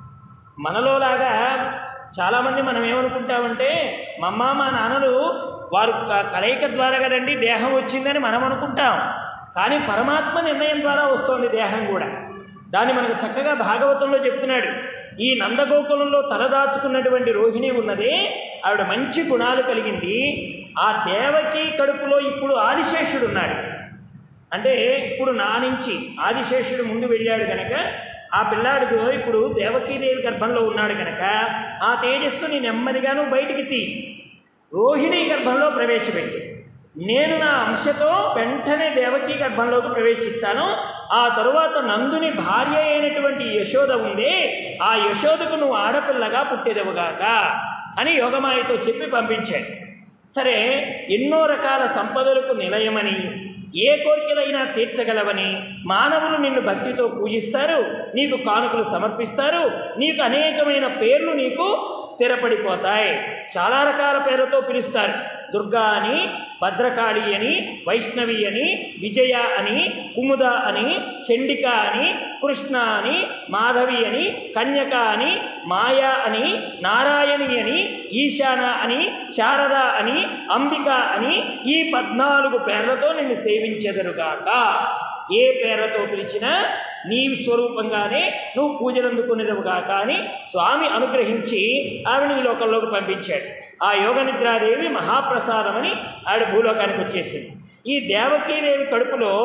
మనలోలాగా చాలామంది మనం ఏమనుకుంటామంటే మా అమ్మ మా నాన్నలు వారు క- కలయిక ద్వారా కదండి దేహం వచ్చిందని మనం అనుకుంటాం కానీ పరమాత్మ నిర్ణయం ద్వారా వస్తోంది దేహం కూడా దాన్ని మనకు చక్కగా భాగవతంలో చెప్తున్నాడు ఈ నందగోకులంలో తలదాచుకున్నటువంటి రోహిణి ఉన్నదే ఆవిడ మంచి గుణాలు కలిగింది ఆ దేవకి కడుపులో ఇప్పుడు ఆదిశేషుడు ఉన్నాడు అంటే ఇప్పుడు నా నుంచి ఆదిశేషుడు ముందు వెళ్ళాడు కనుక ఆ పిల్లాడికి ఇప్పుడు దేవకీదేవి గర్భంలో ఉన్నాడు కనుక ఆ తేజస్సుని నెమ్మదిగాను బయటికి తీ రోహిణి గర్భంలో ప్రవేశపెట్టు నేను నా అంశతో వెంటనే దేవకీ గర్భంలోకి ప్రవేశిస్తాను ఆ తరువాత నందుని భార్య అయినటువంటి యశోద ఉందే ఆ యశోదకు నువ్వు ఆడపిల్లగా పుట్టేదవుగాక అని యోగమాయతో చెప్పి పంపించాడు సరే ఎన్నో రకాల సంపదలకు నిలయమని ఏ కోరికలైనా తీర్చగలవని మానవులు నిన్ను భక్తితో పూజిస్తారు నీకు కానుకలు సమర్పిస్తారు నీకు అనేకమైన పేర్లు నీకు స్థిరపడిపోతాయి చాలా రకాల పేర్లతో పిలుస్తారు దుర్గా అని భద్రకాళి అని వైష్ణవి అని విజయ అని కుముద అని చండిక అని కృష్ణ అని మాధవి అని కన్యక అని మాయా అని నారాయణి అని ఈశాన అని శారద అని అంబిక అని ఈ పద్నాలుగు పేర్లతో నిన్ను సేవించెదరుగాక ఏ పేర్లతో పిలిచినా నీ స్వరూపంగానే నువ్వు పూజలు అందుకునేదవుగాక అని స్వామి అనుగ్రహించి ఆవిడ ఈ లోకంలోకి పంపించాడు ఆ యోగ నిద్రాదేవి మహాప్రసాదమని ఆవిడ భూలోకానికి వచ్చేసింది ఈ దేవకీదేవి కడుపులో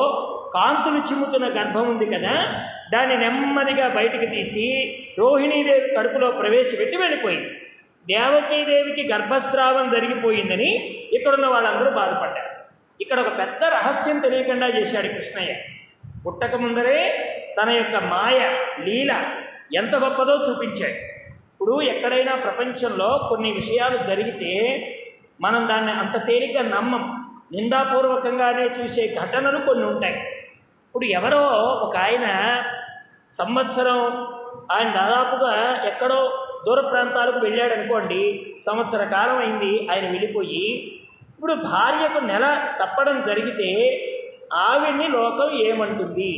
కాంతులు చిమ్ముతున్న గర్భం ఉంది కదా దాన్ని నెమ్మదిగా బయటికి తీసి రోహిణీదేవి కడుపులో ప్రవేశపెట్టి వెళ్ళిపోయింది దేవకీదేవికి గర్భస్రావం జరిగిపోయిందని ఇక్కడున్న వాళ్ళందరూ బాధపడ్డారు ఇక్కడ ఒక పెద్ద రహస్యం తెలియకుండా చేశాడు కృష్ణయ్య పుట్టక ముందరే తన యొక్క మాయ లీల ఎంత గొప్పదో చూపించాడు ఇప్పుడు ఎక్కడైనా ప్రపంచంలో కొన్ని విషయాలు జరిగితే మనం దాన్ని అంత తేలిగ్గా నమ్మం నిందాపూర్వకంగానే చూసే ఘటనలు కొన్ని ఉంటాయి ఇప్పుడు ఎవరో ఒక ఆయన సంవత్సరం ఆయన దాదాపుగా ఎక్కడో దూర ప్రాంతాలకు వెళ్ళాడు అనుకోండి సంవత్సర కాలం అయింది ఆయన వెళ్ళిపోయి ఇప్పుడు భార్యకు నెల తప్పడం జరిగితే ఆవిడ్ని లోకం ఏమంటుంది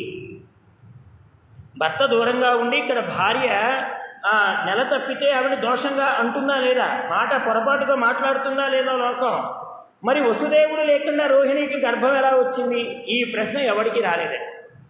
భర్త దూరంగా ఉండి ఇక్కడ భార్య ఆ, నెల తప్పితే ఆవిడ దోషంగా అంటుందా లేదా మాట పొరపాటుగా మాట్లాడుతుందా లేదా లోకం మరి వసుదేవుడు లేకుండా రోహిణికి గర్భం ఎలా వచ్చింది ఈ ప్రశ్న ఎవడికి రాలేదండి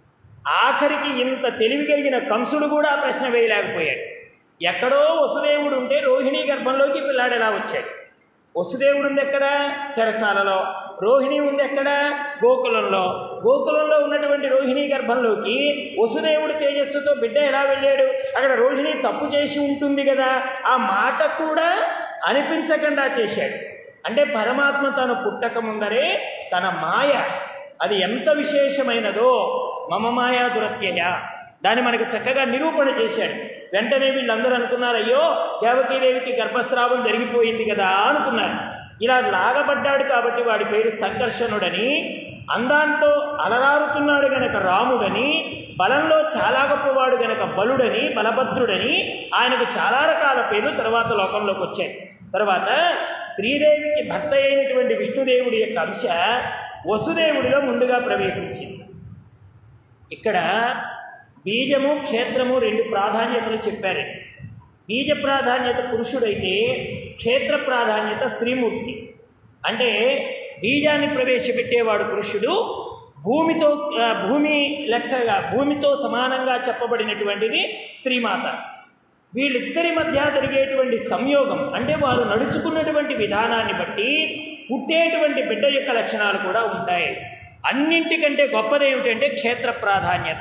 ఆఖరికి ఇంత తెలివి కలిగిన కంసుడు కూడా ఆ ప్రశ్న వేయలేకపోయాడు ఎక్కడో వసుదేవుడు ఉంటే రోహిణి గర్భంలోకి పిల్లాడు ఎలా వచ్చాడు వసుదేవుడు ఉంది ఎక్కడ చెరసాలలో రోహిణి ఉంది ఎక్కడ గోకులంలో గోకులంలో ఉన్నటువంటి రోహిణి గర్భంలోకి వసుదేవుడి తేజస్సుతో బిడ్డ ఎలా వెళ్ళాడు అక్కడ రోహిణి తప్పు చేసి ఉంటుంది కదా ఆ మాట కూడా అనిపించకుండా చేశాడు అంటే పరమాత్మ తను పుట్టక ముందరే తన మాయ అది ఎంత విశేషమైనదో మమ మాయా దురత్యయ దాన్ని మనకి చక్కగా నిరూపణ చేశాడు వెంటనే వీళ్ళందరూ అనుకున్నారు అయ్యో దేవకీదేవికి గర్భస్రావం జరిగిపోయింది కదా అనుకున్నారు ఇలా లాగబడ్డాడు కాబట్టి వాడి పేరు సంకర్షణుడని అందాంతో అలరారుతున్నాడు గనక రాముడని బలంలో చాలా గొప్పవాడు గనక బలుడని బలభద్రుడని ఆయనకు చాలా రకాల పేర్లు తర్వాత లోకంలోకి వచ్చాయి తర్వాత శ్రీదేవికి భర్త అయినటువంటి విష్ణుదేవుడి యొక్క అంశ వసుదేవుడిలో ముందుగా ప్రవేశించింది ఇక్కడ బీజము క్షేత్రము రెండు ప్రాధాన్యతలు చెప్పారు బీజ ప్రాధాన్యత పురుషుడైతే క్షేత్ర ప్రాధాన్యత స్త్రీమూర్తి అంటే బీజాన్ని ప్రవేశపెట్టేవాడు పురుషుడు భూమితో ఆ, భూమి లెక్కగా భూమితో సమానంగా చెప్పబడినటువంటిది స్త్రీమాత వీళ్ళిద్దరి మధ్య జరిగేటువంటి సంయోగం అంటే వారు నడుచుకున్నటువంటి విధానాన్ని బట్టి పుట్టేటువంటి బిడ్డ యొక్క లక్షణాలు కూడా ఉంటాయి అన్నింటికంటే గొప్పది ఏమిటంటే క్షేత్ర ప్రాధాన్యత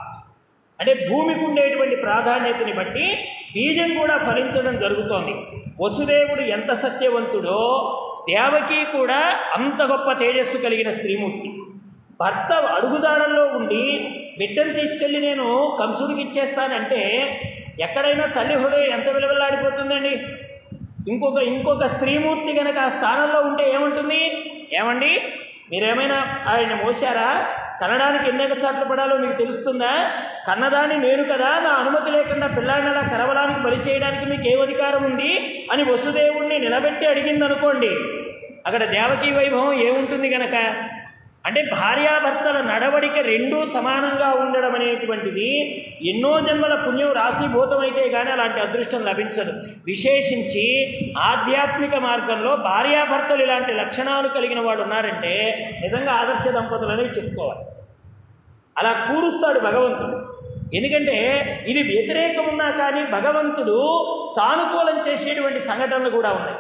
అంటే భూమికి ఉండేటువంటి ప్రాధాన్యతని బట్టి బీజం కూడా ఫలించడం జరుగుతోంది వసుదేవుడు ఎంత సత్యవంతుడో దేవకి కూడా అంత గొప్ప తేజస్సు కలిగిన స్త్రీమూర్తి భర్త అడుగుదాడల్లో ఉండి బిడ్డను తీసుకెళ్ళి నేను కంసుడికి ఇచ్చేస్తానంటే ఎక్కడైనా తల్లి హృదయం ఎంత విలువలాడిపోతుందండి ఇంకొక ఇంకొక స్త్రీమూర్తి కనుక ఆ స్థానంలో ఉంటే ఏముంటుంది ఏమండి మీరేమైనా ఆయన మోసారా కనడానికి ఎన్ని చాట్లు పడాలో మీకు తెలుస్తుందా కన్నదాన్ని నేను కదా నా అనుమతి లేకుండా పిల్లాడిని అలా కరవడానికి బలి చేయడానికి మీకు ఏ అధికారం ఉంది అని వసుదేవుణ్ణి నిలబెట్టి అడిగింది అనుకోండి అక్కడ దేవకీ వైభవం ఏముంటుంది గనక అంటే భార్యాభర్తల నడవడిక రెండూ సమానంగా ఉండడం అనేటువంటిది ఎన్నో జన్మల పుణ్యం రాశీభూతమైతే కానీ అలాంటి అదృష్టం లభించదు విశేషించి ఆధ్యాత్మిక మార్గంలో భార్యాభర్తలు ఇలాంటి లక్షణాలు కలిగిన వాళ్ళు ఉన్నారంటే నిజంగా ఆదర్శ దంపతులని చెప్పుకోవాలి అలా కూరుస్తాడు భగవంతుడు ఎందుకంటే ఇది వ్యతిరేకం ఉన్నా కానీ భగవంతుడు సానుకూలం చేసేటువంటి సంఘటనలు కూడా ఉన్నాయి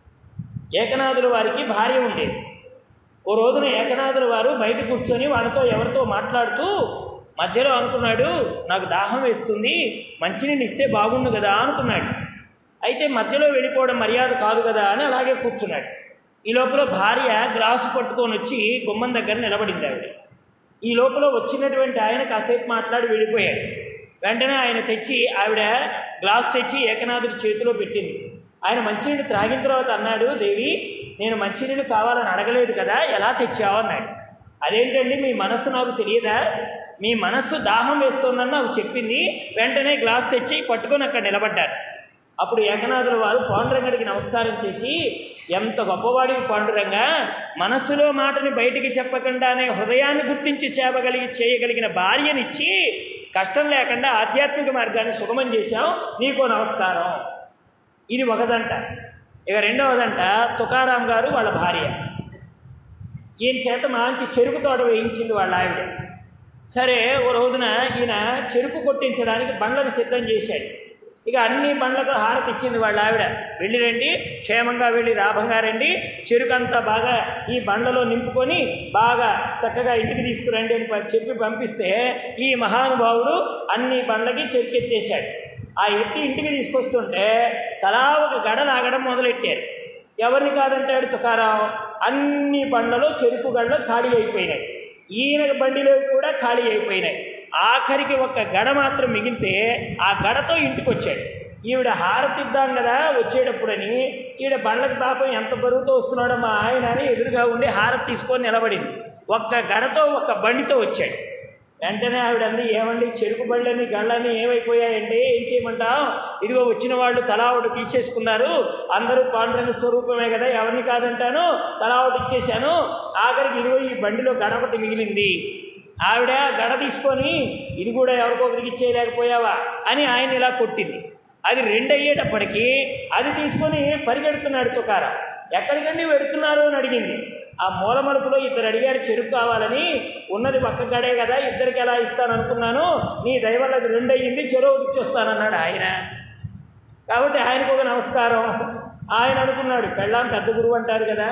ఏకనాథుల వారికి భార్య ఉండేది ఓ రోజున ఏకనాథుల వారు బయట కూర్చొని వాళ్ళతో ఎవరితో మాట్లాడుతూ మధ్యలో అనుకున్నాడు నాకు దాహం వేస్తుంది మంచినీళ్ళు ఇస్తే బాగుండు కదా అనుకున్నాడు అయితే మధ్యలో వెళ్ళిపోవడం మర్యాద కాదు కదా అని అలాగే కూర్చున్నాడు ఈ లోపల భార్య గ్లాసు పట్టుకొని వచ్చి గుమ్మం దగ్గర నిలబడింది ఆవిడ ఈ లోపల వచ్చినటువంటి ఆయన కాసేపు మాట్లాడి వెళ్ళిపోయాడు వెంటనే ఆయన తెచ్చి ఆవిడ గ్లాస్ తెచ్చి ఏకనాథుడి చేతిలో పెట్టింది ఆయన మంచినీళ్ళు త్రాగిన తర్వాత అన్నాడు దేవి నేను మంచినీళ్ళు కావాలని అడగలేదు కదా ఎలా తెచ్చావు అన్నాడు అదేంటండి మీ మనస్సు నాకు తెలియదా మీ మనస్సు దాహం వేస్తోందని నాకు చెప్పింది వెంటనే గ్లాస్ తెచ్చి పట్టుకొని అక్కడ నిలబడ్డారు అప్పుడు ఏకనాథుల వారు పాండురంగడికి నమస్కారం చేసి ఎంత గొప్పవాడివి పాండురంగ మనస్సులో మాటని బయటికి చెప్పకుండానే హృదయాన్ని గుర్తించి సేవ కలిగి చేయగలిగిన భార్యనిచ్చి కష్టం లేకుండా ఆధ్యాత్మిక మార్గాన్ని సుగమం చేశాం నీకో నమస్కారం ఇది ఒకదంట ఇక రెండవదంట తుకారాం గారు వాళ్ళ భార్య ఈయన చేత మంచి చెరుకు తోట వేయించింది వాళ్ళ ఆవిడ సరే ఓ రోజున ఈయన చెరుకు కొట్టించడానికి బండ్లను సిద్ధం చేశాడు ఇక అన్ని బండ్లకు హారతి ఇచ్చింది వాళ్ళ ఆవిడ వెళ్ళి రండి క్షేమంగా వెళ్ళి లాభంగా రండి చెరుకంతా బాగా ఈ బండ్లలో నింపుకొని బాగా చక్కగా ఇంటికి తీసుకురండి అని ప- చెప్పి పంపిస్తే ఈ మహానుభావుడు అన్ని బండ్లకి చెరుకెత్తేశాడు ఆ ఎత్తి ఇంటికి తీసుకొస్తుంటే తలా ఒక గడ లాగడం మొదలెట్టారు ఎవరిని కాదంటాడు తుకారాం అన్ని బండ్లలో చెరుకు గడలు ఖాళీ అయిపోయినాయి ఈయన బండిలో కూడా ఖాళీ అయిపోయినాయి ఆఖరికి ఒక్క గడ మాత్రం మిగిలితే ఆ గడతో ఇంటికి వచ్చాడు ఈవిడ హారతిద్దాం కదా వచ్చేటప్పుడని ఈవిడ బండ్లకు పాపం ఎంత బరువుతో వస్తున్నాడో మా ఆయన అని ఎదురుగా ఉండి హారతి తీసుకొని నిలబడింది ఒక్క గడతో ఒక్క బండితో వచ్చాడు వెంటనే ఆవిడ అంది ఏమండి చెరుకు బళ్ళని గళ్ళని ఏమైపోయాయంటే ఏం చేయమంటాం ఇదిగో వచ్చిన వాళ్ళు తలా ఒకటి తీసేసుకున్నారు అందరూ పాండురంగ స్వరూపమే కదా ఎవరిని కాదంటాను తలా ఒకటి ఇచ్చేశాను ఆఖరికి ఇదిగో ఈ బండిలో గడ ఒకటి మిగిలింది ఆవిడ గడ తీసుకొని ఇది కూడా ఎవరికొకరికి ఇచ్చేయలేకపోయావా అని ఆయన ఇలా కొట్టింది అది రెండు అయ్యేటప్పటికీ అది తీసుకొని పరిగెడుతున్నాడు తుకారం ఎక్కడికండి వెడుతున్నారు అని అడిగింది ఆ మూల మలుపులో ఇద్దరు అడిగారు చెరుకు కావాలని ఉన్నది పక్క గడే కదా ఇద్దరికి ఎలా ఇస్తాను అనుకున్నాను నీ దయవల్ల అది రెండు అయ్యింది చెరువు ఇచ్చొస్తానన్నాడు ఆయన కాబట్టి ఆయనకు ఒక నమస్కారం ఆయన అనుకున్నాడు పెళ్ళాం పెద్ద గురువు అంటారు కదా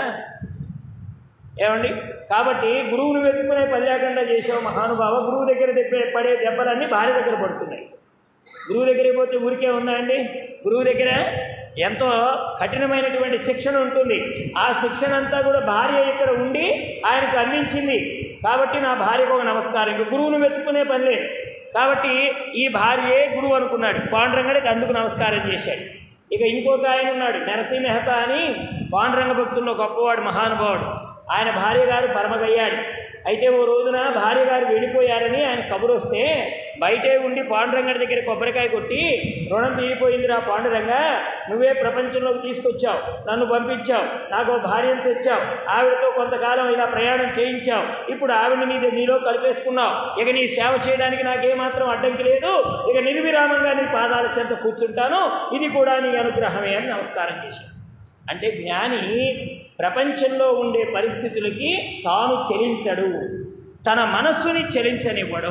ఏమండి కాబట్టి గురువును వెతుకునే పని లేకుండా చేసావు మహానుభావ గురువు దగ్గర దెబ్బ పడే దెబ్బలన్నీ భార్య దగ్గర పడుతున్నాయి గురువు దగ్గరికి పోతే ఊరికే ఉందా అండి గురువు దగ్గర ఎంతో కఠినమైనటువంటి శిక్షణ ఉంటుంది ఆ శిక్షణ అంతా కూడా భార్య ఇక్కడ ఉండి ఆయనకు అందించింది కాబట్టి నా భార్యకు ఒక నమస్కారం ఇంక గురువును వెతుకునే పని లేదు కాబట్టి ఈ భార్యే గురువు అనుకున్నాడు పాండురంగడికి అందుకు నమస్కారం చేశాడు ఇక ఇంకొక ఆయన ఉన్నాడు నరసింహ మెహతా అని పాండురంగ భక్తుల్లో గొప్పవాడు మహానుభావుడు ఆయన భార్య గారు పరమగయ్యాడు అయితే ఓ రోజున భార్య గారు వెళ్ళిపోయారని ఆయన కబురు వస్తే బయటే ఉండి పాండురంగడి దగ్గర కొబ్బరికాయ కొట్టి రుణం తీరిపోయిందిరా పాండురంగ నువ్వే ప్రపంచంలోకి తీసుకొచ్చావు నన్ను పంపించావు నాకు ఓ భార్యను తెచ్చావు ఆవిడతో కొంతకాలం ఇలా ప్రయాణం చేయించావు ఇప్పుడు ఆవిడని నీ నీలో కలిపేసుకున్నావు ఇక నీ సేవ చేయడానికి నాకేమాత్రం అడ్డంకి లేదు ఇక నిర్విరామంగా నీ పాదాల చెంత కూర్చుంటాను ఇది కూడా నీ అనుగ్రహమే అని నమస్కారం చేశాను అంటే జ్ఞాని ప్రపంచంలో ఉండే పరిస్థితులకి తాను చెలించడు తన మనస్సుని చెలించనివ్వడు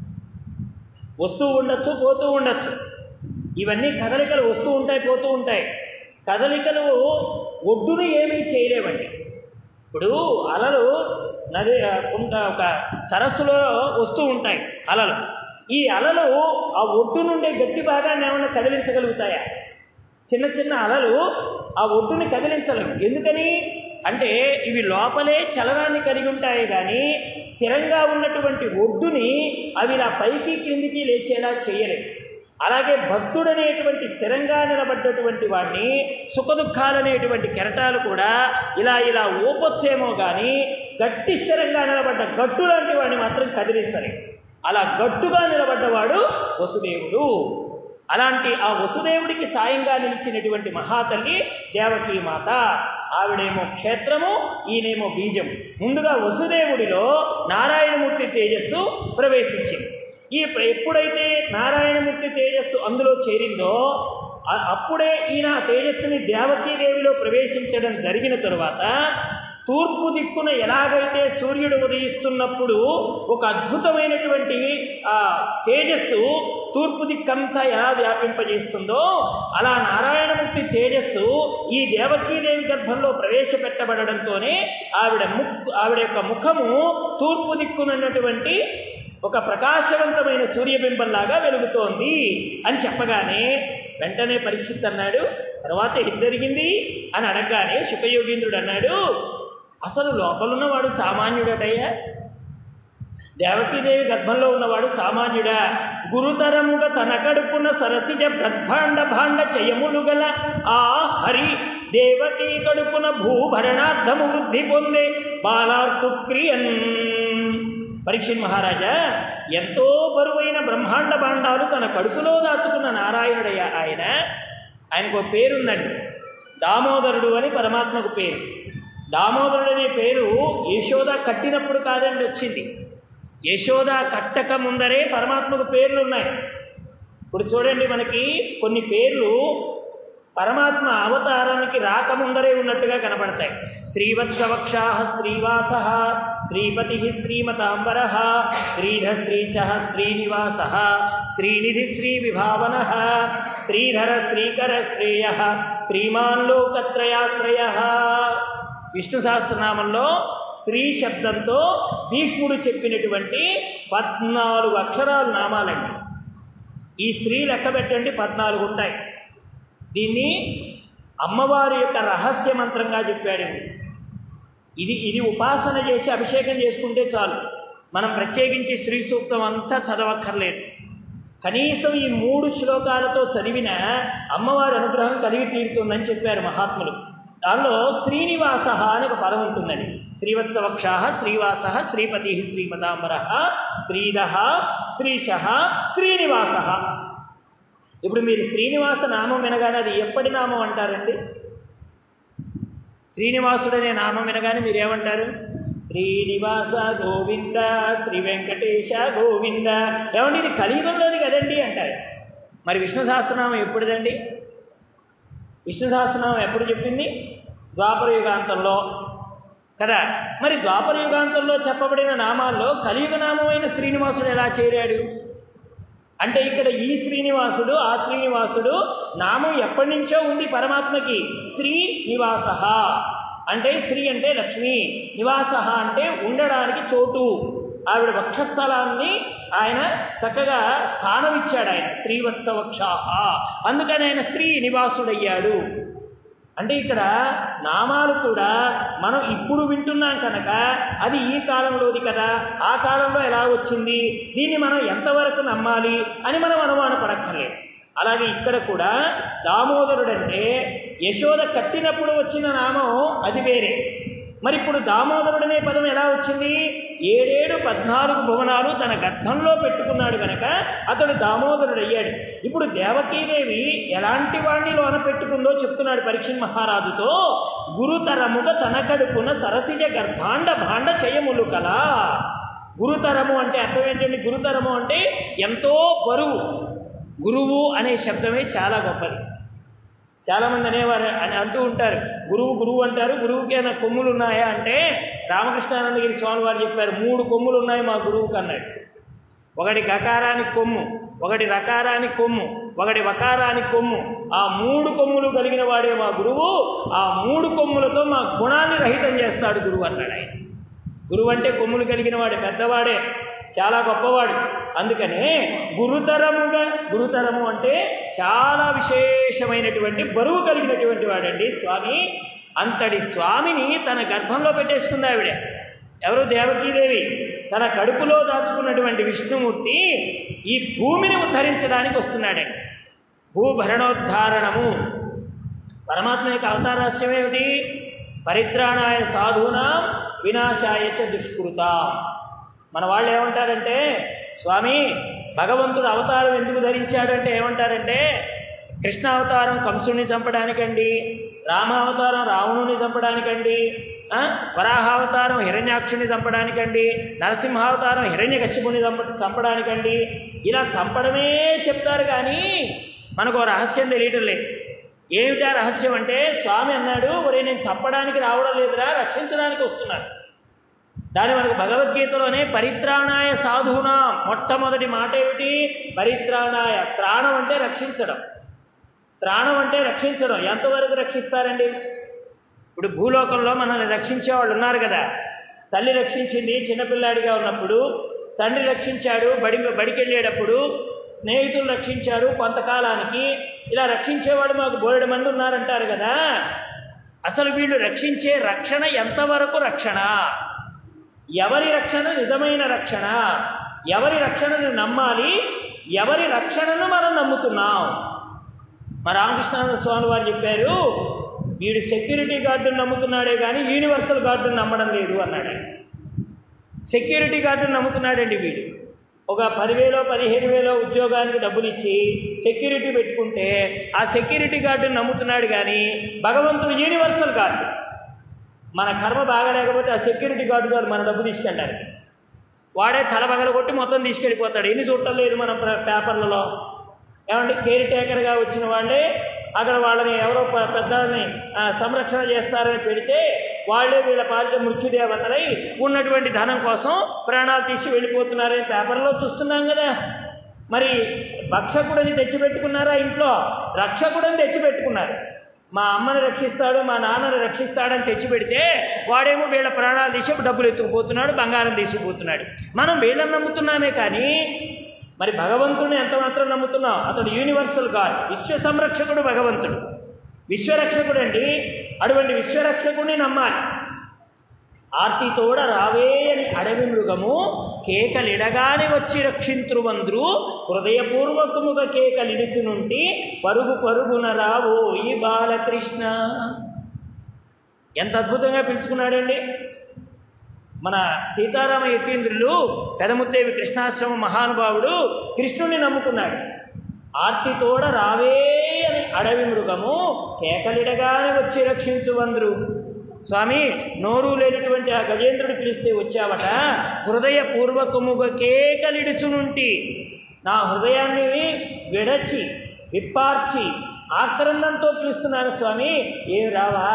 వస్తూ ఉండొచ్చు పోతూ ఉండొచ్చు ఇవన్నీ కదలికలు వస్తూ ఉంటాయి పోతూ ఉంటాయి కదలికలు ఒడ్డును ఏమీ చేయలేవండి ఇప్పుడు అలలు నది ఆ, కుంట ఒక సరస్సులో వస్తూ ఉంటాయి అలలు ఈ అలలు ఆ ఒడ్డు నుండే గట్టి భాగాన్ని ఏమైనా కదిలించగలుగుతాయా చిన్న చిన్న అలలు ఆ ఒడ్డుని కదిలించలేవు ఎందుకని అంటే ఇవి లోపలే చలనాన్ని కలిగి ఉంటాయి కానీ స్థిరంగా ఉన్నటువంటి ఒడ్డుని అవి ఇలా పైకి క్రిందికి లేచేలా చేయలేవు అలాగే భక్తుడనేటువంటి స్థిరంగా నిలబడ్డటువంటి వాడిని సుఖదుఖాలనేటువంటి కెరటాలు కూడా ఇలా ఇలా ఊపొచ్చేమో కానీ గట్టి స్థిరంగా నిలబడ్డ గట్టు లాంటి వాడిని మాత్రం కదిలించలేవు అలా గట్టుగా నిలబడ్డవాడు వసుదేవుడు అలాంటి ఆ వసుదేవుడికి సాయంగా నిలిచినటువంటి మహాతల్లి దేవకీ మాత ఆవిడేమో క్షేత్రము ఈయనేమో బీజం ముందుగా వసుదేవుడిలో నారాయణమూర్తి తేజస్సు ప్రవేశించింది ఈ ప్ర- ఎప్పుడైతే నారాయణమూర్తి తేజస్సు అందులో చేరిందో అ- అప్పుడే ఈయన ఆ తేజస్సుని దేవకీదేవిలో ప్రవేశించడం జరిగిన తరువాత తూర్పు దిక్కున ఎలాగైతే సూర్యుడు ఉదయిస్తున్నప్పుడు ఒక అద్భుతమైనటువంటి ఆ తేజస్సు తూర్పు దిక్కంతా ఎలా వ్యాపింపజేస్తుందో అలా నారాయణమూర్తి తేజస్సు ఈ దేవకీదేవి గర్భంలో ప్రవేశపెట్టబడడంతోనే ఆవిడ ముక్కు ఆవిడ యొక్క ముఖము తూర్పు దిక్కునున్నటువంటి ఒక ప్రకాశవంతమైన సూర్యబింబంలాగా వెలుగుతోంది అని చెప్పగానే వెంటనే పరీక్షిత్ అన్నాడు తర్వాత ఏం జరిగింది అని అడగగానే శుకయోగీంద్రుడు అన్నాడు అసలు లోపలున్నవాడు సామాన్యుడటయ్యా దేవకీదేవి గర్భంలో ఉన్నవాడు సామాన్యుడా గురుతరముగా తన కడుపున సరసిజ బ్రహ్మాండ భాండ చయములు గల ఆ హరి దేవకీ కడుపున భూభరణార్థము వృద్ధి పొందే బాలార్కు క్రియన్ పరీక్షణ్ మహారాజా ఎంతో బరువైన బ్రహ్మాండ భాండాలు తన కడుపులో దాచుకున్న నారాయణుడయ్య ఆయన ఆయనకు ఒక పేరుందండి దామోదరుడు అని పరమాత్మకు పేరు దామోదరుడు అనే పేరు యశోద కట్టినప్పుడు కాదండి వచ్చింది యశోద కట్టక ముందరే పరమాత్మకు పేర్లు ఉన్నాయి ఇప్పుడు చూడండి మనకి కొన్ని పేర్లు పరమాత్మ అవతారానికి రాకముందరే ఉన్నట్టుగా కనబడతాయి శ్రీవత్సవక్షా శ్రీవాస శ్రీపతి శ్రీమతాంబర శ్రీధ శ్రీశ శ్రీనివాస శ్రీనిధి శ్రీ విభావన శ్రీధర శ్రీకర శ్రేయ శ్రీమాన్ లోకత్రయాశ్రయ విష్ణు సహస్రనామంలో స్త్రీ శబ్దంతో భీష్ముడు చెప్పినటువంటి పద్నాలుగు అక్షరాలు నామాలండి ఈ స్త్రీ లెక్క పెట్టండి పద్నాలుగు ఉంటాయి దీన్ని అమ్మవారి యొక్క రహస్య మంత్రంగా చెప్పాడు ఇది ఇది ఉపాసన చేసి అభిషేకం చేసుకుంటే చాలు మనం ప్రత్యేకించి శ్రీ సూక్తం అంతా చదవక్కర్లేదు కనీసం ఈ మూడు శ్లోకాలతో చదివిన అమ్మవారి అనుగ్రహం కలిగి తీరుతుందని చెప్పారు మహాత్ములు దానిలో శ్రీనివాస అని ఒక పదం ఉంటుందండి శ్రీవత్సవక్ష శ్రీవాస శ్రీపతి శ్రీమదాంబర శ్రీధ శ్రీశ శ్రీనివాస ఇప్పుడు మీరు శ్రీనివాస నామం వినగానే అది ఎప్పటి నామం అంటారండి శ్రీనివాసుడనే నామం వినగానే మీరు ఏమంటారు శ్రీనివాస గోవింద శ్రీ వెంకటేశ గోవింద ఏమండి ఇది కలియుగంలోది కదండి అంటారు మరి విష్ణు సహస్రనామం ఎప్పుడుదండి విష్ణు సహస్రనామం ఎప్పుడు చెప్పింది ద్వాపర యుగాంతంలో కదా మరి ద్వాపర యుగాంతంలో చెప్పబడిన నామాల్లో కలియుగ నామమైన శ్రీనివాసుడు ఎలా చేరాడు అంటే ఇక్కడ ఈ శ్రీనివాసుడు ఆ శ్రీనివాసుడు నామం ఎప్పటి నుంచో ఉంది పరమాత్మకి శ్రీ నివాస అంటే శ్రీ అంటే లక్ష్మి నివాస అంటే ఉండడానికి చోటు ఆవిడ వక్షస్థలాన్ని ఆయన చక్కగా స్థానం ఇచ్చాడు ఆయన శ్రీవత్సవక్షాహ అందుకని ఆయన స్త్రీ నివాసుడయ్యాడు అంటే ఇక్కడ నామాలు కూడా మనం ఇప్పుడు వింటున్నాం కనుక అది ఈ కాలంలోది కదా ఆ కాలంలో ఎలా వచ్చింది దీన్ని మనం ఎంతవరకు నమ్మాలి అని మనం అనుమానపడక్కర్లేదు అలాగే ఇక్కడ కూడా దామోదరుడంటే యశోద కట్టినప్పుడు వచ్చిన నామం అది వేరే మరి ఇప్పుడు దామోదరుడనే పదం ఎలా వచ్చింది ఏడేడు పద్నాలుగు భువనాలు తన గర్భంలో పెట్టుకున్నాడు కనుక అతడు దామోదరుడు అయ్యాడు ఇప్పుడు దేవకీదేవి ఎలాంటి వాణ్ణి లోన పెట్టుకుందో చెప్తున్నాడు పరీక్ష మహారాజుతో గురుతరముగ తన కడుపున సరసిజ గర్భాండ భాండ చేయములు కలా గురుతరము అంటే అర్థం ఏంటండి గురుతరము అంటే ఎంతో బరువు గురువు అనే శబ్దమే చాలా గొప్పది చాలామంది అనేవారు అని అంటూ ఉంటారు గురువు గురువు అంటారు గురువుకి ఏమైనా కొమ్ములు ఉన్నాయా అంటే రామకృష్ణానందగిరి స్వామి వారు చెప్పారు మూడు కొమ్ములు ఉన్నాయి మా గురువుకి అన్నాడు ఒకటి గకారానికి కొమ్ము ఒకటి రకారానికి కొమ్ము ఒకటి వకారానికి కొమ్ము ఆ మూడు కొమ్ములు కలిగిన వాడే మా గురువు ఆ మూడు కొమ్ములతో మా గుణాన్ని రహితం చేస్తాడు గురువు అన్నాడు ఆయన గురువు అంటే కొమ్ములు కలిగిన వాడే పెద్దవాడే చాలా గొప్పవాడు అందుకనే గురుతరముగా గురుతరము అంటే చాలా విశేషమైనటువంటి బరువు కలిగినటువంటి వాడండి స్వామి అంతటి స్వామిని తన గర్భంలో పెట్టేసుకుంది ఆవిడ ఎవరు దేవకీదేవి తన కడుపులో దాచుకున్నటువంటి విష్ణుమూర్తి ఈ భూమిని ఉద్ధరించడానికి వస్తున్నాడండి భూభరణోద్ధారణము పరమాత్మ యొక్క అవతారాస్యం ఏమిటి పరిత్రాణాయ సాధూనాం వినాశాయ చ దుష్కృత మన వాళ్ళు ఏమంటారంటే స్వామి భగవంతుడు అవతారం ఎందుకు ధరించాడంటే ఏమంటారంటే కృష్ణ అవతారం కంసుని చంపడానికండి రామావతారం రావణుని చంపడానికండి ఆ? వరాహావతారం హిరణ్యాక్షుని చంపడానికండి నరసింహావతారం హిరణ్యకశ్యపుని చంప చంపడానికండి ఇలా చంపడమే చెప్తారు కానీ మనకు ఓ రహస్యం తెలియటం లేదు ఏమిటా రహస్యం అంటే స్వామి అన్నాడు ఒరే నేను చంపడానికి రావడం లేదురా రక్షించడానికి వస్తున్నాను దాని మనకు భగవద్గీతలోనే పరిత్రాణాయ సాధునా మొట్టమొదటి మాట ఏమిటి పరిత్రాణాయ త్రాణం అంటే రక్షించడం త్రాణం అంటే రక్షించడం ఎంతవరకు రక్షిస్తారండి ఇప్పుడు భూలోకంలో మనల్ని రక్షించే వాళ్ళు ఉన్నారు కదా తల్లి రక్షించింది చిన్నపిల్లాడిగా ఉన్నప్పుడు తండ్రి రక్షించాడు బడి బడికి వెళ్ళేటప్పుడు స్నేహితులు రక్షించారు కొంతకాలానికి ఇలా రక్షించేవాడు మాకు బోలెడు మంది ఉన్నారంటారు కదా అసలు వీళ్ళు రక్షించే రక్షణ ఎంతవరకు రక్షణ ఎవరి రక్షణ నిజమైన రక్షణ ఎవరి రక్షణను నమ్మాలి ఎవరి రక్షణను మనం నమ్ముతున్నాం మా రామకృష్ణానంద స్వామి వారు చెప్పారు వీడు సెక్యూరిటీ గార్డును నమ్ముతున్నాడే కానీ యూనివర్సల్ గార్డును నమ్మడం లేదు అన్నాడు ఆయన. సెక్యూరిటీ గార్డును నమ్ముతున్నాడండి వీడు ఒక పదివేలో పదిహేను వేలో ఉద్యోగానికి డబ్బులు ఇచ్చి సెక్యూరిటీ పెట్టుకుంటే ఆ సెక్యూరిటీ గార్డును నమ్ముతున్నాడు కానీ భగవంతుడు యూనివర్సల్ గార్డు మన కర్మ బాగాలేకపోతే ఆ సెక్యూరిటీ గార్డు గారు మన డబ్బు తీసుకెళ్ళారు వాడే తల పగలగొట్టి మొత్తం తీసుకెళ్ళిపోతాడు ఎన్ని చూడటం లేదు మనం ప్ర- పేపర్లలో ఏమంటే కేర్ టేకర్గా వచ్చిన వాళ్ళే అక్కడ వాళ్ళని ఎవరో ప- పెద్దల్ని ఆ, సంరక్షణ చేస్తారని పెడితే వాళ్ళే వీళ్ళ పాలిట మృత్యుదేవతలై ఉన్నటువంటి ధనం కోసం ప్రాణాలు తీసి వెళ్ళిపోతున్నారని పేపర్లో చూస్తున్నాం కదా మరి భక్షకుడిని తెచ్చిపెట్టుకున్నారా ఇంట్లో రక్షకుడిని తెచ్చిపెట్టుకున్నారు మా అమ్మని రక్షిస్తాడు మా నాన్నని రక్షిస్తాడని తెచ్చిపెడితే వాడేమో వీళ్ళ ప్రాణాలు తీసి డబ్బులు ఎత్తుకుపోతున్నాడు బంగారం తీసుకుపోతున్నాడు మనం వీళ్ళని నమ్ముతున్నామే కానీ మరి భగవంతుడిని ఎంత మాత్రం నమ్ముతున్నాం అతడు యూనివర్సల్ గాడ్ విశ్వ సంరక్షకుడు భగవంతుడు విశ్వరక్షకుడు అండి అటువంటి విశ్వరక్షకుడిని నమ్మాలి ఆర్తితోడ రావే అని అడవి మృగము కేకలిడగాని వచ్చి రక్షింతురువంద్రు హృదయపూర్వకముగా కేకలిడుచునుంటి పరుగు పరుగున రావో ఈ బాలకృష్ణ ఎంత అద్భుతంగా పిలుచుకున్నాడండి మన సీతారామ యతీంద్రులు పెదముత్తేవి కృష్ణాశ్రమ మహానుభావుడు కృష్ణుని నమ్ముకున్నాడు ఆర్తితోడ రావే అని అడవి మృగము కేకలిడగానే వచ్చి రక్షించువంద్రు స్వామి నోరు లేనటువంటి ఆ గజేంద్రుడు పిలిస్తే వచ్చావట హృదయపూర్వకముగా కేకలిడుచునుంటి నా హృదయాన్ని విడచి విప్పార్చి ఆక్రందంతో పిలుస్తున్నాను స్వామి ఏం రావా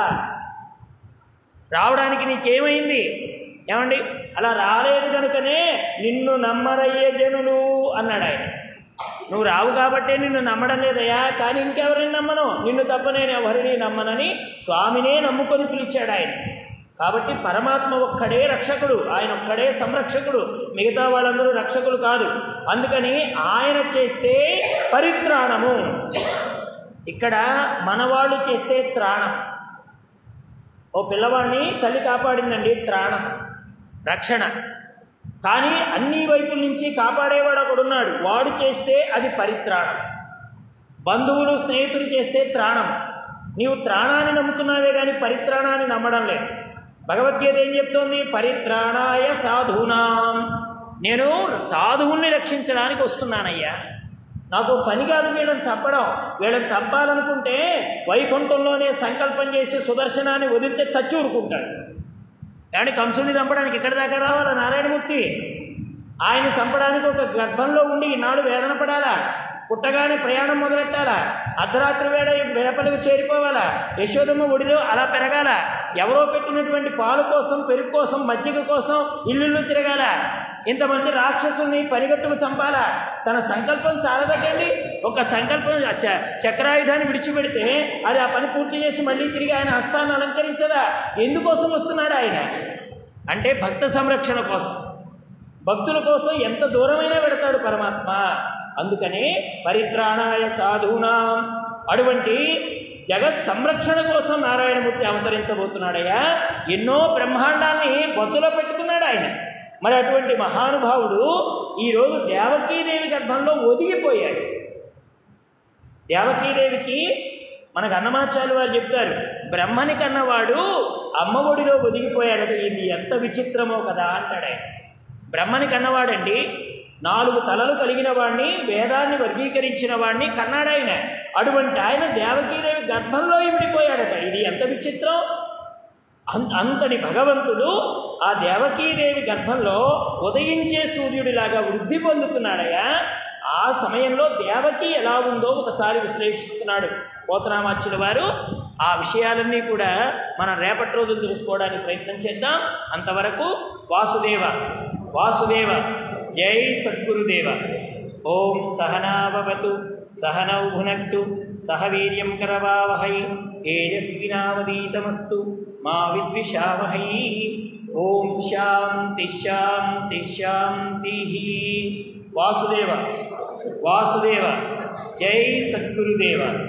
రావడానికి నీకేమైంది ఏమండి అలా రాలేదు కనుకనే నిన్ను నమ్మరయ్యే జనులు అన్నాడు ఆయన నువ్వు రావు కాబట్టే నిన్ను నమ్మడం లేదయ్యా కానీ ఇంకెవరిని నమ్మను నిన్ను తప్ప నేను ఎవరిని నమ్మనని స్వామినే నమ్ముకొని పిలిచాడు ఆయన కాబట్టి పరమాత్మ ఒక్కడే రక్షకుడు ఆయన ఒక్కడే సంరక్షకుడు మిగతా వాళ్ళందరూ రక్షకులు కాదు అందుకని ఆయన చేస్తే పరిత్రాణము ఇక్కడ మనవాళ్ళు చేస్తే త్రాణం ఓ పిల్లవాడిని తల్లి కాపాడిందండి త్రాణం రక్షణ కానీ అన్ని వైపుల నుంచి కాపాడేవాడు ఒకడున్నాడు వాడు చేస్తే అది పరిత్రాణం బంధువులు స్నేహితులు చేస్తే త్రాణం నీవు త్రాణాన్ని నమ్ముతున్నావే కానీ పరిత్రాణాన్ని నమ్మడం లేదు భగవద్గీత ఏం చెప్తోంది పరిత్రాణాయ సాధూనాం నేను సాధువుల్ని రక్షించడానికి వస్తున్నానయ్యా నాకు పని కాదు వీళ్ళని చంపడం వీళ్ళని చంపాలనుకుంటే వైకుంఠంలోనే సంకల్పం చేసి సుదర్శనాన్ని వదిలితే చచ్చి ఊరుకుంటాడు కానీ కంసుని చంపడానికి ఎక్కడి దాకా రావాలా నారాయణమూర్తి ఆయన చంపడానికి ఒక గర్భంలో ఉండి ఈనాడు వేదన పడాలా పుట్టగానే ప్రయాణం మొదలెట్టాలా అర్ధరాత్రి వేళ వేపలకు చేరిపోవాలా యశోదమ్మ ఒడిలో అలా పెరగాల ఎవరో పెట్టినటువంటి పాలు కోసం పెరుగు కోసం మజ్జిగ కోసం ఇల్లు తిరగాల ఇంతమంది రాక్షసుల్ని పరిగెట్టుకు చంపాలా తన సంకల్పం చాలదటండి ఒక సంకల్పం చ- చక్రాయుధాన్ని విడిచిపెడితే అది ఆ పని పూర్తి చేసి మళ్ళీ తిరిగి ఆయన హస్తాన్ని అలంకరించదా ఎందుకోసం వస్తున్నాడు ఆయన అంటే భక్త సంరక్షణ కోసం భక్తుల కోసం ఎంత దూరమైనా పెడతాడు పరమాత్మ అందుకనే పరిత్రాణాయ సాధూనాం అటువంటి జగత్ సంరక్షణ కోసం నారాయణమూర్తి అవతరించబోతున్నాడయ్యా ఎన్నో బ్రహ్మాండాల్ని బొత్తులో పెట్టుకున్నాడు ఆయన మరి అటువంటి మహానుభావుడు ఈరోజు దేవకీదేవి గర్భంలో ఒదిగిపోయాడు దేవకీదేవికి మనకు అన్నమాచార్య వారు చెప్తారు బ్రహ్మని కన్నవాడు అమ్మ ఒడిలో ఒదిగిపోయాడట ఇది ఎంత విచిత్రమో కదా అంటాడు ఆయన బ్రహ్మని కన్నవాడండి నాలుగు తలలు కలిగిన వాడిని వేదాన్ని వర్గీకరించిన వాడిని కన్నాడాయన అటువంటి ఆయన దేవకీదేవి గర్భంలో ఇమిడిపోయాడట ఇది ఎంత విచిత్రం అం- అంతటి భగవంతుడు ఆ దేవకీదేవి గర్భంలో ఉదయించే సూర్యుడిలాగా వృద్ధి పొందుతున్నాడయ్యా ఆ సమయంలో దేవకి ఎలా ఉందో ఒకసారి విశ్లేషిస్తున్నాడు పోతనామాచ్యుల వారు ఆ విషయాలన్నీ కూడా మనం రేపటి రోజులు తెలుసుకోవడానికి ప్రయత్నం చేద్దాం అంతవరకు వాసుదేవ వాసుదేవ జై సద్గురుదేవ ఓం సహనావవతు సహనౌ భునక్తు సహ వీర్యం కరవావహై తేజస్వినావదీతమస్తు మా విద్విషావహై ఓం శాంతి శాంతి శాంతి వాసుదేవ వాసుదేవ జై సద్గురుదేవ